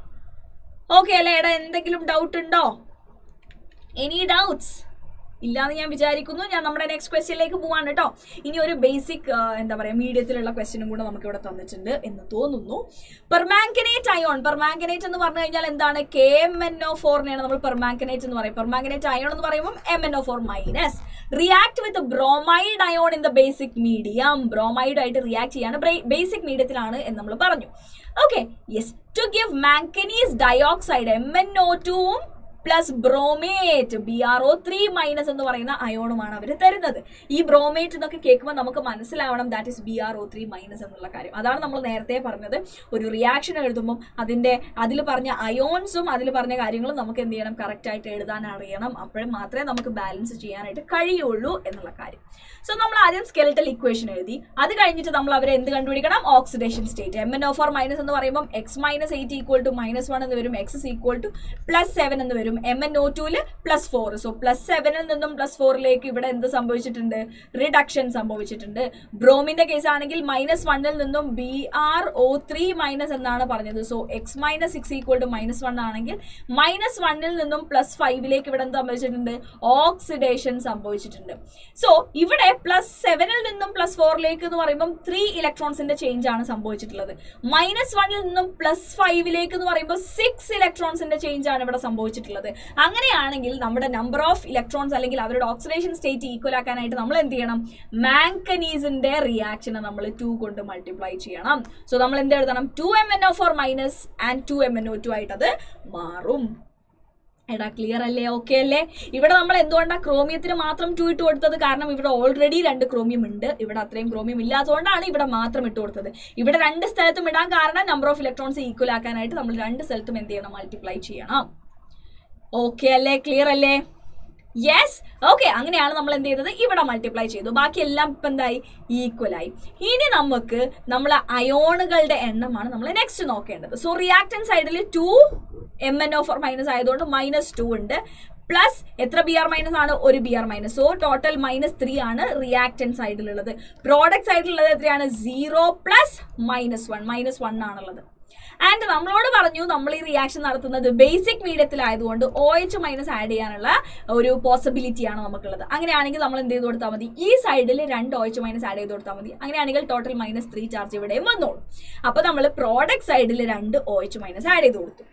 ഓക്കെ അല്ലേ എടാ എന്തെങ്കിലും ഡൗട്ട് ഉണ്ടോ എനി ഡൗട്ട്സ് ഇല്ലാന്ന് ഞാൻ വിചാരിക്കുന്നു ഞാൻ നമ്മുടെ നെക്സ്റ്റ് ക്വസ്റ്റ്യനിലേക്ക് പോവാണ് കേട്ടോ ഇനി ഒരു ബേസിക് എന്താ പറയുക മീഡിയത്തിലുള്ള ക്വസ്റ്റ്യനും കൂടെ നമുക്ക് ഇവിടെ തന്നിട്ടുണ്ട് എന്ന് തോന്നുന്നു പെർമാങ്കനേറ്റ് അയോൺ പെർമാങ്കനേറ്റ് എന്ന് പറഞ്ഞു കഴിഞ്ഞാൽ എന്താണ് കെ എം എൻ ഒ ഫോറിനെയാണ് നമ്മൾ പെർമാങ്കനേറ്റ് എന്ന് പറയും പെർമാങ്കനേറ്റ് അയോൺ എന്ന് പറയുമ്പോൾ M N O four minus react with bromide ion in the basic medium bromide ആയിട്ട് റിയാക്ട് ചെയ്യാണ് ബേസിക് മീഡിയത്തിലാണ് എന്ന് നമ്മൾ പറഞ്ഞു okay yes to give manganese dioxide M N O ടുവും plus bromate B R O three minus എന്ന് പറയുന്ന അയോണുമാണ് അവർ തരുന്നത് ഈ ബ്രോമേറ്റ് എന്നൊക്കെ കേൾക്കുമ്പോൾ നമുക്ക് മനസ്സിലാവണം that is B R O three minus എന്നുള്ള കാര്യം അതാണ് നമ്മൾ നേരത്തെ പറഞ്ഞത് ഒരു റിയാക്ഷൻ എഴുതുമ്പോൾ അതിന്റെ അതിൽ പറഞ്ഞ അയോൺസും അതിൽ പറഞ്ഞ കാര്യങ്ങളും നമുക്ക് എന്ത് ചെയ്യണം കറക്റ്റ് ആയിട്ട് എഴുതാൻ അറിയണം അപ്പോഴും മാത്രമേ നമുക്ക് ബാലൻസ് ചെയ്യാനായിട്ട് കഴിയുള്ളൂ എന്നുള്ള കാര്യം സോ നമ്മൾ ആദ്യം സ്കെലിറ്റൽ ഇക്വേഷൻ എഴുതി അത് കഴിഞ്ഞിട്ട് നമ്മൾ അവരെ എന്ത് കണ്ടുപിടിക്കണം oxidation state M N O four minus എന്ന് പറയുമ്പോൾ X minus eight equal to minus one എന്ന് വരും X equal to plus seven എന്ന് വരും എം എൻ ഒ ടുവില് പ്ലസ് ഫോർ സോ പ്ലസ് സെവനിൽ നിന്നും പ്ലസ് ഫോറിലേക്ക് ഇവിടെ എന്ത് സംഭവിച്ചിട്ടുണ്ട് റിഡക്ഷൻ സംഭവിച്ചിട്ടുണ്ട് ബ്രോമിന്റെ കേസ് ആണെങ്കിൽ മൈനസ് വണ്ണിൽ നിന്നും B R O three minus എന്നാണ് പറഞ്ഞത് so X minus six equal to minus one ആണെങ്കിൽ മൈനസ് വണ്ണിൽ നിന്നും പ്ലസ് ഫൈവിലേക്ക് ഇവിടെ എന്ത് സംഭവിച്ചിട്ടുണ്ട് ഓക്സിഡേഷൻ സംഭവിച്ചിട്ടുണ്ട് സോ ഇവിടെ പ്ലസ് സെവനിൽ നിന്നും പ്ലസ് ഫോറിലേക്ക് എന്ന് പറയുമ്പോൾ ത്രീ ഇലക്ട്രോൺസിന്റെ ചേഞ്ച് ആണ് സംഭവിച്ചിട്ടുള്ളത് മൈനസ് വണ്ണിൽ നിന്നും പ്ലസ് ഫൈവിലേക്ക് എന്ന് പറയുമ്പോൾ സിക്സ് ഇലക്ട്രോൺസിന്റെ ചേഞ്ച് ആണ് ഇവിടെ സംഭവിച്ചിട്ടുള്ളത് അങ്ങനെയാണെങ്കിൽ നമ്മുടെ നമ്പർ ഓഫ് ഇലക്ട്രോൺസ് അല്ലെങ്കിൽ അവരുടെ ഓക്സിഡേഷൻ സ്റ്റേറ്റ് ഈക്വൽ ആക്കാനായിട്ട് നമ്മൾ എന്ത് ചെയ്യണം മാങ്കനീസിന്റെ റിയാക്ഷനെ നമ്മൾ ടു കൊണ്ട് മൾട്ടിപ്ലൈ ചെയ്യണം സോ നമ്മൾ എന്ത് എഴുതണം two M N O four minus and two M N O two ആയിട്ട് അത് മാറും എടാ ക്ലിയർ അല്ലേ ഓക്കെ അല്ലേ ഇവിടെ നമ്മൾ എന്തുകൊണ്ടാണ് ക്രോമിയത്തിന് മാത്രം ടു ഇട്ട് കൊടുത്തത് കാരണം ഇവിടെ ഓൾറെഡി രണ്ട് ക്രോമിയം ഉണ്ട് ഇവിടെ അത്രയും ക്രോമിയം ഇല്ലാത്തതുകൊണ്ടാണ് ഇവിടെ മാത്രം ഇട്ട് കൊടുത്തത് ഇവിടെ രണ്ട് സ്ഥലത്തും ഇടാൻ കാരണം നമ്പർ ഓഫ് ഇലക്ട്രോൺസ് ഈക്വൽ ആക്കാനായിട്ട് നമ്മൾ രണ്ട് സ്ഥലത്തും എന്ത് ചെയ്യണം മൾട്ടിപ്ലൈ ചെയ്യണം ഓക്കെ അല്ലേ ക്ലിയർ അല്ലേ യെസ് ഓക്കെ അങ്ങനെയാണ് നമ്മൾ എന്ത് ചെയ്തത് ഇവിടെ മൾട്ടിപ്ലൈ ചെയ്തു ബാക്കി എല്ലാം ഇപ്പം എന്തായി ഈക്വൽ ആയി ഇനി നമുക്ക് നമ്മൾ അയോണുകളുടെ എണ്ണമാണ് നമ്മൾ നെക്സ്റ്റ് നോക്കേണ്ടത് സോ റിയാക്ടൻ സൈഡിൽ two M N O four minus ആയതുകൊണ്ട് മൈനസ് ടു ഉണ്ട് പ്ലസ് എത്ര ബി ആർ മൈനസ് ആണ് ഒരു B R minus so total minus three ആണ് റിയാക്ടൻ സൈഡിലുള്ളത് പ്രോഡക്റ്റ് സൈഡിലുള്ളത് എത്രയാണ് zero plus minus one minus one ആണുള്ളത് ആൻഡ് നമ്മളോട് പറഞ്ഞു നമ്മൾ ഈ റിയാക്ഷൻ നടത്തുന്നത് ബേസിക് മീഡിയത്തിലായതുകൊണ്ട് ഒ എച്ച് മൈനസ് ആഡ് ചെയ്യാനുള്ള ഒരു പോസിബിലിറ്റി ആണ് നമുക്കുള്ളത് അങ്ങനെയാണെങ്കിൽ നമ്മൾ എന്ത് ചെയ്ത് കൊടുത്താൽ മതി ഈ സൈഡിൽ രണ്ട് ഒ എച്ച് മൈനസ് ആഡ് ചെയ്ത് കൊടുത്താൽ മതി അങ്ങനെയാണെങ്കിൽ ടോട്ടൽ മൈനസ് ത്രീ ചാർജ് ഇവിടെയും വന്നോളൂ അപ്പോൾ നമ്മൾ പ്രോഡക്റ്റ് സൈഡിൽ രണ്ട് ഒ എച്ച് മൈനസ് ആഡ് ചെയ്ത് കൊടുത്തു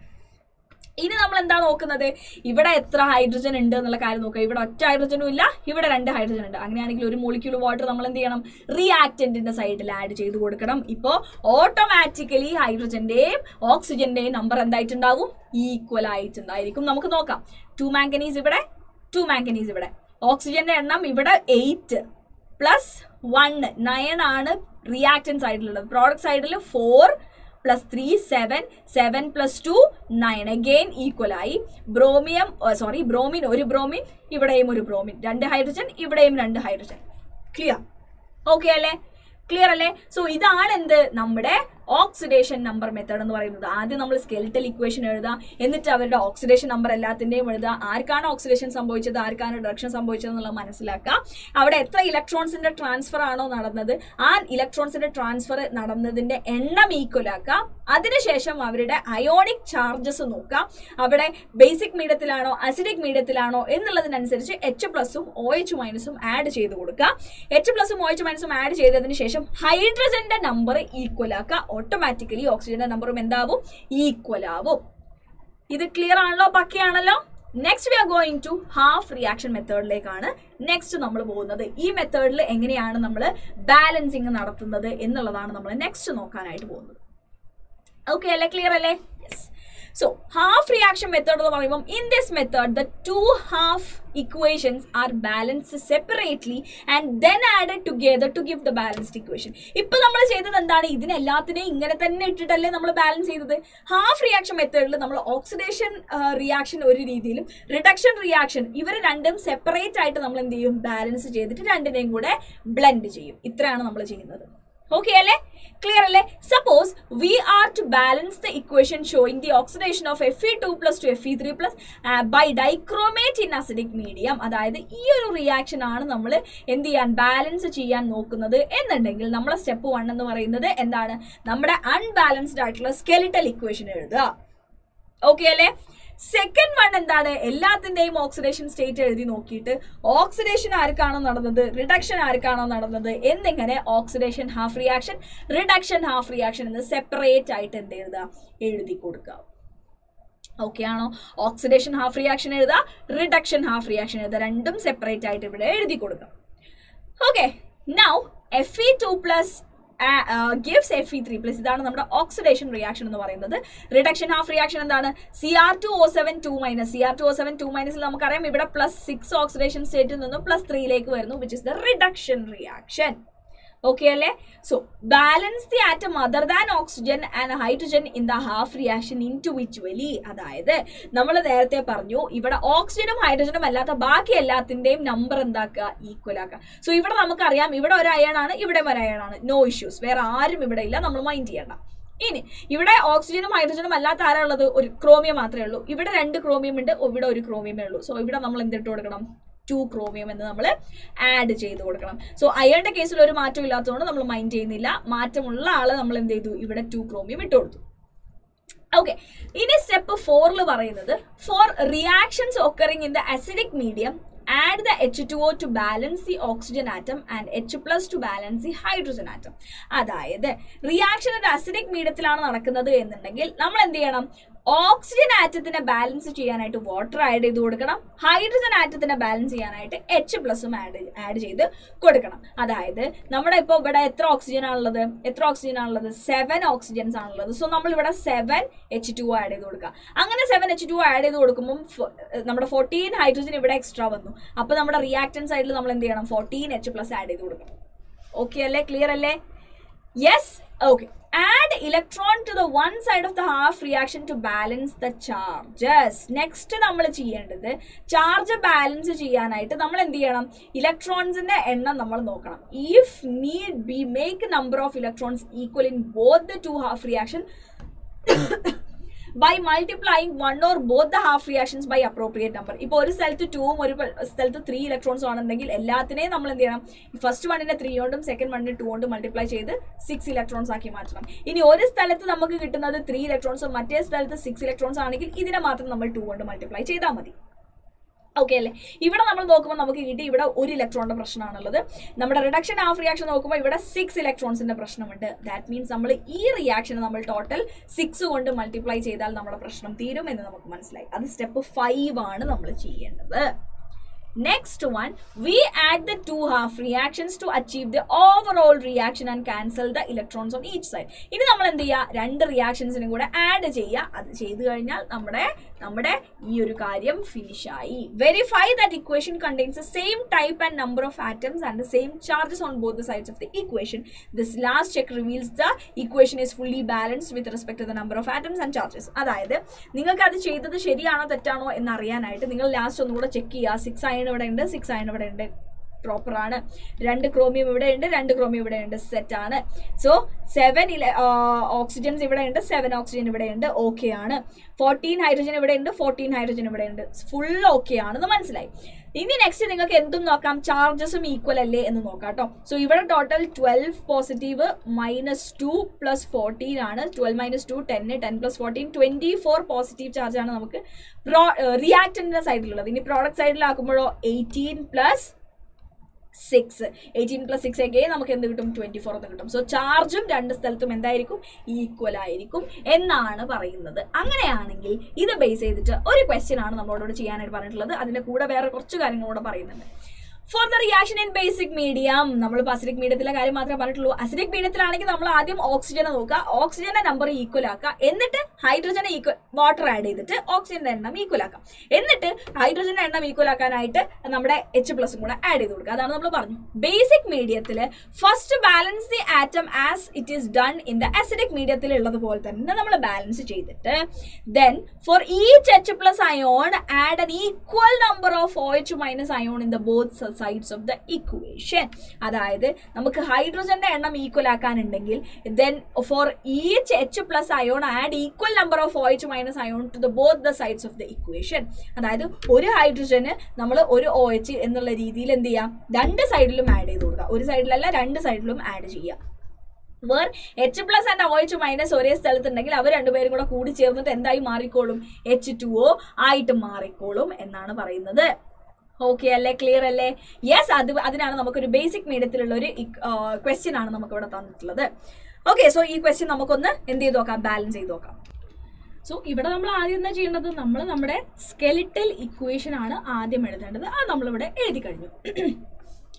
ഇനി നമ്മൾ എന്താ നോക്കുന്നത് ഇവിടെ എത്ര ഹൈഡ്രജൻ ഉണ്ട് എന്നുള്ള കാര്യം നോക്കുക ഇവിടെ ഒറ്റ ഹൈഡ്രജനും ഇല്ല ഇവിടെ രണ്ട് ഹൈഡ്രജൻ ഉണ്ട് അങ്ങനെയാണെങ്കിൽ ഒരു മോളിക്യൂൾ വാട്ടർ നമ്മൾ എന്ത് ചെയ്യണം റിയാക്റ്റന്റിന്റെ സൈഡിൽ ആഡ് ചെയ്ത് കൊടുക്കണം ഇപ്പോൾ ഓട്ടോമാറ്റിക്കലി ഹൈഡ്രജന്റെയും ഓക്സിജന്റെയും നമ്പർ എന്തായിട്ടുണ്ടാവും ഈക്വൽ ആയിട്ടുണ്ടായിരിക്കും നമുക്ക് നോക്കാം ടു മാങ്കനീസ് ഇവിടെ ടു മാങ്കനീസ് ഇവിടെ ഓക്സിജന്റെ എണ്ണം ഇവിടെ എയ്റ്റ് പ്ലസ് വൺ നയൻ ആണ് റിയാക്ടൻ സൈഡിലുള്ളത് പ്രോഡക്റ്റ് സൈഡിൽ four plus three seven seven plus two nine again equal ആയി ബ്രോമിയം സോറി ബ്രോമിൻ ഒരു ബ്രോമിൻ ഇവിടെയും ഒരു ബ്രോമിൻ രണ്ട് ഹൈഡ്രജൻ ഇവിടെയും രണ്ട് ഹൈഡ്രജൻ ക്ലിയർ ഓക്കെ അല്ലേ ക്ലിയർ അല്ലേ സോ ഇതാണ് എന്ത് നമ്മുടെ ഓക്സിഡേഷൻ നമ്പർ മെത്തേഡ് എന്ന് പറയുന്നത് ആദ്യം നമ്മൾ സ്കെലിറ്റൽ ഇക്വേഷൻ എഴുതുക എന്നിട്ട് അവരുടെ ഓക്സിഡേഷൻ നമ്പർ എല്ലാത്തിൻ്റെയും എഴുതുക ആർക്കാണ് ഓക്സിഡേഷൻ സംഭവിച്ചത് ആർക്കാണ് റിഡക്ഷൻ സംഭവിച്ചത് എന്നുള്ളത് മനസ്സിലാക്കുക അവിടെ എത്ര ഇലക്ട്രോൺസിന്റെ ട്രാൻസ്ഫർ ആണോ നടന്നത് ആ ഇലക്ട്രോൺസിന്റെ ട്രാൻസ്ഫർ നടന്നതിന്റെ എണ്ണം ഈക്വൽ ആക്കുക അതിനുശേഷം അവരുടെ അയോണിക് ചാർജസ് നോക്കുക അവിടെ ബേസിക് മീഡിയത്തിലാണോ അസിഡിക് മീഡിയത്തിലാണോ എന്നുള്ളതിനനുസരിച്ച് എച്ച് പ്ലസും ഒ എച്ച് മൈനസും ആഡ് ചെയ്ത് കൊടുക്കുക എച്ച് പ്ലസും ഒ എച്ച് മൈനസും ആഡ് ചെയ്തതിന് ശേഷം ഹൈഡ്രജന്റെ നമ്പർ ഈക്വൽ ആക്കുക ഓട്ടോമാറ്റിക്കലി ഓക്സിജന്റെ നമ്പറും എന്താവും ഈക്വൽ ആവും ഇത് ക്ലിയർ ആണല്ലോ പക്കയാണല്ലോ next we are going to half reaction മെത്തേഡിലേക്കാണ് നെക്സ്റ്റ് നമ്മൾ പോകുന്നത് ഈ മെത്തേഡിൽ എങ്ങനെയാണ് നമ്മൾ ബാലൻസിങ് നടത്തുന്നത് എന്നുള്ളതാണ് നമ്മൾ നെക്സ്റ്റ് നോക്കാനായിട്ട് പോകുന്നത് ഓക്കെ അല്ലേ ക്ലിയർ അല്ലേ yes so half reaction method എന്ന് പറയുമ്പോൾ in this method the two half equations are balanced separately and then added together to give the balanced equation ഇപ്പൊ നമ്മൾ ചെയ്തത് എന്താണ് ഇതിനെല്ലാത്തിനെയും ഇങ്ങനെ തന്നെ ഇട്ടിട്ടല്ലേ നമ്മൾ ബാലൻസ് ചെയ്തത് ഹാഫ് റിയാക്ഷൻ മെത്തേഡിൽ നമ്മൾ ഓക്സിഡേഷൻ റിയാക്ഷൻ ഒരു രീതിയിലും റിഡക്ഷൻ റിയാക്ഷൻ ഇവർ രണ്ടും സെപ്പറേറ്റ് ആയിട്ട് നമ്മൾ എന്ത് ചെയ്യും ബാലൻസ് ചെയ്തിട്ട് രണ്ടിനെയും കൂടെ ബ്ലെൻഡ് ചെയ്യും ഇത്രയാണ് നമ്മൾ ചെയ്യുന്നത് ഓക്കെ അല്ലേ ക്ലിയർ അല്ലേ suppose we are to balance the equation showing the oxidation of F E two plus to F E three plus by dichromate in acidic medium അതായത് ഈ ഒരു റിയാക്ഷൻ ആണ് നമ്മൾ എന്ത് ചെയ്യാൻ ബാലൻസ് ചെയ്യാൻ നോക്കുന്നത് എന്നുണ്ടെങ്കിൽ നമ്മളെ സ്റ്റെപ്പ് വൺ എന്ന് പറയുന്നത് എന്താണ് നമ്മുടെ അൺബാലൻസ്ഡ് ആയിട്ടുള്ള സ്കെലിറ്റൽ ഇക്വേഷൻ എഴുതുക ഓക്കെ അല്ലേ സെക്കൻഡ് വൺ എന്താണ് എല്ലാത്തിന്റെയും ഓക്സിഡേഷൻ സ്റ്റേറ്റ് എഴുതി നോക്കിയിട്ട് ഓക്സിഡേഷൻ ആർക്കാണോ നടന്നത് റിഡക്ഷൻ ആർക്കാണോ നടന്നത് എന്നിങ്ങനെ oxidation half reaction reduction half reaction എന്ന് സെപ്പറേറ്റ് ആയിട്ട് എന്ത് എഴുതുക എഴുതി കൊടുക്കുക ഓക്കെ ആണോ ഓക്സിഡേഷൻ ഹാഫ് റിയാക്ഷൻ എഴുതുക റിഡക്ഷൻ ഹാഫ് റിയാക്ഷൻ എഴുതുക രണ്ടും സെപ്പറേറ്റ് ആയിട്ട് ഇവിടെ എഴുതി കൊടുക്കാം okay now F E two plus gives F E three plus ഇതാണ് നമ്മുടെ ഓക്സിഡേഷൻ റിയാക്ഷൻ എന്ന് പറയുന്നത് റിഡക്ഷൻ ഹാഫ് റിയാക്ഷൻ എന്താണ് C R two O seven two minus C R two O seven two മൈനസിൽ നമുക്കറിയാം ഇവിടെ പ്ലസ് സിക്സ് ഓക്സിഡേഷൻ സ്റ്റേറ്റിൽ നിന്നും പ്ലസ് ത്രീയിലേക്ക് വരുന്നു which is the reduction reaction okay അല്ലേ so balance the atom other than oxygen and hydrogen in the half reaction individually അതായത് നമ്മൾ നേരത്തെ പറഞ്ഞു ഇവിടെ ഓക്സിജനും ഹൈഡ്രജനും അല്ലാത്ത ബാക്കി എല്ലാത്തിന്റെയും നമ്പർ എന്താക്കുക ഈക്വൽ ആക്കുക സോ ഇവിടെ നമുക്കറിയാം ഇവിടെ ഒരു അയണാണ് ഇവിടെ ഒരു അയണാണ് നോ ഇഷ്യൂസ് വേറെ ആരും ഇവിടെ ഇല്ല നമ്മൾ മൈൻഡ് ചെയ്യണ്ട ഇനി ഇവിടെ ഓക്സിജനും ഹൈഡ്രജനും അല്ലാത്ത ആരാ ഉള്ളത് ഒരു ക്രോമിയം മാത്രമേ ഉള്ളൂ ഇവിടെ രണ്ട് ക്രോമിയം ഉണ്ട് ഇവിടെ ഒരു ക്രോമിയമേ ഉള്ളൂ സോ ഇവിടെ നമ്മൾ എന്തിട്ട് കൊടുക്കണം ടു ക്രോമിയം എന്ന് നമ്മൾ ആഡ് ചെയ്ത് കൊടുക്കണം സോ അയണിന്റെ കേസിൽ ഒരു മാറ്റം ഇല്ലാത്തതുകൊണ്ട് നമ്മൾ മൈൻഡ് ചെയ്യുന്നില്ല മാറ്റമുള്ള ആള് നമ്മൾ എന്ത് ചെയ്തു ഇവിടെ ടു ക്രോമിയം ഇട്ട് കൊടുത്തു ഓക്കെ ഇനി സ്റ്റെപ്പ് ഫോറിൽ പറയുന്നത് for reactions occurring in the acidic medium add the H two O to balance the oxygen atom and H plus to balance the hydrogen atom അതായത് റിയാക്ഷൻ ഒരു അസിഡിക് മീഡിയത്തിലാണ് നടക്കുന്നത് എന്നുണ്ടെങ്കിൽ നമ്മൾ എന്ത് ചെയ്യണം ഓക്സിജൻ ആറ്റത്തിനെ ബാലൻസ് ചെയ്യാനായിട്ട് വാട്ടർ ആഡ് ചെയ്ത് കൊടുക്കണം ഹൈഡ്രജൻ ആറ്റത്തിനെ ബാലൻസ് ചെയ്യാനായിട്ട് എച്ച് പ്ലസും ആഡ് ആഡ് ചെയ്ത് കൊടുക്കണം അതായത് നമ്മുടെ ഇപ്പോൾ ഇവിടെ എത്ര ഓക്സിജൻ ആണുള്ളത് എത്ര ഓക്സിജൻ ആണുള്ളത് സെവൻ ഓക്സിജൻസ് ആണുള്ളത് സോ നമ്മൾ ഇവിടെ സെവൻ എച്ച് ടു ആഡ് ചെയ്ത് കൊടുക്കുക അങ്ങനെ സെവൻ എച്ച് ടു ആഡ് ചെയ്ത് കൊടുക്കുമ്പോൾ നമ്മുടെ ഫോർട്ടീൻ ഹൈഡ്രജൻ ഇവിടെ എക്സ്ട്രാ വന്നു അപ്പോൾ നമ്മുടെ റിയാക്ടൻ സൈഡിൽ നമ്മൾ എന്ത് ചെയ്യണം ഫോർട്ടീൻ എച്ച് പ്ലസ് ആഡ് ചെയ്ത് കൊടുക്കണം ഓക്കെ അല്ലേ ക്ലിയർ അല്ലേ yes okay add electron to the one side of the half reaction to balance the charges next നമ്മൾ ചെയ്യേണ്ടത് ചാർജ് ബാലൻസ് ചെയ്യാനായിട്ട് നമ്മൾ എന്ത് ചെയ്യണം ഇലക്ട്രോൺസിന്റെ എണ്ണം നമ്മൾ നോക്കണം if need be make number of electrons equal in both the two half reaction by multiplying one or both the half reactions by appropriate number ഇപ്പോൾ ഒരു സ്ഥലത്ത് ടൂവും ഒരു സ്ഥലത്ത് ത്രീ ഇലക്ട്രോൺസും ആണെന്നുണ്ടെങ്കിൽ എല്ലാത്തിനെയും നമ്മൾ എന്ത് ചെയ്യണം ഫസ്റ്റ് വണ്ണിനെ ത്രീ കൊണ്ടും സെക്കൻഡ് വണ്ണിനെ ടു കൊണ്ടും മൾട്ടിപ്ലൈ ചെയ്ത് സിക്സ് ഇലക്ട്രോൺസ് ആക്കി മാറ്റണം ഇനി ഒരു സ്ഥലത്ത് നമുക്ക് കിട്ടുന്നത് ത്രീ ഇലക്ട്രോൺസും മറ്റേ സ്ഥലത്ത് സിക്സ് ഇലക്ട്രോൺസ് ആണെങ്കിൽ ഇതിനെ മാത്രം നമ്മൾ ടു കൊണ്ട് മൾട്ടിപ്ലൈ ചെയ്താൽ മതി ഓക്കെ അല്ലേ ഇവിടെ നമ്മൾ നോക്കുമ്പോൾ നമുക്ക് കിട്ടി ഇവിടെ ഒരു ഇലക്ട്രോണിന്റെ പ്രശ്നമാണുള്ളത് നമ്മുടെ റിഡക്ഷൻ ഹാഫ് റിയാക്ഷൻ നോക്കുമ്പോൾ ഇവിടെ സിക്സ് ഇലക്ട്രോൺസിന്റെ പ്രശ്നമുണ്ട് ദാറ്റ് മീൻസ് നമ്മൾ ഈ റിയാക്ഷൻ നമ്മൾ ടോട്ടൽ സിക്സ് കൊണ്ട് മൾട്ടിപ്ലൈ ചെയ്താൽ നമ്മുടെ പ്രശ്നം തീരും എന്ന് നമുക്ക് മനസ്സിലായി അത് സ്റ്റെപ്പ് ഫൈവ് ആണ് നമ്മൾ ചെയ്യേണ്ടത് Next one, we add the two half reactions to achieve the overall reaction and cancel the electrons on each side. ഇനി നമ്മൾ എന്ത് ചെയ്യുക രണ്ട് റിയാക്ഷൻസിനും കൂടെ ആഡ് ചെയ്യുക അത് ചെയ്തു കഴിഞ്ഞാൽ നമ്മുടെ നമ്മുടെ ഈ ഒരു കാര്യം ഫിനിഷ് ആയി verify that equation contains the same type and number of atoms and the same charges on both the sides of the equation this last check reveals the equation is fully balanced with respect to the number of atoms and charges അതായത് നിങ്ങൾക്ക് അത് ചെയ്തത് ശരിയാണോ തെറ്റാണോ എന്ന് അറിയാനായിട്ട് നിങ്ങൾ last ഒന്നുകൂടെ ചെക്ക് ചെയ്യുക സിക്സ് അയൺ ഇവിടെ ഉണ്ട് സിക്സ് അയൺ ഇവിടെ ഉണ്ട് പ്രോപ്പർ ആണ് രണ്ട് ക്രോമിയം ഇവിടെ ഉണ്ട് രണ്ട് ക്രോമിയം ഇവിടെ ഉണ്ട് സെറ്റ് ആണ് സോ സെവൻ ഓക്സിജൻസ് ഇവിടെ ഉണ്ട് സെവൻ ഓക്സിജൻ ഇവിടെ ഉണ്ട് ഓക്കെ ആണ് ഫോർട്ടീൻ ഹൈഡ്രജൻ ഇവിടെ ഉണ്ട് ഫോർട്ടീൻ ഹൈഡ്രജൻ ഇവിടെ ഉണ്ട് ഫുൾ ഓക്കെ ആണെന്ന് മനസ്സിലായി ഇനി നെക്സ്റ്റ് നിങ്ങൾക്ക് എന്തും നോക്കാം ചാർജസും ഈക്വൽ അല്ലേ എന്ന് നോക്കാം കേട്ടോ സോ ഇവിടെ total twelve positive minus two plus fourteen ആണ് twelve minus two ten ten plus fourteen twenty four positive charge ആണ് നമുക്ക് പ്രോ റിയാക്ടന്റിന്റെ സൈഡിലുള്ളത് ഇനി പ്രോഡക്റ്റ് സൈഡിലാക്കുമ്പോഴോ eighteen plus six eighteen plus six ഒക്കെ നമുക്ക് എന്ത് കിട്ടും ട്വന്റി ഫോർ എന്ന് കിട്ടും സോ ചാർജും രണ്ട് സ്ഥലത്തും എന്തായിരിക്കും ഈക്വൽ ആയിരിക്കും എന്നാണ് പറയുന്നത് അങ്ങനെയാണെങ്കിൽ ഇത് ബേസ് ചെയ്തിട്ട് ഒരു ക്വസ്റ്റ്യൻ ആണ് നമ്മളോട് ചെയ്യാനായിട്ട് പറഞ്ഞിട്ടുള്ളത് അതിന്റെ കൂടെ വേറെ കുറച്ച് കാര്യങ്ങൾ കൂടെ പറയുന്നുണ്ട് for the reaction in basic medium നമ്മൾ അസിഡിക് മീഡിയത്തിലെ കാര്യം മാത്രമേ പറഞ്ഞിട്ടുള്ളൂ അസിഡിക് മീഡിയത്തിലാണെങ്കിൽ നമ്മൾ ആദ്യം ഓക്സിജനെ നോക്കുക ഓക്സിജന്റെ നമ്പർ ഈക്വൽ ആക്കുക എന്നിട്ട് ഹൈഡ്രജനെ ഈക്വൽ വാട്ടർ ആഡ് ചെയ്തിട്ട് ഓക്സിജന്റെ എണ്ണം ഈക്വൽ ആക്കാം എന്നിട്ട് ഹൈഡ്രജന്റെ എണ്ണം ഈക്വൽ ആക്കാനായിട്ട് നമ്മുടെ എച്ച് പ്ലസും കൂടെ ആഡ് ചെയ്ത് കൊടുക്കുക അതാണ് നമ്മൾ പറഞ്ഞു ബേസിക് മീഡിയത്തിൽ first balance the atom as it is done in the acidic മീഡിയത്തിൽ ഉള്ളതുപോലെ തന്നെ നമ്മൾ ബാലൻസ് ചെയ്തിട്ട് then for each H plus ion add an equal number of O H minus ion in the both sides of the equation അതായത് നമുക്ക് ഹൈഡ്രജന്റെ എണ്ണം equal ആക്കാനുണ്ടെങ്കിൽ then for each H plus ion add equal number of O H minus ion to the both the sides of the equation അതായത് ഒരു ഹൈഡ്രജന് നമ്മൾ ഒരു O H എന്നുള്ള രീതിയിൽ എന്ത് ചെയ്യാം രണ്ട് സൈഡിലും ആഡ് ചെയ്ത് കൊടുക്കുക ഒരു സൈഡിലല്ല രണ്ട് സൈഡിലും ആഡ് ചെയ്യാം where H plus and O H minus ഒരേ സ്ഥലത്തുണ്ടെങ്കിൽ അവർ രണ്ടുപേരും കൂടെ കൂടി ചേർന്നിട്ട് എന്തായി മാറിക്കോളും എച്ച് ടു ഒ ആയിട്ട് മാറിക്കോളും എന്നാണ് പറയുന്നത് ഓക്കെ അല്ലേ ക്ലിയർ അല്ലേ യെസ് അത് അതിനാണ് നമുക്കൊരു ബേസിക് മീഡിയത്തിലുള്ള ഒരു ക്വസ്റ്റ്യൻ ആണ് നമുക്ക് ഇവിടെ തന്നിട്ടുള്ളത് ഓക്കെ സോ ഈ ക്വസ്റ്റ്യൻ നമുക്കൊന്ന് എന്ത് ചെയ്ത് നോക്കാം ബാലൻസ് ചെയ്ത് നോക്കാം സോ ഇവിടെ നമ്മൾ ആദ്യം എന്താ ചെയ്യേണ്ടത് നമ്മൾ നമ്മുടെ സ്കെലിറ്റൽ ഇക്വേഷൻ ആണ് ആദ്യം എഴുതേണ്ടത് അത് നമ്മളിവിടെ എഴുതി കഴിഞ്ഞു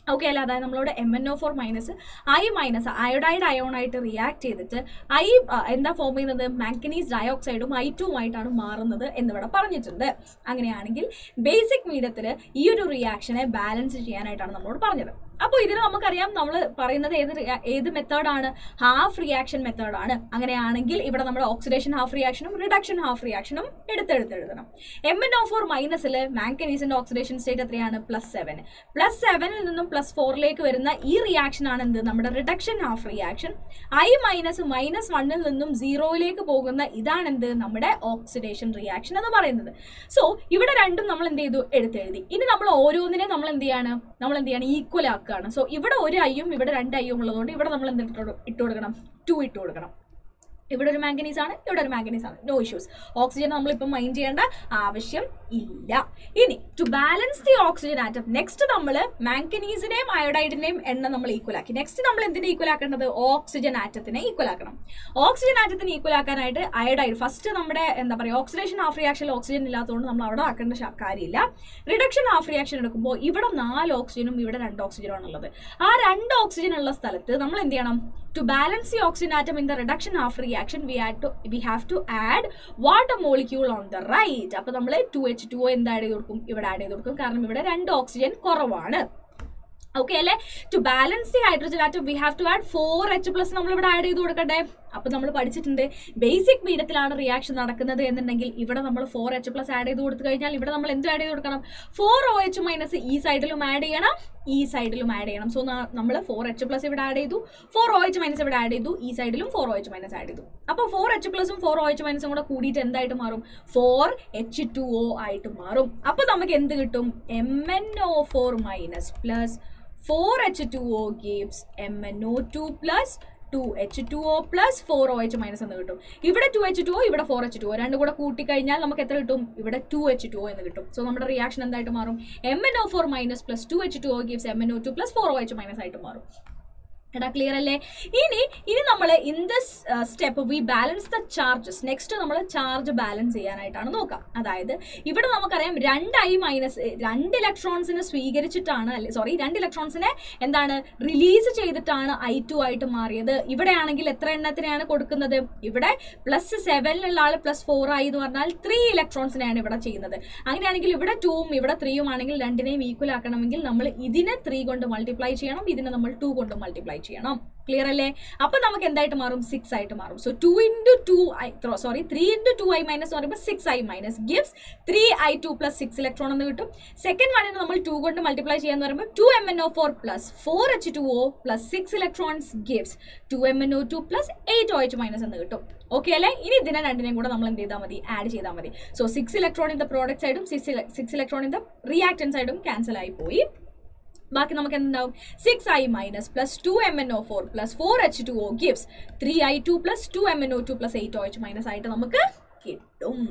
ഓക്കെ അല്ല അതായത് നമ്മളോട് M N O four minus I minus iodide അയോണായിട്ട് റിയാക്ട് ചെയ്തിട്ട് ഐ എന്താ ഫോം ചെയ്യുന്നത് മാങ്കനീസ് ഡയോക്സൈഡും ഐ ആയിട്ടാണ് മാറുന്നത് എന്നിവിടെ പറഞ്ഞിട്ടുണ്ട് അങ്ങനെയാണെങ്കിൽ ബേസിക് മീഡിയത്തിൽ ഈ ഒരു റിയാക്ഷനെ ബാലൻസ് ചെയ്യാനായിട്ടാണ് നമ്മളോട് പറഞ്ഞത് അപ്പോൾ ഇതിന് നമുക്കറിയാം നമ്മൾ പറയുന്നത് ഏത് rea- ഏത് മെത്തേഡാണ് ഹാഫ് റിയാക്ഷൻ മെത്തേഡാണ് അങ്ങനെയാണെങ്കിൽ ഇവിടെ നമ്മുടെ ഓക്സിഡേഷൻ ഹാഫ് റിയാക്ഷനും റിഡക്ഷൻ ഹാഫ് റിയാക്ഷനും എടുത്തെടുത്ത് എഴുതണം എം എൻ ഒ ഫോർ മൈനസിൽ മാങ്കനീസിന്റെ ഓക്സിഡേഷൻ സ്റ്റേറ്റ് എത്രയാണ് പ്ലസ് സെവൻ പ്ലസ് സെവനിൽ നിന്നും പ്ലസ് ഫോറിലേക്ക് വരുന്ന ഈ റിയാക്ഷൻ ആണ് എന്ത് നമ്മുടെ reduction half reaction I minus minus വണ്ണിൽ നിന്നും സീറോയിലേക്ക് പോകുന്ന ഇതാണ് എന്ത് നമ്മുടെ ഓക്സിഡേഷൻ റിയാക്ഷൻ എന്ന് പറയുന്നത് സോ ഇവിടെ രണ്ടും നമ്മൾ എന്ത് ചെയ്തു എടുത്തെഴുതി ഇനി നമ്മൾ ഓരോന്നിനെ നമ്മൾ എന്ത് ചെയ്യാണ് നമ്മൾ എന്ത് ചെയ്യാണ് ഈക്വൽ ആക്കുകയാണ് സോ ഇവിടെ ഒരു ഐയും ഇവിടെ രണ്ട് ഐയും ഉള്ളതുകൊണ്ട് ഇവിടെ നമ്മൾ എന്ത് ഇട്ട് കൊടു- ഇട്ട് കൊടുക്കണം ടു ഇട്ട് കൊടുക്കണം ഇവിടെ ഒരു മാംഗനീസ് ആണ് ഇവിടെ ഒരു മാംഗനീസ് ആണ് നോ ഇഷ്യൂസ് ഓക്സിജൻ നമ്മളിപ്പോൾ മൈൻഡ് ചെയ്യേണ്ട ആവശ്യം ഇല്ല ഇനി to balance the oxygen atom next നമ്മൾ മാംഗനീസിനെയും അയോഡൈഡിനെയും എണ്ണം നമ്മൾ ഈക്വൽ ആക്കി നെക്സ്റ്റ് നമ്മൾ എന്തിനെ ഈക്വൽ ആക്കേണ്ടത് ഓക്സിജൻ ആറ്റത്തിനെ ഈക്വൽ ആക്കണം ഓക്സിജൻ ആറ്റത്തിന് ഈക്വൽ ആക്കാനായിട്ട് അയോഡൈഡ് ഫസ്റ്റ് നമ്മുടെ എന്താ പറയുക ഓക്സിഡേഷൻ ഹാഫ് റിയാക്ഷനിൽ ഓക്സിജൻ ഇല്ലാത്തതുകൊണ്ട് നമ്മൾ അവിടെ ആക്കേണ്ട ശ- കാര്യമില്ല റിഡക്ഷൻ ഹാഫ് റിയാക്ഷൻ എടുക്കുമ്പോൾ ഇവിടെ നാല് ഓക്സിജനും ഇവിടെ രണ്ട് ഓക്സിജനും ആണുള്ളത് ആ രണ്ട് ഓക്സിജൻ ഉള്ള സ്ഥലത്ത് നമ്മൾ എന്ത് ചെയ്യണം to balance the oxygen atom in the reduction half reaction we had to we have to add water molecule on the right അപ്പൊ നമ്മൾ ടു എച്ച് ടു എന്ത് ആഡ് ചെയ്ത് കൊടുക്കും ഇവിടെ ആഡ് ചെയ്ത് കൊടുക്കും കാരണം ഇവിടെ രണ്ട് ഓക്സിജൻ കുറവാണ് ഓക്കെ അല്ലെ to balance the hydrogen atom we have to add four H plus നമ്മൾ ഇവിടെ ആഡ് ചെയ്ത് കൊടുക്കട്ടെ അപ്പൊ നമ്മൾ പഠിച്ചിട്ടുണ്ട് ബേസിക് മീഡിയത്തിലാണ് റിയാക്ഷൻ നടക്കുന്നത് എന്നുണ്ടെങ്കിൽ ഇവിടെ നമ്മൾ ഫോർ എച്ച് പ്ലസ് ആഡ് ചെയ്ത് കൊടുത്തു കഴിഞ്ഞാൽ ഇവിടെ നമ്മൾ എന്ത് ആഡ് ചെയ്ത് കൊടുക്കണം ഫോർ ഒ എച്ച് മൈനസ് ഈ സൈഡിലും ആഡ് ചെയ്യണം ഈ സൈഡിലും ആഡ് ചെയ്യണം സോ നമ്മൾ ഫോർ എച്ച് പ്ലസ് ഇവിടെ ആഡ് ചെയ്തു ഫോർ ഒ എച്ച് മൈനസ് ഇവിടെ ആഡ് ചെയ്തു ഈ സൈഡിലും four O H minus add ചെയ്തു അപ്പോൾ ഫോർ എച്ച് പ്ലസും ഫോർ ഒ എച്ച് മൈനസും കൂടെ കൂടിയിട്ട് എന്തായിട്ട് മാറും ഫോർ എച്ച് ടു ഒ ആയിട്ട് മാറും അപ്പോൾ നമുക്ക് എന്ത് കിട്ടും M N O four minus plus four H two O gives M N O two plus two H two O plus four O H minus എന്ന് കിട്ടും ഇവിടെ ടു എച്ച് ടു ഒ ഇവിടെ ഫോർ എച്ച് ടു ഒ രണ്ടും കൂടെ കൂട്ടിക്കഴിഞ്ഞാൽ നമുക്ക് എത്ര കിട്ടും ഇവിടെ ടു എച്ച് ടു ഒ എന്ന് കിട്ടും സോ നമ്മുടെ റിയാക്ഷൻ എന്തായിട്ട് മാറും M N O four minus plus two H two O gives M N O two plus four O H minus ആയിട്ട് മാറും എടാ ക്ലിയർ അല്ലേ ഇനി ഇനി നമ്മൾ in this step we balance the charges next നമ്മൾ ചാർജ് ബാലൻസ് ചെയ്യാനായിട്ടാണ് നോക്കാം അതായത് ഇവിടെ നമുക്കറിയാം രണ്ട് ഐ മൈനസ് രണ്ട് ഇലക്ട്രോൺസിനെ സ്വീകരിച്ചിട്ടാണ് അല്ലെ സോറി രണ്ട് ഇലക്ട്രോൺസിനെ എന്താണ് റിലീസ് ചെയ്തിട്ടാണ് ഐ ടു ആയിട്ട് മാറിയത് ഇവിടെ ആണെങ്കിൽ എത്ര എണ്ണത്തിനെയാണ് കൊടുക്കുന്നത് ഇവിടെ പ്ലസ് സെവനിലുള്ള ആൾ പ്ലസ് ഫോർ ആയി എന്ന് പറഞ്ഞാൽ ത്രീ ഇലക്ട്രോൺസിനെയാണ് ഇവിടെ ചെയ്യുന്നത് അങ്ങനെയാണെങ്കിൽ ഇവിടെ ടൂവും ഇവിടെ ത്രീയും ആണെങ്കിൽ രണ്ടിനെയും ഈക്വൽ ആക്കണമെങ്കിൽ നമ്മൾ ഇതിനെ ത്രീ കൊണ്ട് മൾട്ടിപ്ലൈ ചെയ്യണം ഇതിനെ നമ്മൾ ടു കൊണ്ട് മൾട്ടിപ്ലൈ ചെയ്യണം ക്ലിയർ അല്ലേ അപ്പൊ നമുക്ക് എന്തായിട്ട് മാറും സിക്സ് ആയിട്ട് മാറും so two into two I sorry three into two I minus എന്ന് പറയുമ്പോൾ six I minus gives three I two plus six electron എന്ന് കിട്ടും സെക്കൻഡ് വണ്ണിന് നമ്മൾ ടു കൊണ്ട് മൾട്ടിപ്ലൈ ചെയ്യാന്ന് പറയുമ്പോൾ two M N O four plus four H two O plus six electrons gives two M N O two plus eight O H minus എന്ന് കിട്ടും okay അല്ലേ ഇനി ഇതിനെ രണ്ടിനെയും കൂടെ നമ്മൾ എന്ത് ചെയ്താൽ മതി ആഡ് ചെയ്താൽ മതി so six electron in the product സൈഡും six six electron in the reactant സൈഡും ക്യാൻസൽ ആയി പോയി ബാക്കി നമുക്ക് എന്തുണ്ടാവും six I minus plus two M N O four plus four H two O gives three I two plus two M N O two plus eight O H minus ആയിട്ട് നമുക്ക് കിട്ടും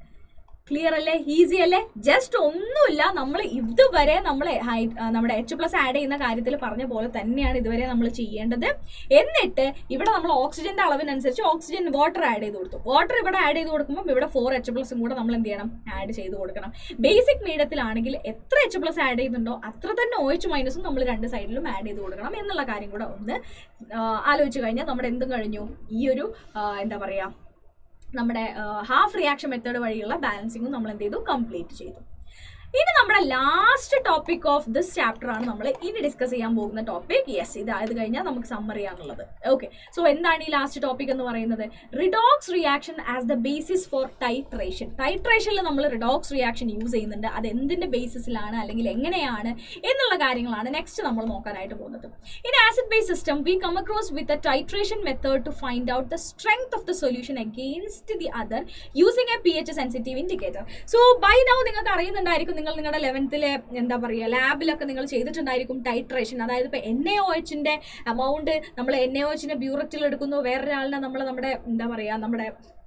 clear അല്ലേ easy അല്ലേ just ഒന്നുമില്ല നമ്മൾ ഇതുവരെ നമ്മൾ നമ്മുടെ എച്ച് പ്ലസ് ആഡ് ചെയ്യുന്ന കാര്യത്തിൽ പറഞ്ഞ പോലെ തന്നെയാണ് ഇതുവരെ നമ്മൾ ചെയ്യേണ്ടത് എന്നിട്ട് ഇവിടെ നമ്മൾ ഓക്സിജന്റെ അളവിനനുസരിച്ച് ഓക്സിജൻ വാട്ടർ ആഡ് ചെയ്ത് കൊടുത്തു വാട്ടർ ഇവിടെ ആഡ് ചെയ്ത് കൊടുക്കുമ്പോൾ ഇവിടെ ഫോർ എച്ച് പ്ലസും കൂടെ നമ്മൾ എന്ത് ചെയ്യണം ആഡ് ചെയ്ത് കൊടുക്കണം ബേസിക് മീഡിയത്തിലാണെങ്കിൽ എത്ര എച്ച് പ്ലസ് ആഡ് ചെയ്യുന്നുണ്ടോ അത്ര തന്നെ ഒ എച്ച് മൈനസും നമ്മൾ രണ്ട് സൈഡിലും ആഡ് ചെയ്ത് കൊടുക്കണം എന്നുള്ള കാര്യം കൂടെ ഒന്ന് ആ, ആലോചിച്ച് കഴിഞ്ഞാൽ നമ്മുടെ എന്തും കഴിഞ്ഞു ഈ ഒരു ആ, എന്താ പറയുക നമ്മുടെ ഹാഫ് റിയാക്ഷൻ മെത്തേഡ് വഴിയുള്ള ബാലൻസിങ്ങും നമ്മൾ എന്ത് ചെയ്തു കംപ്ലീറ്റ് ചെയ്തു ഇനി നമ്മുടെ last topic of this chapter ആണ് നമ്മൾ ഇനി ഡിസ്കസ് ചെയ്യാൻ പോകുന്ന ടോപ്പിക് യെസ് ഇത് ഇത് കഴിഞ്ഞാൽ നമുക്ക് സമ്മറി ആണുള്ളത് ഓക്കെ സോ എന്താണ് ഈ ലാസ്റ്റ് ടോപ്പിക് എന്ന് പറയുന്നത് redox reaction as the basis for titration ടൈട്രേഷനിൽ നമ്മൾ റിഡോക്സ് റിയാക്ഷൻ യൂസ് ചെയ്യുന്നുണ്ട് അത് എന്തിന്റെ ബേസിസിലാണ് അല്ലെങ്കിൽ എങ്ങനെയാണ് എന്നുള്ള കാര്യങ്ങളാണ് നെക്സ്റ്റ് നമ്മൾ നോക്കാനായിട്ട് പോകുന്നത് in acid base system we come across with a titration method to find out the strength of the solution against the other using a p H sensitive indicator so by now നിങ്ങൾക്ക് അറിയുന്നുണ്ടായിരിക്കും നിങ്ങൾ നിങ്ങളുടെ ലെവൻത്തിലെ എന്താ പറയുക ലാബിലൊക്കെ നിങ്ങൾ ചെയ്തിട്ടുണ്ടായിരിക്കും titration അതായത് ഇപ്പോൾ N A O എച്ചിൻ്റെ എമൗണ്ട് നമ്മൾ എൻ എ ഒ എച്ചിൻ്റെ ബ്യൂററ്റിൽ എടുക്കുന്നു വേറൊരാളിനെ നമ്മൾ നമ്മുടെ എന്താ പറയുക നമ്മുടെ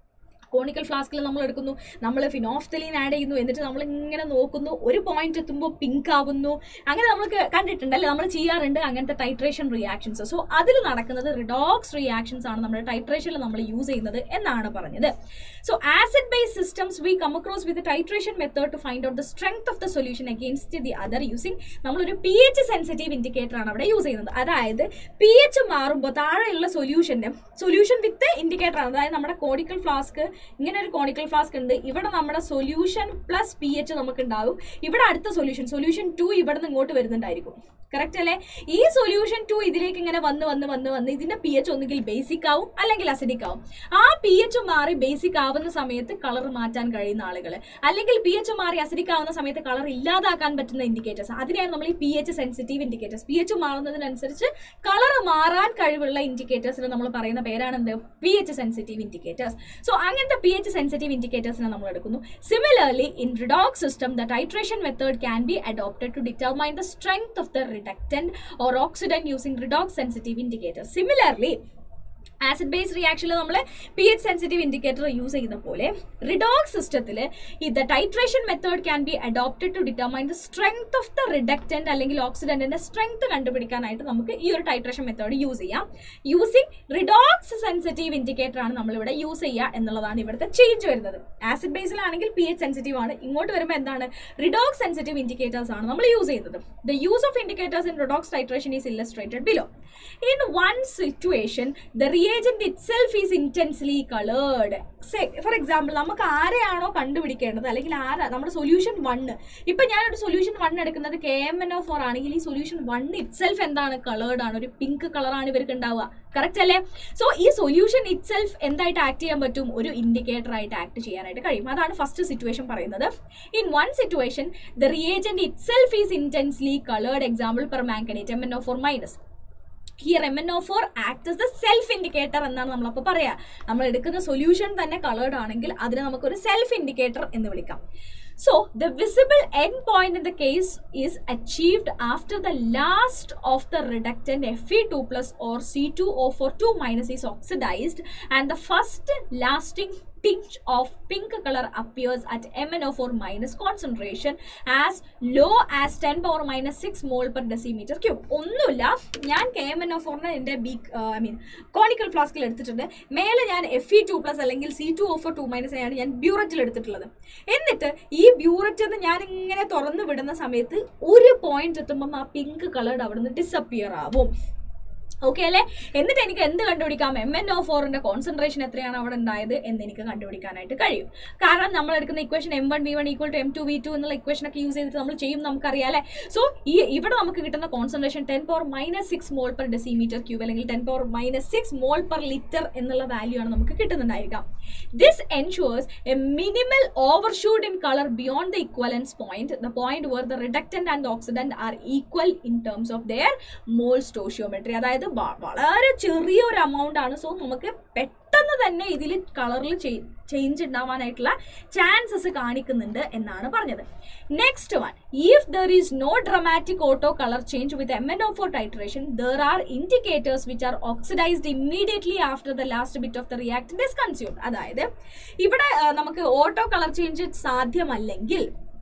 കോണിക്കൽ ഫ്ലാസ്കിൽ നമ്മൾ എടുക്കുന്നു നമ്മൾ ഫിനോഫ്തലീൻ ആഡ് ചെയ്യുന്നു എന്നിട്ട് നമ്മൾ ഇങ്ങനെ നോക്കുന്നു ഒരു പോയിന്റ് എത്തുമ്പോൾ പിങ്ക് ആവുന്നു അങ്ങനെ നമ്മൾ കണ്ടിട്ടുണ്ട് അല്ലെ നമ്മൾ ചെയ്യാറുണ്ട് അങ്ങനത്തെ ടൈട്രേഷൻ റിയാക്ഷൻസ് സോ അതിൽ നടക്കുന്നത് റിഡോക്സ് റിയാക്ഷൻസ് ആണ് നമ്മുടെ ടൈട്രേഷനിൽ നമ്മൾ യൂസ് ചെയ്യുന്നത് എന്നാണ് പറഞ്ഞത് so acid base systems we come across with titration method to find out the strength of the solution against the other using നമ്മളൊരു പി എച്ച് സെൻസിറ്റീവ് ഇൻഡിക്കേറ്റർ ആണ് അവിടെ യൂസ് ചെയ്യുന്നത് അതായത് പി എച്ച് മാറുമ്പോൾ താഴെയുള്ള സൊല്യൂഷന്റെ സൊല്യൂഷൻ വിത്ത് ഇൻഡിക്കേറ്റർ ആണ് അതായത് നമ്മുടെ കോണിക്കൽ ഫ്ലാസ്ക് ഇങ്ങനെ ഒരു കോണിക്കൽ ഫ്ലാസ്ക് ഉണ്ട് ഇവിടെ നമ്മുടെ സൊല്യൂഷൻ പ്ലസ് പി എച്ച് നമുക്ക് ഉണ്ടാവും ഇവിടെ അടുത്ത സൊല്യൂഷൻ സൊല്യൂഷൻ ടു ഇവിടെ നിന്ന് ഇങ്ങോട്ട് വരുന്നുണ്ടായിരിക്കും കറക്റ്റ് അല്ലേ ഈ സൊല്യൂഷൻ ടു ഇതിലേക്ക് ഇങ്ങനെ വന്ന് വന്ന് വന്ന് വന്ന് ഇതിന്റെ പി എച്ച് ഒന്നുകിൽ ബേസിക് ആവും അല്ലെങ്കിൽ അസിഡിക് ആവും ആ പി എച്ച് മാറി ബേസിക് ആവുന്ന സമയത്ത് കളർ മാറ്റാൻ കഴിയുന്ന ആളുകൾ അല്ലെങ്കിൽ പി എച്ച് മാറി അസിഡിക് ആവുന്ന സമയത്ത് കളർ ഇല്ലാതാക്കാൻ പറ്റുന്ന ഇൻഡിക്കേറ്റേഴ്സ് അതിനെയാണ് നമ്മൾ ഈ p H sensitive indicators p H മാറുന്നതിനനുസരിച്ച് കളർ മാറാൻ കഴിവുള്ള ഇൻഡിക്കേറ്റേഴ്സിന് നമ്മൾ പറയുന്ന പേരാണ് എന്ത് p H sensitive indicators so അങ്ങനത്തെ പി എച്ച് സെൻസിറ്റീവ് ഇൻഡിക്കേറ്റേഴ്സിനെ നമ്മൾ എടുക്കുന്നു similarly in redox system the titration method can be adopted to determine the strength of the reductant or oxidant using redox sensitive indicator similarly acid base റിയാക്ഷനിൽ നമ്മൾ p H sensitive indicator use ചെയ്യുന്ന പോലെ redox സിസ്റ്റത്തിൽ ഈ the titration method can be adopted to determine the strength of the reductant അല്ലെങ്കിൽ ഓക്സിഡന്റിന്റെ strength കണ്ടുപിടിക്കാനായിട്ട് നമുക്ക് ഈ ഒരു ടൈട്രേഷൻ മെത്തേഡ് യൂസ് ചെയ്യാം യൂസിങ് റിഡോക്സ് സെൻസിറ്റീവ് ഇൻഡിക്കേറ്റർ ആണ് നമ്മളിവിടെ യൂസ് ചെയ്യുക എന്നുള്ളതാണ് ഇവിടുത്തെ ചേഞ്ച് വരുന്നത് ആസിഡ് ബേസിലാണെങ്കിൽ പി എച്ച് സെൻസിറ്റീവ് ആണ് ഇങ്ങോട്ട് വരുമ്പോൾ എന്താണ് റിഡോക്സ് സെൻസിറ്റീവ് ഇൻഡിക്കേറ്റേഴ്സ് ആണ് നമ്മൾ യൂസ് ചെയ്യുന്നത് the use of indicators in redox titration is illustrated below in one situation the reagent itself is intensely coloured for example നമുക്ക് ആരെയാണോ കണ്ടുപിടിക്കേണ്ടത് അല്ലെങ്കിൽ ആരാ നമ്മുടെ സൊല്യൂഷൻ വണ്ണ് ഇപ്പൊ ഞാനൊരു സൊല്യൂഷൻ വൺ എടുക്കുന്നത് K M N O four ആണെങ്കിൽ ഈ സൊല്യൂഷൻ വൺ ഇറ്റ്സെൽഫ് എന്താണ് കളേർഡ് ആണ് ഒരു പിങ്ക് കളറാണ് ഇവർക്ക് ഉണ്ടാവുക കറക്റ്റ് അല്ലേ സോ ഈ സൊല്യൂഷൻ ഇറ്റ്സെൽഫ് എന്തായിട്ട് ആക്ട് ചെയ്യാൻ പറ്റും ഒരു ഇൻഡിക്കേറ്റർ ആയിട്ട് ആക്ട് ചെയ്യാനായിട്ട് കഴിയും അതാണ് ഫസ്റ്റ് സിറ്റുവേഷൻ പറയുന്നത് in one situation the reagent itself is intensely coloured example permanganate M N O four minus here M N O four act as the self indicator എന്നാണ് നമ്മളപ്പോൾ പറയാ നമ്മൾ എടുക്കുന്ന സൊല്യൂഷൻ തന്നെ കളേർഡ് ആണെങ്കിൽ അതിനെ നമുക്കൊരു സെൽഫ് ഇൻഡിക്കേറ്റർ എന്ന് വിളിക്കാം so the visible end point in the case is achieved after the last of the reductant F E two plus or C two O four two minus is oxidised and the first lasting tinge of pink color appears at MnO4 minus concentration as low as 10 power minus 6 mole per decimeter cube ഒന്നുമില്ല ഞാൻ K M N O ഫോറിന് എൻ്റെ B I mean conical ഫ്ലാസ്കിൽ എടുത്തിട്ടുണ്ട് മേലെ ഞാൻ F E two plus അല്ലെങ്കിൽ C two O four two minus ആണ് ഞാൻ ബ്യൂററ്റിൽ എടുത്തിട്ടുള്ളത് എന്നിട്ട് ഈ ബ്യൂററ്റ് ഞാൻ ഇങ്ങനെ തുറന്നു വിടുന്ന സമയത്ത് ഒരു പോയിന്റ് എത്തുമ്പം ആ പിങ്ക് കളർഡ് അവിടെ നിന്ന് ഡിസപ്പിയർ ആവും ഓക്കെ അല്ലേ എന്നിട്ട് എനിക്ക് എന്ത് കണ്ടുപിടിക്കാം എം എൻ ഒ ഫോറിന്റെ കോൺസെൻട്രേഷൻ എത്രയാണ് അവിടെ ഉണ്ടായത് എന്ന് എനിക്ക് കണ്ടുപിടിക്കാനായിട്ട് കഴിയും കാരണം നമ്മൾ എടുക്കുന്ന equation M one V one equal to M two V two എന്നുള്ള ഇക്വേഷൻ ഒക്കെ യൂസ് ചെയ്തിട്ട് നമ്മൾ ചെയ്യും നമുക്കറിയാം അല്ലേ സോ ഈ ഇവിടെ നമുക്ക് കിട്ടുന്ന concentration ten power minus six mole per decimetre cube അല്ലെങ്കിൽ ten power minus six mole per litre എന്നുള്ള വാല്യൂ ആണ് നമുക്ക് കിട്ടുന്നുണ്ടായിരിക്കാം this ensures a minimal overshoot in colour beyond the equivalence point the point where the reductant and oxidant are equal in terms of their mole stoichiometry അതായത് വ- വളരെ ചെറിയൊരു amount ആണ് so നമുക്ക് പെട്ടെന്ന് തന്നെ ഇതിൽ കളറിൽ ചേഞ്ച് ഉണ്ടാവാനായിട്ടുള്ള ചാൻസസ് കാണിക്കുന്നുണ്ട് എന്നാണ് പറഞ്ഞത് next one if there is no dramatic auto colour change with M N O four titration there are indicators which are oxidised immediately after the last bit of the reactant is consumed അതായത് ഇവിടെ ആ, നമുക്ക് auto colour change സാധ്യമല്ലെങ്കിൽ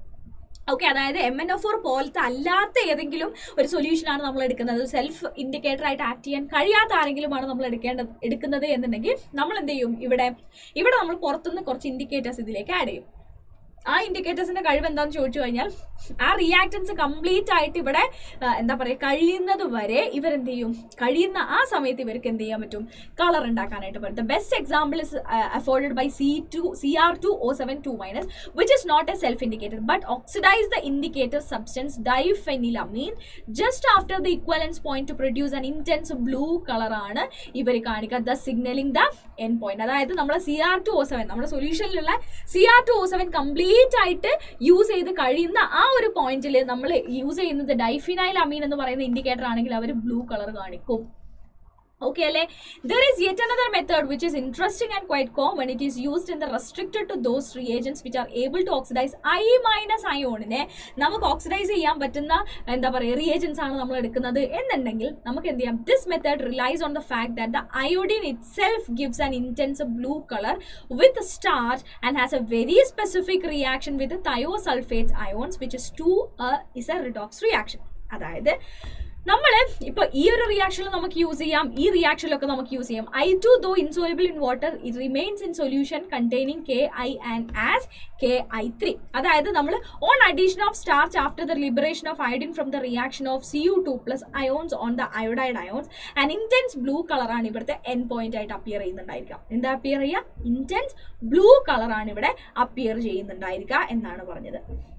okay അതായത് M N O four പോലത്തെ അല്ലാത്ത ഏതെങ്കിലും ഒരു സൊല്യൂഷനാണ് നമ്മൾ എടുക്കുന്നത് സെൽഫ് ഇൻഡിക്കേറ്റർ ആയിട്ട് ആക്ട് ചെയ്യാൻ കഴിയാത്ത ആരെങ്കിലുമാണ് നമ്മൾ എടുക്കേണ്ടത് എടുക്കുന്നത് എന്നുണ്ടെങ്കിൽ നമ്മൾ എന്ത് ചെയ്യും ഇവിടെ ഇവിടെ നമ്മൾ പുറത്തുനിന്ന് കുറച്ച് ഇൻഡിക്കേറ്റേഴ്സ് ഇതിലേക്ക് ആഡ് ചെയ്യും ആ ഇൻഡിക്കേറ്റേഴ്സിന്റെ കഴിവ് എന്താണെന്ന് ചോദിച്ചു കഴിഞ്ഞാൽ ആ റിയാക്ടൻസ് കംപ്ലീറ്റ് ആയിട്ട് ഇവിടെ ആ, എന്താ പറയുക കഴിയുന്നത് വരെ ഇവരെന്ത് ചെയ്യും കഴിയുന്ന ആ സമയത്ത് ഇവർക്ക് എന്ത് ചെയ്യാൻ പറ്റും കളർ ഉണ്ടാക്കാനായിട്ട് പറ്റും the best example is afforded by C two C R two O seven two minus which is not a self indicator but oxidise the indicator substance diphenylamine just after the equivalence point to produce an intense blue കളറാണ് ഇവർ കാണിക്കുക the signalling the end point അതായത് നമ്മൾ C R two O seven നമ്മുടെ സൊല്യൂഷനിലുള്ള C R two O seven complete ആയിട്ട് use ചെയ്ത് കഴിയുന്ന ആ ഒരു പോയിന്റിൽ നമ്മൾ യൂസ് ചെയ്യുന്നത് ഡൈഫിനൈൽ അമീൻ എന്ന് പറയുന്ന ഇൻഡിക്കേറ്റർ ആണെങ്കിൽ അവർ ബ്ലൂ കളർ കാണിക്കും Okay, Ale, there is yet another method which is interesting and quite common. It is used in the restricted to those reagents which are able to oxidize I minus ion-നെ നമുക്ക് oxidise ചെയ്യാൻ പറ്റുന്ന എന്താ പറയുക reagents ആണ് നമ്മൾ എടുക്കുന്നത് എന്നുണ്ടെങ്കിൽ നമുക്ക് എന്ത് ചെയ്യാം this method relies on the fact that the iodine itself gives an intense blue colour with starch and has a very specific reaction with thiosulphate ions which is to is a redox reaction അതായത് നമ്മൾ ഇപ്പൊ ഈ ഒരു റിയാക്ഷനിൽ നമുക്ക് use ചെയ്യാം ഈ റിയാക്ഷനിലൊക്കെ നമുക്ക് use ചെയ്യാം I two though insoluble in water it remains in solution containing K I and as K I three അതായത് നമ്മൾ on addition of starch after the liberation of iodine from the reaction of C U two plus ions on the iodide ions and intense blue കളറാണ് ഇവിടുത്തെ end point ആയിട്ട് appear ചെയ്യുന്നുണ്ടായിരിക്കാം എന്താ appear ചെയ്യുക intense blue കളറാണ് ഇവിടെ appear ചെയ്യുന്നുണ്ടായിരിക്കുക എന്നാണ് പറഞ്ഞത്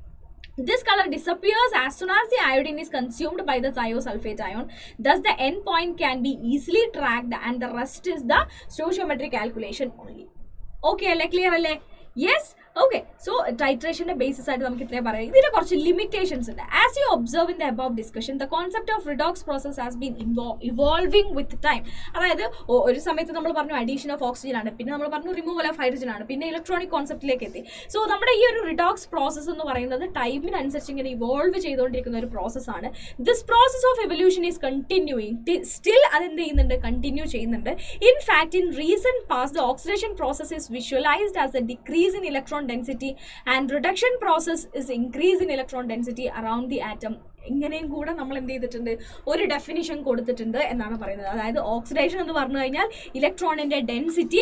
This color disappears as soon as the iodine is consumed by the thiosulfate ion. Thus, the end point can be easily tracked and the rest is the stoichiometric calculation only. Okay, അല്ലേ clear അല്ലേ yes okay so ടൈട്രേഷന്റെ basis ആയിട്ട് നമുക്ക് ഇത്രയും പറയാം ഇതിന് കുറച്ച് limitations ഉണ്ട് as you observe in the above discussion the concept of redox process has been evolving with time അതായത് ഒ- ഒരു സമയത്ത് നമ്മൾ പറഞ്ഞു അഡീഷൻ ഓഫ് ഓക്സിജൻ ആണ് പിന്നെ നമ്മൾ പറഞ്ഞു റിമൂവൽ ഓഫ് ഹൈഡ്രജൻ ആണ് പിന്നെ ഇലക്ട്രോണിക് കോൺസെപ്റ്റിലേക്ക് എത്തി സോ നമ്മുടെ ഈ ഒരു റിഡോക്സ് പ്രോസസ് എന്ന് പറയുന്നത് ടൈമിനനുസരിച്ച് ഇങ്ങനെ ഇവോൾവ് ചെയ്തുകൊണ്ടിരിക്കുന്ന ഒരു പ്രോസസ്സാണ് this process of evolution is continuing still അതെന്ത് ചെയ്യുന്നുണ്ട് കണ്ടിന്യൂ ചെയ്യുന്നുണ്ട് in fact in recent past the oxidation process is visualised as a decrease in electron density and reduction process is increase in electron density around the atom ഇങ്ങനെയും കൂടെ നമ്മൾ എന്ത് ചെയ്തിട്ടുണ്ട് ഒരു definition കൊടുത്തിട്ടുണ്ട് എന്നാണ് പറയുന്നത് അതായത് ഓക്സിഡേഷൻ എന്ന് പറഞ്ഞു കഴിഞ്ഞാൽ ഇലക്ട്രോണിന്റെ ഡെൻസിറ്റി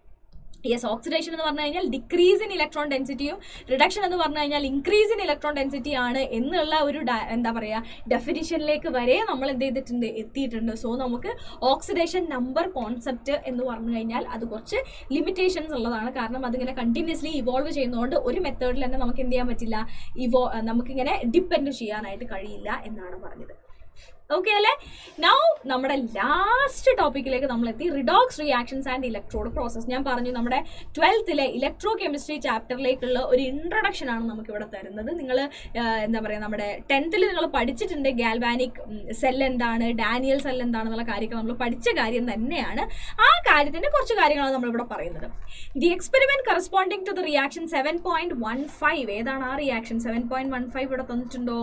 യെസ് ഓക്സിഡേഷൻ എന്ന് പറഞ്ഞു കഴിഞ്ഞാൽ ഡിക്രീസ് ഇൻ ഇലക്ട്രോൺ ഡെൻസിറ്റിയും റിഡക്ഷൻ എന്ന് പറഞ്ഞു കഴിഞ്ഞാൽ ഇൻക്രീസ് ഇൻ ഇലക്ട്രോൺ ഡെൻസിറ്റി ആണ് എന്നുള്ള ഒരു ഡ- എന്താ പറയുക ഡെഫിനിഷനിലേക്ക് വരെ നമ്മൾ എന്ത് ചെയ്തിട്ടുണ്ട് എത്തിയിട്ടുണ്ട് സോ നമുക്ക് ഓക്സിഡേഷൻ നമ്പർ കോൺസെപ്റ്റ് എന്ന് പറഞ്ഞു കഴിഞ്ഞാൽ അത് കുറച്ച് ലിമിറ്റേഷൻസ് ഉള്ളതാണ് കാരണം അതിങ്ങനെ കണ്ടിന്യൂസ്ലി ഇവോൾവ് ചെയ്യുന്നതുകൊണ്ട് ഒരു മെത്തേഡിൽ തന്നെ നമുക്ക് എന്ത് ചെയ്യാൻ പറ്റില്ല ഇവോ നമുക്കിങ്ങനെ ഡിപ്പെൻഡ് ചെയ്യാനായിട്ട് കഴിയില്ല എന്നാണ് പറഞ്ഞത് ഓക്കെ അല്ലേ നൗ നമ്മുടെ ലാസ്റ്റ് ടോപ്പിക്കിലേക്ക് നമ്മൾ എത്തി redox reactions and electrode process ഞാൻ പറഞ്ഞു നമ്മുടെ ട്വൽത്തിലെ ഇലക്ട്രോ കെമിസ്ട്രി ചാപ്റ്ററിലേക്കുള്ള ഒരു ഇൻട്രൊഡക്ഷൻ ആണ് നമുക്ക് ഇവിടെ തരുന്നത് നിങ്ങൾ എന്താ പറയുക നമ്മുടെ ടെൻത്തിൽ നിങ്ങൾ പഠിച്ചിട്ടുണ്ട് ഗാൽവാനിക് സെൽ എന്താണ് ഡാനിയൽ സെൽ എന്താണെന്നുള്ള കാര്യമൊക്കെ നമ്മൾ പഠിച്ച കാര്യം തന്നെയാണ് ആ കാര്യത്തിന്റെ കുറച്ച് കാര്യങ്ങളാണ് നമ്മളിവിടെ പറയുന്നത് the experiment corresponding to the reaction seven point one five ഏതാണ് ആ reaction seven point one five ഇവിടെ തന്നിട്ടുണ്ടോ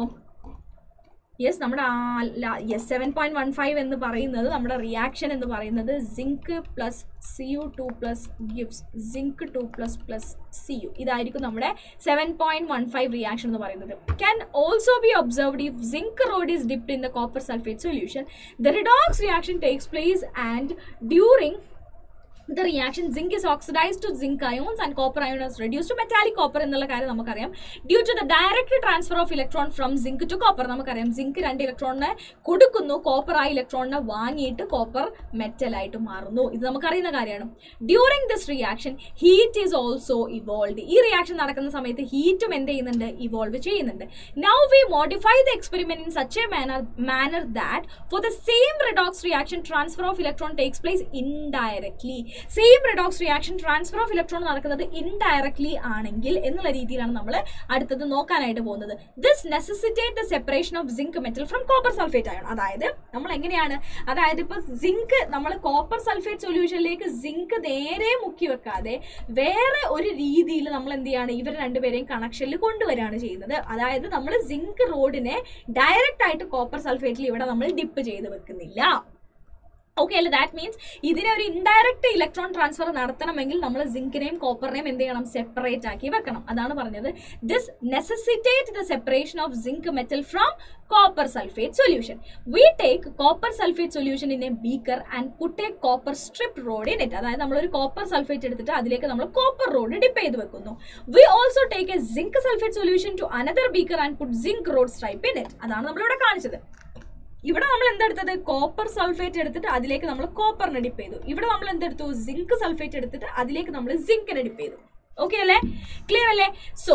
യെസ് നമ്മുടെ yes seven point one five എന്ന് പറയുന്നത് നമ്മുടെ റിയാക്ഷൻ എന്ന് പറയുന്നത് zinc plus C U two plus gives zinc two plus plus C U ഇതായിരിക്കും നമ്മുടെ seven point one five reaction എന്ന് പറയുന്നത് can also be observed if zinc rod is dipped in the copper sulphate solution the redox reaction takes place and during the reaction zinc is oxidized to zinc ions and copper ion is reduced to metallic copper എന്നുള്ള കാര്യം നമുക്കറിയാം due to the direct transfer of electron from zinc to copper നമുക്കറിയാം zinc രണ്ട് ഇലക്ട്രോണിനെ കൊടുക്കുന്നു copper ആ ഇലക്ട്രോണിനെ വാങ്ങിയിട്ട് കോപ്പർ മെറ്റൽ ആയിട്ട് മാറുന്നു ഇത് നമുക്കറിയുന്ന കാര്യമാണ് during this reaction heat is also evolve ഈ റിയാക്ഷൻ നടക്കുന്ന സമയത്ത് ഹീറ്റും എന്ത് ചെയ്യുന്നുണ്ട് ഇവോൾവ് ചെയ്യുന്നുണ്ട് now we modify the experiment in such a manner manner that for the same redox reaction transfer of electron takes place indirectly same redox reaction transfer of electron നടക്കുന്നത് indirectly ആണെങ്കിൽ എന്നുള്ള രീതിയിലാണ് നമ്മൾ അടുത്തത് നോക്കാനായിട്ട് പോകുന്നത് this necessitate the separation of zinc metal from copper sulphate ആണ് അതായത് നമ്മൾ എങ്ങനെയാണ് അതായത് ഇപ്പൊ സിങ്ക് നമ്മൾ കോപ്പർ സൾഫേറ്റ് സൊല്യൂഷനിലേക്ക് സിങ്ക് നേരെ മുക്കി വെക്കാതെ വേറെ ഒരു രീതിയിൽ നമ്മൾ എന്ത് ചെയ്യാണ് ഇവർ രണ്ടുപേരെയും കണക്ഷനിൽ കൊണ്ടുവരികയാണ് ചെയ്യുന്നത് അതായത് നമ്മൾ സിങ്ക് റോഡിനെ ഡയറക്റ്റ് ആയിട്ട് കോപ്പർ സൾഫേറ്റിൽ ഇവിടെ നമ്മൾ ഡിപ്പ് ചെയ്ത് വെക്കുന്നില്ല ഓക്കെ അല്ലേ ദാറ്റ് മീൻസ് ഇതിനെ ഒരു ഇൻഡയറക്റ്റ് ഇലക്ട്രോൺ ട്രാൻസ്ഫർ നടത്തണമെങ്കിൽ നമ്മൾ സിങ്കിനെയും കോപ്പറിനെയും എന്ത് ചെയ്യണം സെപ്പറേറ്റ് ആക്കി വെക്കണം അതാണ് പറഞ്ഞത് this necessitate the separation of zinc metal from copper sulphate solution we take copper sulphate solution in a beaker and put a copper strip rod in it അതായത് നമ്മളൊരു കോപ്പർ സൾഫേറ്റ് എടുത്തിട്ട് അതിലേക്ക് നമ്മൾ കോപ്പർ റോഡ് ഡിപ്പ് ചെയ്ത് വെക്കുന്നു we also take a zinc sulphate solution to another beaker and put zinc rod stripe in it അതാണ് നമ്മളിവിടെ കാണിച്ചത് ഇവിടെ നമ്മൾ എന്തെടുത്തത് കോപ്പർ സൾഫേറ്റ് എടുത്തിട്ട് അതിലേക്ക് നമ്മൾ കോപ്പറിനെ ഡിപ്പ് ചെയ്തു ഇവിടെ നമ്മൾ എന്തെടുത്തു സിങ്ക് സൾഫേറ്റ് എടുത്തിട്ട് അതിലേക്ക് നമ്മൾ സിങ്കിനെ ഡിപ്പ് ചെയ്തു ഓക്കെ അല്ലേ ക്ലിയർ അല്ലേ so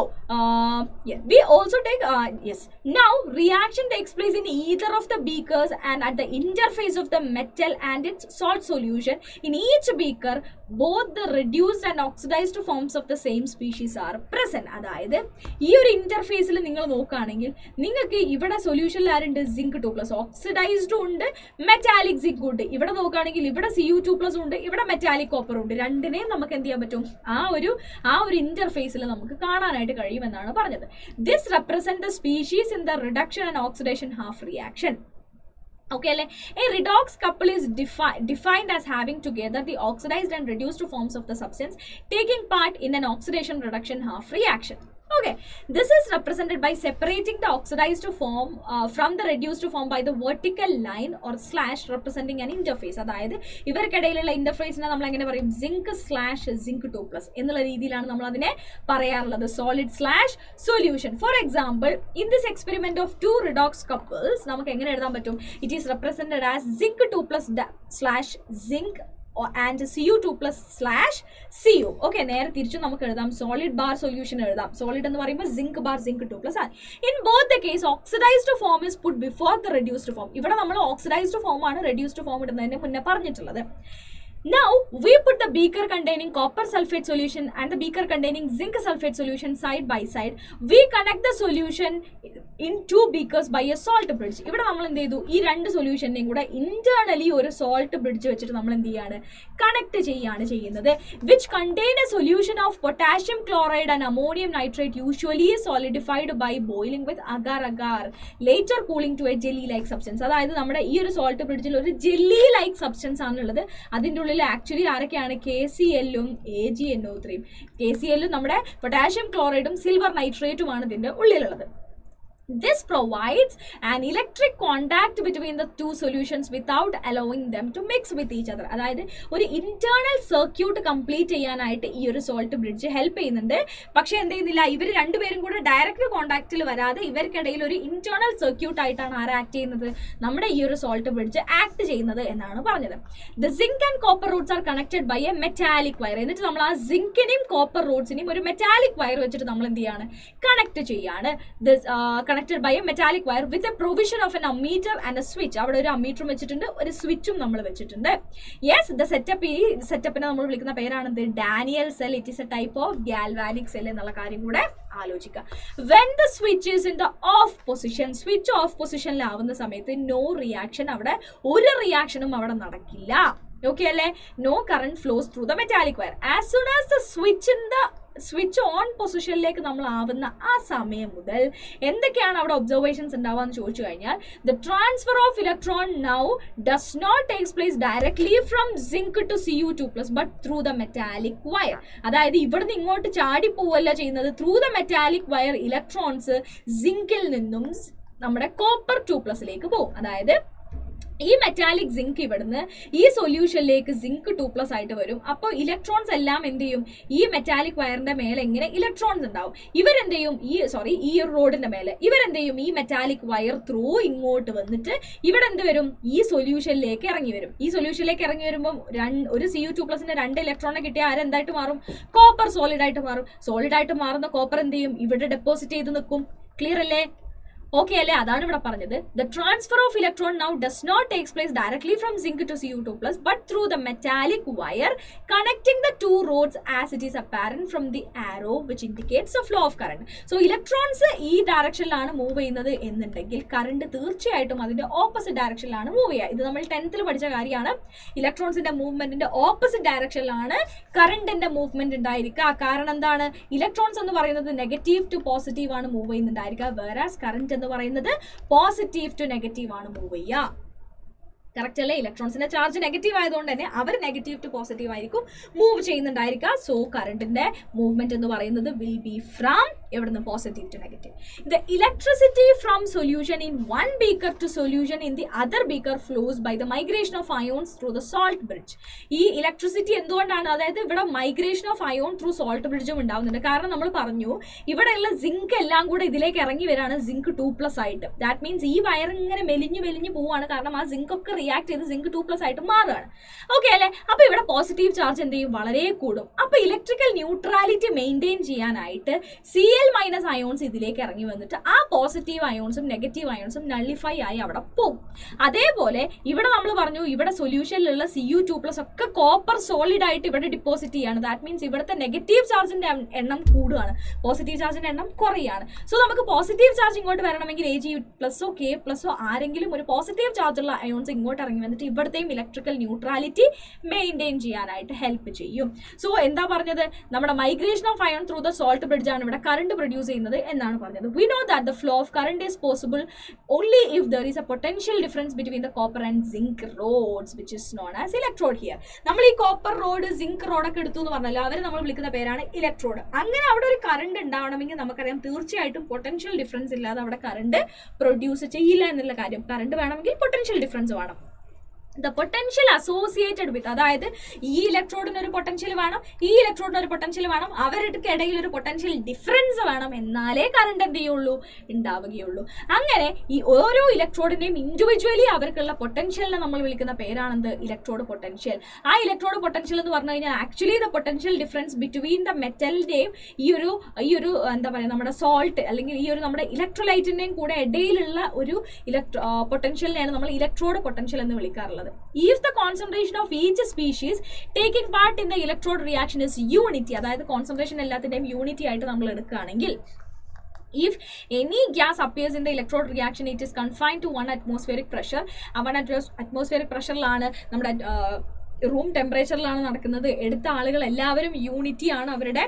we also take yes now reaction takes place in either of the beakers and at the interface of the metal and its salt solution in each beaker both the reduced and oxidised forms of the same species are present അതായത് ഈ ഒരു ഇന്റർഫേസിൽ നിങ്ങൾ നോക്കുകയാണെങ്കിൽ നിങ്ങൾക്ക് ഇവിടെ സൊല്യൂഷനിൽ ആരുണ്ട് zinc two plus ഓക്സിഡൈസ്ഡും ഉണ്ട് മെറ്റാലിക് സിങ്ക് ഉണ്ട് ഇവിടെ നോക്കുകയാണെങ്കിൽ ഇവിടെ സി യു ടു പ്ലസ് ഉണ്ട് ഇവിടെ മെറ്റാലിക് കോപ്പർ ഉണ്ട് രണ്ടിനെയും നമുക്ക് എന്ത് ചെയ്യാൻ പറ്റും ആ ഒരു ആ ഒരു ഇന്റർഫേസിൽ നമുക്ക് കാണാനായിട്ട് കഴിയുമെന്നാണ് പറഞ്ഞത് this represent the species in the reduction and oxidation half reaction Okay, അല്ലേ? a redox couple is defi- defined as having together the oxidized and reduced forms of the substance taking part in an oxidation reduction half reaction. Okay, this is represented by separating the oxidized form uh, from the reduced form by the vertical line or slash representing an interface. അതായത് ഇവർക്കിടയിലുള്ള ഇന്റർഫേസിനെ നമ്മൾ എങ്ങനെ പറയും zinc slash zinc two plus എന്നുള്ള രീതിയിലാണ് നമ്മൾ അതിനെ പറയാറുള്ളത് solid slash solution for example in this experiment of two redox couples നമുക്ക് എങ്ങനെ എഴുതാൻ പറ്റും it is represented as zinc two plus slash zinc and C U two plus slash C U okay നേരെ തിരിച്ചു നമുക്ക് എഴുതാം സോളിഡ് ബാർ സൊല്യൂഷൻ എഴുതാം solid എന്ന് പറയുമ്പോൾ zinc bar zinc two plus ആണ് in both the case oxidised form is put before the reduced form ഇവിടെ നമ്മൾ ഓക്സിഡൈസ്ഡ് ഫോം ആണ് റെഡ്യൂസ്ഡ് ഫോം ഇടുന്നതിന് മുന്നേ പറഞ്ഞിട്ടുള്ളത് Now we put the beaker containing copper sulfate solution and the beaker containing zinc sulfate solution side by side. We connect the solution in two beakers by a salt bridge. ഇവിടെ നമ്മൾ എന്ത് ചെയ്തു ഈ രണ്ട് സൊല്യൂഷനെയും കൂടെ ഇന്റേണലി ഒരു salt bridge വെച്ചിട്ട് നമ്മൾ എന്ത് ചെയ്യാണ് കണക്ട് ചെയ്യാണ് ചെയ്യുന്നത് which contain a solution of potassium chloride and ammonium nitrate usually solidified by boiling with agar agar later cooling to a jelly like substance അതായത് നമ്മുടെ ഈ ഒരു സോൾട്ട് ബ്രിഡ്ജിൽ ഒരു ജെല്ലി ലൈക്ക് സബ്സ്റ്റൻസ് ആണുള്ളത് അതിൻ്റെ ഉള്ളിൽ ആക്ച്വലി ആരൊക്കെയാണ് കെ സി എല്ലും എ ജി എൻ ഒ ത്രീയും കെ സി എല്ലും നമ്മുടെ പൊട്ടാഷ്യം ക്ലോറൈഡും സിൽവർ നൈട്രേറ്റുമാണ് ഇതിൻ്റെ ഉള്ളിലുള്ളത് This provides an electric contact between the two solutions without allowing them to mix with each other. അതായത് ഒരു ഇന്റേണൽ സർക്യൂട്ട് കംപ്ലീറ്റ് ചെയ്യാനായിട്ട് ഈ ഒരു സോൾട്ട് ബ്രിഡ്ജ് ഹെൽപ്പ് ചെയ്യുന്നുണ്ട് പക്ഷേ എന്ത് ചെയ്യുന്നില്ല ഇവർ രണ്ടുപേരും കൂടെ ഡയറക്റ്റ് കോൺടാക്റ്റിൽ വരാതെ ഇവർക്കിടയിൽ ഒരു ഇന്റേണൽ സർക്യൂട്ട് ആയിട്ടാണ് ആര് ആക്ട് ചെയ്യുന്നത് നമ്മുടെ ഈ ഒരു സോൾട്ട് ബ്രിഡ്ജ് ആക്ട് ചെയ്യുന്നത് എന്നാണ് പറഞ്ഞത് the zinc and copper roots are connected by a metallic wire എന്നിട്ട് നമ്മൾ ആ സിങ്കിനെയും കോപ്പർ റൂട്ട്സിനെയും ഒരു മെറ്റാലിക് വയർ വെച്ചിട്ട് നമ്മൾ എന്ത് ചെയ്യാണ് കണക്ട് ചെയ്യാണ് connected by a metallic wire with a provision of an ammeter and a switch അവിടെ ഒരു അമ്മീറ്ററും വെച്ചിട്ടുണ്ട് ഒരു സ്വിച്ചും നമ്മൾ വെച്ചിട്ടുണ്ട് യെസ് ദ സെറ്റപ്പ് ഈ സെറ്റപ്പിനെ നമ്മൾ വിളിക്കുന്ന പേരാണ് എന്ത് Daniell cell it is a type of galvanic cell എന്നുള്ള കാര്യം കൂടെ ആലോചിക്കുക when the switch is in the off position switch off പൊസിഷനിലാവുന്ന സമയത്ത് നോ റിയാക്ഷൻ അവിടെ ഒരു റിയാക്ഷനും അവിടെ നടക്കില്ല ഓക്കെ അല്ലേ no current flows through the metallic wire as soon as the switch in the switch on പൊസിഷനിലേക്ക് നമ്മൾ ആവുന്ന ആ സമയം മുതൽ എന്തൊക്കെയാണ് അവിടെ ഒബ്സർവേഷൻസ് ഉണ്ടാവുക എന്ന് ചോദിച്ചു കഴിഞ്ഞാൽ the transfer of electron now does not takes place directly from zinc to C U two plus but through the metallic wire അതായത് ഇവിടുന്ന് ഇങ്ങോട്ട് ചാടി പോവല്ല ചെയ്യുന്നത് through the metallic wire electrons സിങ്കിൽ നിന്നും നമ്മുടെ കോപ്പർ ടു പ്ലസിലേക്ക് പോകും അതായത് ഈ മെറ്റാലിക് സിങ്ക് ഇവിടുന്ന് ഈ സൊല്യൂഷനിലേക്ക് സിങ്ക് ടു പ്ലസ് ആയിട്ട് വരും അപ്പോൾ ഇലക്ട്രോൺസ് എല്ലാം എന്ത് ചെയ്യും ഈ മെറ്റാലിക് വയറിന്റെ മേലെ എങ്ങനെ ഇലക്ട്രോൺസ് ഉണ്ടാവും ഇവരെന്ത് ചെയ്യും ഈ സോറി ഈ ഒരു റോഡിന്റെ മേലെ ഇവരെന്ത് ചെയ്യും ഈ മെറ്റാലിക് വയർ ത്രൂ ഇങ്ങോട്ട് വന്നിട്ട് ഇവിടെ എന്ത് വരും ഈ സൊല്യൂഷനിലേക്ക് ഇറങ്ങി വരും ഈ സൊല്യൂഷനിലേക്ക് ഇറങ്ങി വരുമ്പോൾ രണ്ട് ഒരു സി യു ടു പ്ലസിന്റെ രണ്ട് ഇലക്ട്രോണെ കിട്ടിയാൽ ആരെന്തായിട്ട് മാറും കോപ്പർ സോളിഡ് ആയിട്ട് മാറും സോളിഡ് ആയിട്ട് മാറുന്ന കോപ്പർ എന്ത് ചെയ്യും ഇവിടെ ഡെപ്പോസിറ്റ് ചെയ്ത് നിൽക്കും ക്ലിയർ അല്ലേ ഓക്കെ അല്ലേ അതാണ് ഇവിടെ പറഞ്ഞത് the transfer of electron now does not takes place directly from zinc to C U two plus but through the metallic wire connecting the two rods as it is apparent from the arrow which indicates a flow of current so electrons ഈ ഡയറക്ഷനിലാണ് move ചെയ്യുന്നത് എന്നുണ്ടെങ്കിൽ current തീർച്ചയായിട്ടും അതിന്റെ opposite ഡയറക്ഷനിലാണ് move ചെയ്യുക ഇത് നമ്മൾ ടെൻത്തിൽ പഠിച്ച കാര്യമാണ് ഇലക്ട്രോൺസിന്റെ മൂവ്മെന്റിന്റെ ഓപ്പോസിറ്റ് ഡയറക്ഷനിലാണ് കറണ്ടിന്റെ മൂവ്മെന്റ് ഉണ്ടായിരിക്കുക കാരണം എന്താണ് ഇലക്ട്രോൺസ് എന്ന് പറയുന്നത് നെഗറ്റീവ് ടു പോസിറ്റീവ് ആണ് മൂവ് ചെയ്യുന്നുണ്ടായിരിക്കുക വേറാസ് കറണ്ട് എന്ന് പറയുന്നത് പോസിറ്റീവ് ടു നെഗറ്റീവ് ആണ് മൂവ് ചെയ്യുക കറക്റ്റ് അല്ലേ ഇലക്ട്രോൺസിന്റെ ചാർജ് നെഗറ്റീവ് ആയതുകൊണ്ട് തന്നെ അവർ നെഗറ്റീവ് ടു പോസിറ്റീവ് ആയിരിക്കും മൂവ് ചെയ്യുന്നുണ്ടായിരിക്കുക സോ കറണ്ടിന്റെ മൂവ്മെന്റ് എന്ന് പറയുന്നത് വിൽ ബി ഫ്രം എവിടുന്ന് positive to negative the electricity from solution in one beaker to solution in the other beaker flows by the migration of ions through the salt bridge ഈ electricity എന്തുകൊണ്ടാണ് അതായത് ഇവിടെ migration of ion through salt ബ്രിഡ്ജും ഉണ്ടാവുന്നുണ്ട് കാരണം നമ്മൾ പറഞ്ഞു ഇവിടെയുള്ള സിങ്ക് എല്ലാം കൂടെ ഇതിലേക്ക് ഇറങ്ങി വരാണ് സിങ്ക് ടു പ്ലസ് ആയിട്ട് ദാറ്റ് മീൻസ് ഈ വയർ ഇങ്ങനെ മെലിഞ്ഞു മെലിഞ്ഞു പോവാണ് കാരണം ആ സിങ്ക് ഒക്കെ റിയാക്ട് ചെയ്ത് സിങ്ക് ടു പ്ലസ് ആയിട്ട് മാറുകയാണ് ഓക്കെ അല്ലേ അപ്പൊ ഇവിടെ പോസിറ്റീവ് ചാർജ് എന്ത് ചെയ്യും വളരെ കൂടും അപ്പൊ ഇലക്ട്രിക്കൽ ന്യൂട്രാലിറ്റി മെയിൻറ്റെയിൻ ചെയ്യാനായിട്ട് സി എൽ മൈനസ് അയോൺസ് ഇതിലേക്ക് ഇറങ്ങി വന്നിട്ട് ആ പോസിറ്റീവ് അയോൺസും നെഗറ്റീവ് അയോൺസും നള്ളിഫൈ ആയി അവിടെ പോകും അതേപോലെ ഇവിടെ നമ്മൾ പറഞ്ഞു ഇവിടെ സൊല്യൂഷനിലുള്ള സി യു ടു പ്ലസ് ഒക്കെ കോപ്പർ സോളിഡ് ആയിട്ട് ഇവിടെ ഡിപ്പോസിറ്റ് ചെയ്യാണ് ദാറ്റ് മീൻസ് ഇവിടുത്തെ നെഗറ്റീവ് ചാർജിന്റെ എണ്ണം കൂടുകയാണ് പോസിറ്റീവ് ചാർജിന്റെ എണ്ണം കുറയാണ് സോ നമുക്ക് പോസിറ്റീവ് ചാർജ് ഇങ്ങോട്ട് വരണമെങ്കിൽ എ ജി പ്ലസോ കെ പ്ലസോ ആരെങ്കിലും ഒരു പോസിറ്റീവ് ചാർജുള്ള അയോൺസ് ഇങ്ങോട്ട് ഇറങ്ങി വന്നിട്ട് ഇവിടത്തെയും ഇലക്ട്രിക്കൽ ന്യൂട്രാലിറ്റി മെയിൻറ്റെയിൻ ചെയ്യാനായിട്ട് ഹെൽപ്പ് ചെയ്യും സോ എന്താ പറഞ്ഞത് നമ്മുടെ migration of ion through the salt bridge ആണ് ഇവിടെ കറണ്ട് പ്രൊഡ്യൂസ് ചെയ്യുന്നത് എന്നാണ് പറഞ്ഞത് we know that the flow of current is possible only if there is a potential difference between the copper and zinc roads which is known as electrode here നമ്മൾ ഈ copper road zinc റോഡൊക്കെ എടുത്തു എന്ന് പറഞ്ഞല്ലോ അവരെ നമ്മൾ വിളിക്കുന്ന പേരാണ് ഇലക്ട്രോഡ് അങ്ങനെ അവിടെ ഒരു കറണ്ട് ഉണ്ടാവണമെങ്കിൽ നമുക്കറിയാം തീർച്ചയായിട്ടും പൊട്ടൻഷ്യൽ ഡിഫറൻസ് ഇല്ലാതെ അവിടെ കറണ്ട് പ്രൊഡ്യൂസ് ചെയ്യില്ല എന്നുള്ള കാര്യം കറണ്ട് വേണമെങ്കിൽ പൊട്ടൻഷ്യൽ ഡിഫറൻസ് വേണം ദ പൊട്ടൻഷ്യൽ അസോസിയേറ്റഡ് വിത്ത് അതായത് ഈ ഇലക്ട്രോഡിന് ഒരു പൊട്ടൻഷ്യൽ വേണം ഈ ഇലക്ട്രോഡിന് ഒരു പൊട്ടൻഷ്യൽ വേണം അവരുടെ ഇടയിൽ ഒരു പൊട്ടൻഷ്യൽ ഡിഫറൻസ് വേണം എന്നാലേ കറണ്ട് എന്ത് ചെയ്യുള്ളൂ ഉണ്ടാവുകയുള്ളൂ അങ്ങനെ ഈ ഓരോ ഇലക്ട്രോഡിന്റെയും ഇൻഡിവിജ്വലി അവർക്കുള്ള പൊട്ടൻഷ്യലിനെ നമ്മൾ വിളിക്കുന്ന പേരാണെന്ത് ഇലക്ട്രോഡ് പൊട്ടൻഷ്യൽ ആ ഇലക്ട്രോഡ് പൊട്ടൻഷ്യൽ എന്ന് പറഞ്ഞു കഴിഞ്ഞാൽ actually the potential difference between the മെറ്റലിന്റെയും ഈ ഒരു ഈ ഒരു എന്താ പറയുക നമ്മുടെ സോൾട്ട് അല്ലെങ്കിൽ ഈ ഒരു നമ്മുടെ ഇലക്ട്രോലൈറ്റിന്റെയും കൂടെ ഇടയിലുള്ള ഒരു ഇലക്ട്രോ പൊട്ടൻഷ്യലിനെയാണ് നമ്മൾ ഇലക്ട്രോഡ് പൊട്ടൻഷ്യൽ എന്ന് വിളിക്കാറുള്ളത് if the concentration of each species taking part in the electrode reaction is unity അതായത് കോൺസെൻട്രേഷൻ എല്ലാത്തിന്റെയും യൂണിറ്റി ആയിട്ട് നമ്മൾ എടുക്കുകയാണെങ്കിൽ if any gas appears in the electrode reaction it is confined to one atmospheric pressure ആ one atmos- atmospheric pressureലാണ് നമ്മുടെ room ടെമ്പറേച്ചറിലാണ് നടക്കുന്നത് എടുത്ത ആളുകൾ എല്ലാവരും യൂണിറ്റി ആണ് അവരുടെ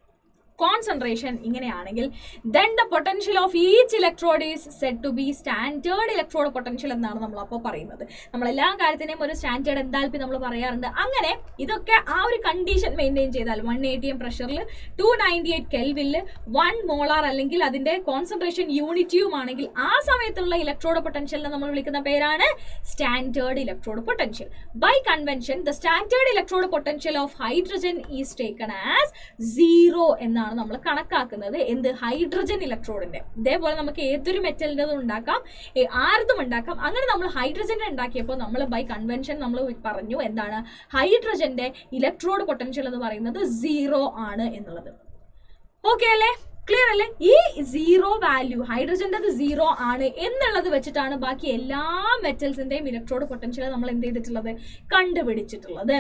കോൺസെൻട്രേഷൻ ഇങ്ങനെയാണെങ്കിൽ then the potential of each electrode is set to be standard electrode potential എന്നാണ് നമ്മൾ അപ്പോൾ പറയുന്നത് നമ്മൾ എല്ലാ കാര്യത്തിനെയും ഒരു സ്റ്റാൻഡേർഡ് എന്താൽപ്പി നമ്മൾ പറയാറുണ്ട് അങ്ങനെ ഇതൊക്കെ ആ ഒരു കണ്ടീഷൻ മെയിൻറ്റെയിൻ ചെയ്താൽ വൺ എയ്റ്റി എം പ്രഷറിൽ ടു നയൻറ്റി എയ്റ്റ് കെൽവിൽ വൺ മോളാർ അല്ലെങ്കിൽ അതിന്റെ കോൺസെൻട്രേഷൻ യൂണിറ്റിയും ആണെങ്കിൽ ആ സമയത്തുള്ള ഇലക്ട്രോഡ് പൊട്ടൻഷ്യലിനെ നമ്മൾ വിളിക്കുന്ന പേരാണ് standard electrode potential by convention the standard electrode potential of hydrogen is taken as zero എന്നാണ് നമ്മൾ കണക്കാക്കുന്നത് എന്ത് ഹൈഡ്രജൻ ഇലക്ട്രോഡിന്റെ ഇതേപോലെ നമുക്ക് ഏതൊരു മെറ്റലിൻ്റെ ഉണ്ടാക്കാം ഏ, ആർതും ഉണ്ടാക്കാം അങ്ങനെ നമ്മൾ ഹൈഡ്രജനെ ഉണ്ടാക്കിയപ്പോൾ നമ്മൾ ബൈ കൺവെൻഷൻ നമ്മൾ പറഞ്ഞു എന്താണ് ഹൈഡ്രജന്റെ ഇലക്ട്രോഡ് പൊട്ടൻഷ്യൽ എന്ന് പറയുന്നത് സീറോ ആണ് എന്നുള്ളത് ഓക്കെ അല്ലേ ക്ലിയർ അല്ലേ ഈ സീറോ വാല്യൂ ഹൈഡ്രജന്റെ സീറോ ആണ് എന്നുള്ളത് വെച്ചിട്ടാണ് ബാക്കി എല്ലാ മെറ്റൽസിന്റെയും ഇലക്ട്രോഡ് പൊട്ടൻഷ്യൽ നമ്മൾ എന്ത് ചെയ്തിട്ടുള്ളത് കണ്ടുപിടിച്ചിട്ടുള്ളത്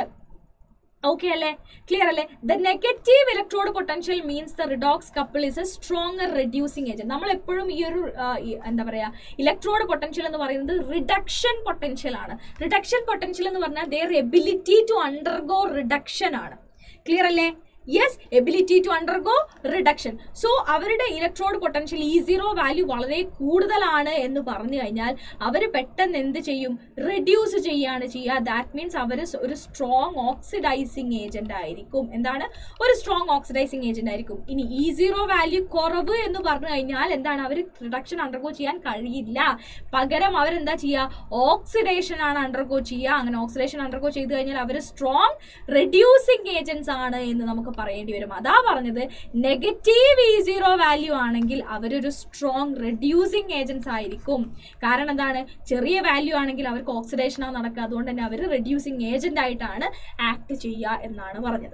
ഓക്കെ അല്ലേ ക്ലിയർ അല്ലേ the negative electrode potential means the redox couple is a stronger reducing agent നമ്മൾ എപ്പോഴും ഈ ഒരു ആ, ഈ എന്താ പറയാ ഇലക്ട്രോഡ് പൊട്ടൻഷ്യൽ എന്ന് പറയുന്നത് റിഡക്ഷൻ പൊട്ടൻഷ്യൽ ആണ് റിഡക്ഷൻ പൊട്ടൻഷ്യൽ എന്ന് പറഞ്ഞാൽ their ability to undergo reduction ആണ് ക്ലിയർ അല്ലേ yes ability to undergo reduction so അവരുടെ electrode potential E zero value വളരെ കൂടുതലാണ് എന്ന് പറഞ്ഞു കഴിഞ്ഞാൽ അവർ പെട്ടെന്ന് എന്ത് ചെയ്യും റെഡ്യൂസ് ചെയ്യാണ് ചെയ്യുക ദാറ്റ് മീൻസ് അവർ ഒരു സ്ട്രോങ് ഓക്സിഡൈസിങ് ഏജന്റ് ആയിരിക്കും എന്താണ് ഒരു സ്ട്രോങ് ഓക്സിഡൈസിങ് ഏജന്റ് ആയിരിക്കും ഇനി ഇ സീറോ വാല്യൂ കുറവ് എന്ന് പറഞ്ഞു കഴിഞ്ഞാൽ എന്താണ് അവർ റിഡക്ഷൻ അണ്ടർഗോ ചെയ്യാൻ കഴിയില്ല പകരം അവരെന്താ ചെയ്യുക ഓക്സിഡേഷൻ ആണ് അണ്ടർഗോ ചെയ്യുക അങ്ങനെ ഓക്സിഡേഷൻ അണ്ടർഗോ ചെയ്ത് കഴിഞ്ഞാൽ അവർ സ്ട്രോങ് റെഡ്യൂസിങ് ഏജൻസ് ആണ് എന്ന് നമുക്ക് പറയേണ്ടി വരും അതാ പറഞ്ഞത് നെഗറ്റീവ് ഇ സീറോ വാല്യൂ ആണെങ്കിൽ അവരൊരു സ്ട്രോങ് റെഡ്യൂസിങ് ഏജൻസ് ആയിരിക്കും കാരണം എന്താണ് ചെറിയ വാല്യൂ ആണെങ്കിൽ അവർക്ക് ഓക്സിഡേഷൻ ആണ് നടക്കുക അതുകൊണ്ട് തന്നെ അവർ റെഡ്യൂസിങ് ഏജന്റ് ആയിട്ടാണ് ആക്ട് ചെയ്യുക എന്നാണ് പറഞ്ഞത്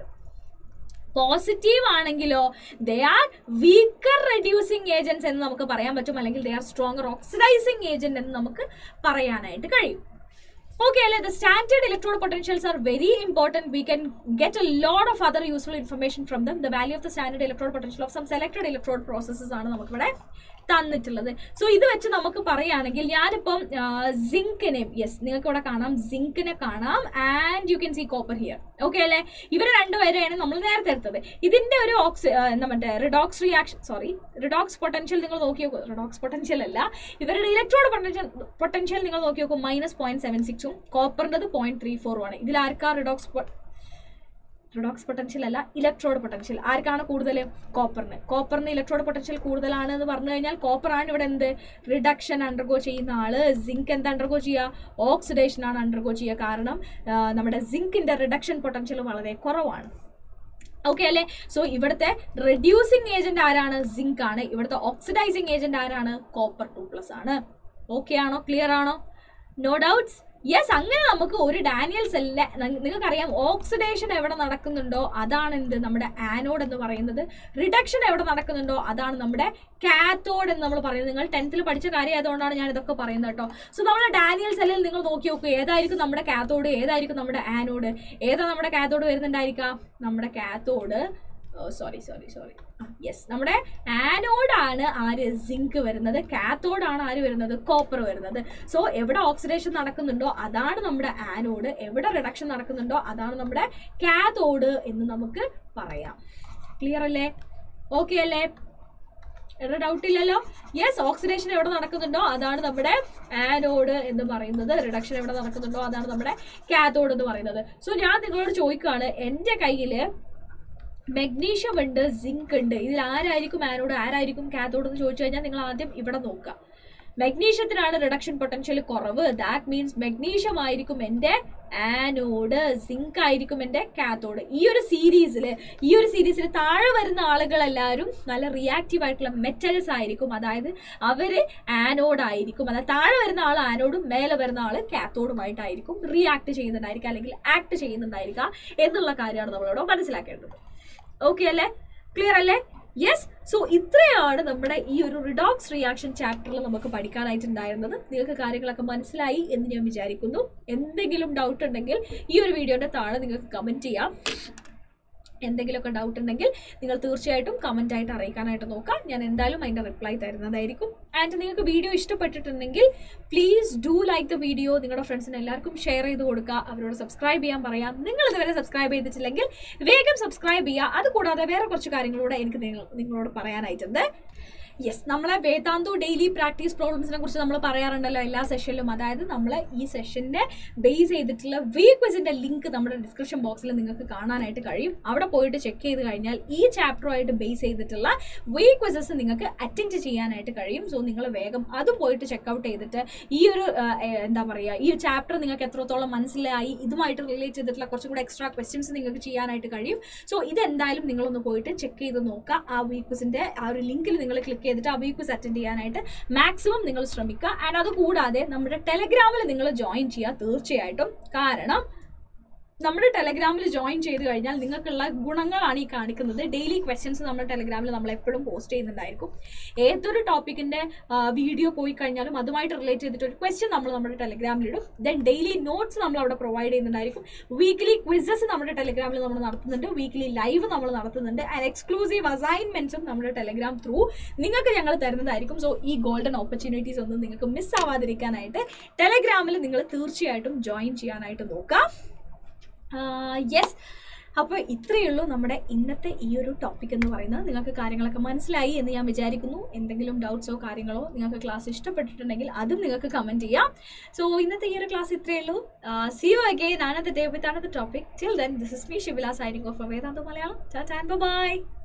പോസിറ്റീവ് ആണെങ്കിലോ they are weaker reducing agents എന്ന് നമുക്ക് പറയാൻ പറ്റും അല്ലെങ്കിൽ they are stronger oxidising agent എന്ന് നമുക്ക് പറയാനായിട്ട് കഴിയും Okay, Ale, the standard electrode potentials are very important. We can get a lot of other useful information from them. The value of the standard electrode potential of some selected electrode processes ആണ് നമുക്കിവിടെ തന്നിട്ടുള്ളത് so ഇത് വെച്ച് നമുക്ക് പറയുകയാണെങ്കിൽ ഞാനിപ്പം സിങ്കിനെ yes നിങ്ങൾക്ക് ഇവിടെ കാണാം സിങ്കിനെ കാണാം and you can see copper here okay അല്ലേ ഇവർ രണ്ടുപേരെയാണ് നമ്മൾ നേരത്തെ എടുത്തത് ഇതിന്റെ ഒരു ഓക്സി എന്താ മറ്റേ redox reaction sorry redox potential നിങ്ങൾ നോക്കി നോക്കൂ റിഡോക്സ് പൊട്ടൻഷ്യൽ അല്ല ഇവരുടെ ഇലക്ട്രോഡ് പൊട്ടൻഷ്യൽ പൊട്ടൻഷ്യൽ നിങ്ങൾ നോക്കി നോക്കും മൈനസ് പോയിന്റ് സെവൻ സിക്സും കോപ്പറിൻ്റെത് പോയിന്റ് ത്രീ ഫോറും ആണ് ഇതിൽ ആർക്കാ റിഡോക്സ് റിഡോക്സ് പൊട്ടൻഷ്യൽ അല്ല ഇലക്ട്രോഡ് പൊട്ടൻഷ്യൽ ആർക്കാണ് കൂടുതൽ കോപ്പറിന് കോപ്പറിന് ഇലക്ട്രോഡ് പൊട്ടൻഷ്യൽ കൂടുതലാണ് എന്ന് പറഞ്ഞു കഴിഞ്ഞാൽ കോപ്പർ ആണ് ഇവിടെ എന്ത് റിഡക്ഷൻ അണ്ടർഗോ ചെയ്യുന്ന ആള് സിങ്ക് എന്താ അണ്ടർഗോ ചെയ്യുക ഓക്സിഡേഷൻ ആണ് അണ്ടർഗോ ചെയ്യുക കാരണം ആ, നമ്മുടെ സിങ്കിന്റെ റിഡക്ഷൻ പൊട്ടൻഷ്യൽ വളരെ കുറവാണ് ഓക്കെ അല്ലേ സോ ഇവിടുത്തെ റെഡ്യൂസിങ് ഏജന്റ് ആരാണ് സിങ്ക് ആണ് ഇവിടുത്തെ ഓക്സിഡൈസിങ് ഏജന്റ് ആരാണ് കോപ്പർ ടു പ്ലസ് ആണ് ഓക്കെ ആണോ ക്ലിയർ ആണോ നോ ഡൗട്ട്സ് യെസ് അങ്ങനെ നമുക്ക് ഒരു ഡാനിയൽ സെല്ലിലെ നിങ്ങൾക്കറിയാം ഓക്സിഡേഷൻ എവിടെ നടക്കുന്നുണ്ടോ അതാണ് എന്ത് നമ്മുടെ ആനോഡ് എന്ന് പറയുന്നത് റിഡക്ഷൻ എവിടെ നടക്കുന്നുണ്ടോ അതാണ് നമ്മുടെ കാത്തോഡ് എന്ന് നമ്മൾ പറയുന്നത് നിങ്ങൾ ടെൻത്തിൽ പഠിച്ച കാര്യം ആയതുകൊണ്ടാണ് ഞാൻ ഇതൊക്കെ പറയുന്നത് കേട്ടോ സോ നമ്മുടെ ഡാനിയൽ സെല്ലിൽ നിങ്ങൾ നോക്കി നോക്കൂ ഏതായിരിക്കും നമ്മുടെ കാത്തോഡ് ഏതായിരിക്കും നമ്മുടെ ആനോഡ് ഏതാ നമ്മുടെ കാത്തോഡ് വരുന്നുണ്ടായിരിക്കാം നമ്മുടെ cathode sorry sorry sorry yes നമ്മുടെ ആനോഡാണ് ആര് സിങ്ക് വരുന്നത് കാത്തോഡാണ് ആര് വരുന്നത് കോപ്പർ വരുന്നത് സോ എവിടെ ഓക്സിഡേഷൻ നടക്കുന്നുണ്ടോ അതാണ് നമ്മുടെ ആനോഡ് എവിടെ റിഡക്ഷൻ നടക്കുന്നുണ്ടോ അതാണ് നമ്മുടെ കാത്തോഡ് എന്ന് നമുക്ക് പറയാം ക്ലിയർ അല്ലേ ഓക്കെ അല്ലേ എവിടെ ഡൗട്ട് ഇല്ലല്ലോ യെസ് ഓക്സിഡേഷൻ എവിടെ നടക്കുന്നുണ്ടോ അതാണ് നമ്മുടെ ആനോഡ് എന്ന് പറയുന്നത് റിഡക്ഷൻ എവിടെ നടക്കുന്നുണ്ടോ അതാണ് നമ്മുടെ കാത്തോഡ് എന്ന് പറയുന്നത് സോ ഞാൻ നിങ്ങളോട് ചോദിക്കുകയാണ് എൻ്റെ കയ്യിൽ മെഗ്നീഷ്യം ഉണ്ട് സിങ്ക് ഉണ്ട് ഇതിൽ ആരായിരിക്കും ആനോഡ് ആരായിരിക്കും കാത്തോഡ് എന്ന് ചോദിച്ചു കഴിഞ്ഞാൽ നിങ്ങൾ ആദ്യം ഇവിടെ നോക്കുക മെഗ്നീഷ്യത്തിനാണ് റിഡക്ഷൻ പൊട്ടൻഷ്യൽ കുറവ് ദാറ്റ് മീൻസ് മെഗ്നീഷ്യം ആയിരിക്കും എൻ്റെ ആനോഡ് സിങ്ക് ആയിരിക്കും എൻ്റെ കാത്തോഡ് ഈ ഒരു സീരീസിൽ ഈ ഒരു സീരീസിൽ താഴെ വരുന്ന ആളുകളെല്ലാവരും നല്ല റിയാക്റ്റീവ് ആയിട്ടുള്ള മെറ്റൽസ് ആയിരിക്കും അതായത് അവര് ആനോഡ് ആയിരിക്കും അതായത് താഴെ വരുന്ന ആൾ ആനോഡും മേലെ വരുന്ന ആൾ കാത്തോഡുമായിട്ടായിരിക്കും റിയാക്ട് ചെയ്യുന്നുണ്ടായിരിക്കുക അല്ലെങ്കിൽ ആക്ട് ചെയ്യുന്നുണ്ടായിരിക്കുക എന്നുള്ള കാര്യമാണ് നമ്മളിവിടെ മനസ്സിലാക്കേണ്ടത് ഓക്കെ അല്ലേ ക്ലിയർ അല്ലേ യെസ് സോ ഇത്രയാണ് നമ്മുടെ ഈ ഒരു റിഡോക്സ് റിയാക്ഷൻ ചാപ്റ്ററിൽ നമുക്ക് പഠിക്കാനായിട്ടുണ്ടായിരുന്നത് നിങ്ങൾക്ക് കാര്യങ്ങളൊക്കെ മനസ്സിലായി എന്ന് ഞാൻ വിചാരിക്കുന്നു എന്തെങ്കിലും ഡൗട്ട് ഉണ്ടെങ്കിൽ ഈ ഒരു വീഡിയോയുടെ താഴെ നിങ്ങൾക്ക് കമൻറ്റ് ചെയ്യാം എന്തെങ്കിലുമൊക്കെ ഡൗട്ട് ഉണ്ടെങ്കിൽ നിങ്ങൾ തീർച്ചയായിട്ടും കമൻ്റ് ആയിട്ട് അറിയിക്കാനായിട്ട് നോക്കാം ഞാൻ എന്തായാലും അതിൻ്റെ റിപ്ലൈ തരുന്നതായിരിക്കും ആൻഡ് നിങ്ങൾക്ക് വീഡിയോ ഇഷ്ടപ്പെട്ടിട്ടുണ്ടെങ്കിൽ please do like the video നിങ്ങളുടെ ഫ്രണ്ട്സിന് എല്ലാവർക്കും ഷെയർ ചെയ്ത് കൊടുക്കുക അവരോട് സബ്സ്ക്രൈബ് ചെയ്യാൻ പറയാം നിങ്ങൾ ഇതുവരെ സബ്സ്ക്രൈബ് ചെയ്തിട്ടില്ലെങ്കിൽ വേഗം സബ്സ്ക്രൈബ് ചെയ്യുക അതുകൂടാതെ വേറെ കുറച്ച് കാര്യങ്ങളൂടെ എനിക്ക് നിങ്ങൾ നിങ്ങളോട് പറയാനായിട്ടുണ്ട് യെസ് നമ്മളെ വേദാന്തു ഡെയിലി പ്രാക്ടീസ് പ്രോബ്ലംസിനെ കുറിച്ച് നമ്മൾ പറയാറുണ്ടല്ലോ എല്ലാ സെഷനിലും അതായത് നമ്മൾ ഈ സെഷനെ ബേസ് ചെയ്തിട്ടുള്ള വേ ക്വസിന്റെ ലിങ്ക് നമ്മുടെ ഡിസ്ക്രിപ്ഷൻ ബോക്സിൽ നിങ്ങൾക്ക് കാണാനായിട്ട് കഴിയും അവിടെ പോയിട്ട് ചെക്ക് ചെയ്ത് കഴിഞ്ഞാൽ ഈ ചാപ്റ്ററുമായിട്ട് ബേസ് ചെയ്തിട്ടുള്ള വേ ക്വസസ് നിങ്ങൾക്ക് അറ്റൻഡ് ചെയ്യാനായിട്ട് കഴിയും സോ നിങ്ങൾ വേഗം അതും പോയിട്ട് ചെക്കൗട്ട് ചെയ്തിട്ട് ഈ ഒരു ആ, ഏ, എന്താ പറയുക ഈ ചാപ്റ്റർ നിങ്ങൾക്ക് എത്രത്തോളം മനസ്സിലായി ഇതുമായിട്ട് റിലേറ്റ് ചെയ്തിട്ടുള്ള കുറച്ചും കൂടെ എക്സ്ട്രാ ക്വസ്റ്റ്യൻസ് നിങ്ങൾക്ക് ചെയ്യാനായിട്ട് കഴിയും സോ ഇതെന്തായാലും നിങ്ങളൊന്ന് പോയിട്ട് ചെക്ക് ചെയ്ത് നോക്കുക ആ വീക്വസിന്റെ ആ ഒരു ലിങ്കിൽ നിങ്ങൾ ക്ലിക്ക് ചെയ്തിട്ട് ആ വീക്വസ് അറ്റൻഡ് ചെയ്യാനായിട്ട് മാക്സിമം നിങ്ങൾ ശ്രമിക്കുക ആൻഡ് അത് കൂടാതെ നമ്മുടെ ടെലഗ്രാമിൽ നിങ്ങൾ ജോയിൻ ചെയ്യുക തീർച്ചയായിട്ടും കാരണം നമ്മുടെ ടെലഗ്രാമിൽ ജോയിൻ ചെയ്ത് കഴിഞ്ഞാൽ നിങ്ങൾക്കുള്ള ഗുണങ്ങളാണ് ഈ കാണിക്കുന്നത് ഡെയിലി ക്വസ്റ്റ്യൻസ് നമ്മുടെ ടെലഗ്രാമിൽ നമ്മൾ എപ്പോഴും പോസ്റ്റ് ചെയ്യുന്നുണ്ടായിരിക്കും ഏതൊരു ടോപ്പിക്കിന്റെ വീഡിയോ പോയി കഴിഞ്ഞാലും അതുമായിട്ട് റിലേറ്റ് ചെയ്തിട്ട് ഒരു ക്വസ്റ്റ്യൻ നമ്മൾ നമ്മുടെ ടെലഗ്രാമിൽ ഇടും ദെൻ ഡെയിലി നോട്ട്സ് നമ്മൾ അവിടെ പ്രൊവൈഡ് ചെയ്യുന്നുണ്ടായിരിക്കും വീക്ക്ലി ക്വിസസ് നമ്മുടെ ടെലഗ്രാമിൽ നമ്മൾ നടത്തുന്നുണ്ട് വീക്ക്ലി ലൈവ് നമ്മൾ നടത്തുന്നുണ്ട് ആൻഡ് എക്സ്ക്ലൂസീവ് അസൈൻമെന്റ്സും നമ്മുടെ ടെലഗ്രാം ത്രൂ നിങ്ങൾക്ക് ഞങ്ങൾ തരുന്നതായിരിക്കും സോ ഈ ഗോൾഡൻ ഓപ്പർച്യൂണിറ്റീസ് ഒന്നും നിങ്ങൾക്ക് മിസ് ആവാതിരിക്കാനായിട്ട് ടെലഗ്രാമിൽ നിങ്ങൾ തീർച്ചയായിട്ടും ജോയിൻ ചെയ്യാനായിട്ട് നോക്കാം യെസ് അപ്പോൾ ഇത്രയേ ഉള്ളൂ നമ്മുടെ ഇന്നത്തെ ഈ ഒരു ടോപ്പിക് എന്ന് പറയുന്നത് നിങ്ങൾക്ക് കാര്യങ്ങളൊക്കെ മനസ്സിലായി എന്ന് ഞാൻ വിചാരിക്കുന്നു എന്തെങ്കിലും ഡൗട്ട്സോ കാര്യങ്ങളോ നിങ്ങൾക്ക് ക്ലാസ് ഇഷ്ടപ്പെട്ടിട്ടുണ്ടെങ്കിൽ അതും നിങ്ങൾക്ക് കമൻറ്റ് ചെയ്യാം സോ ഇന്നത്തെ ഈ ഒരു ക്ലാസ് ഇത്രയേ ഉള്ളൂ see you again another day with another topic till then this is me Shibila signing off Vedanta Malayalam ടാറ്റ ആൻഡ് ബൈ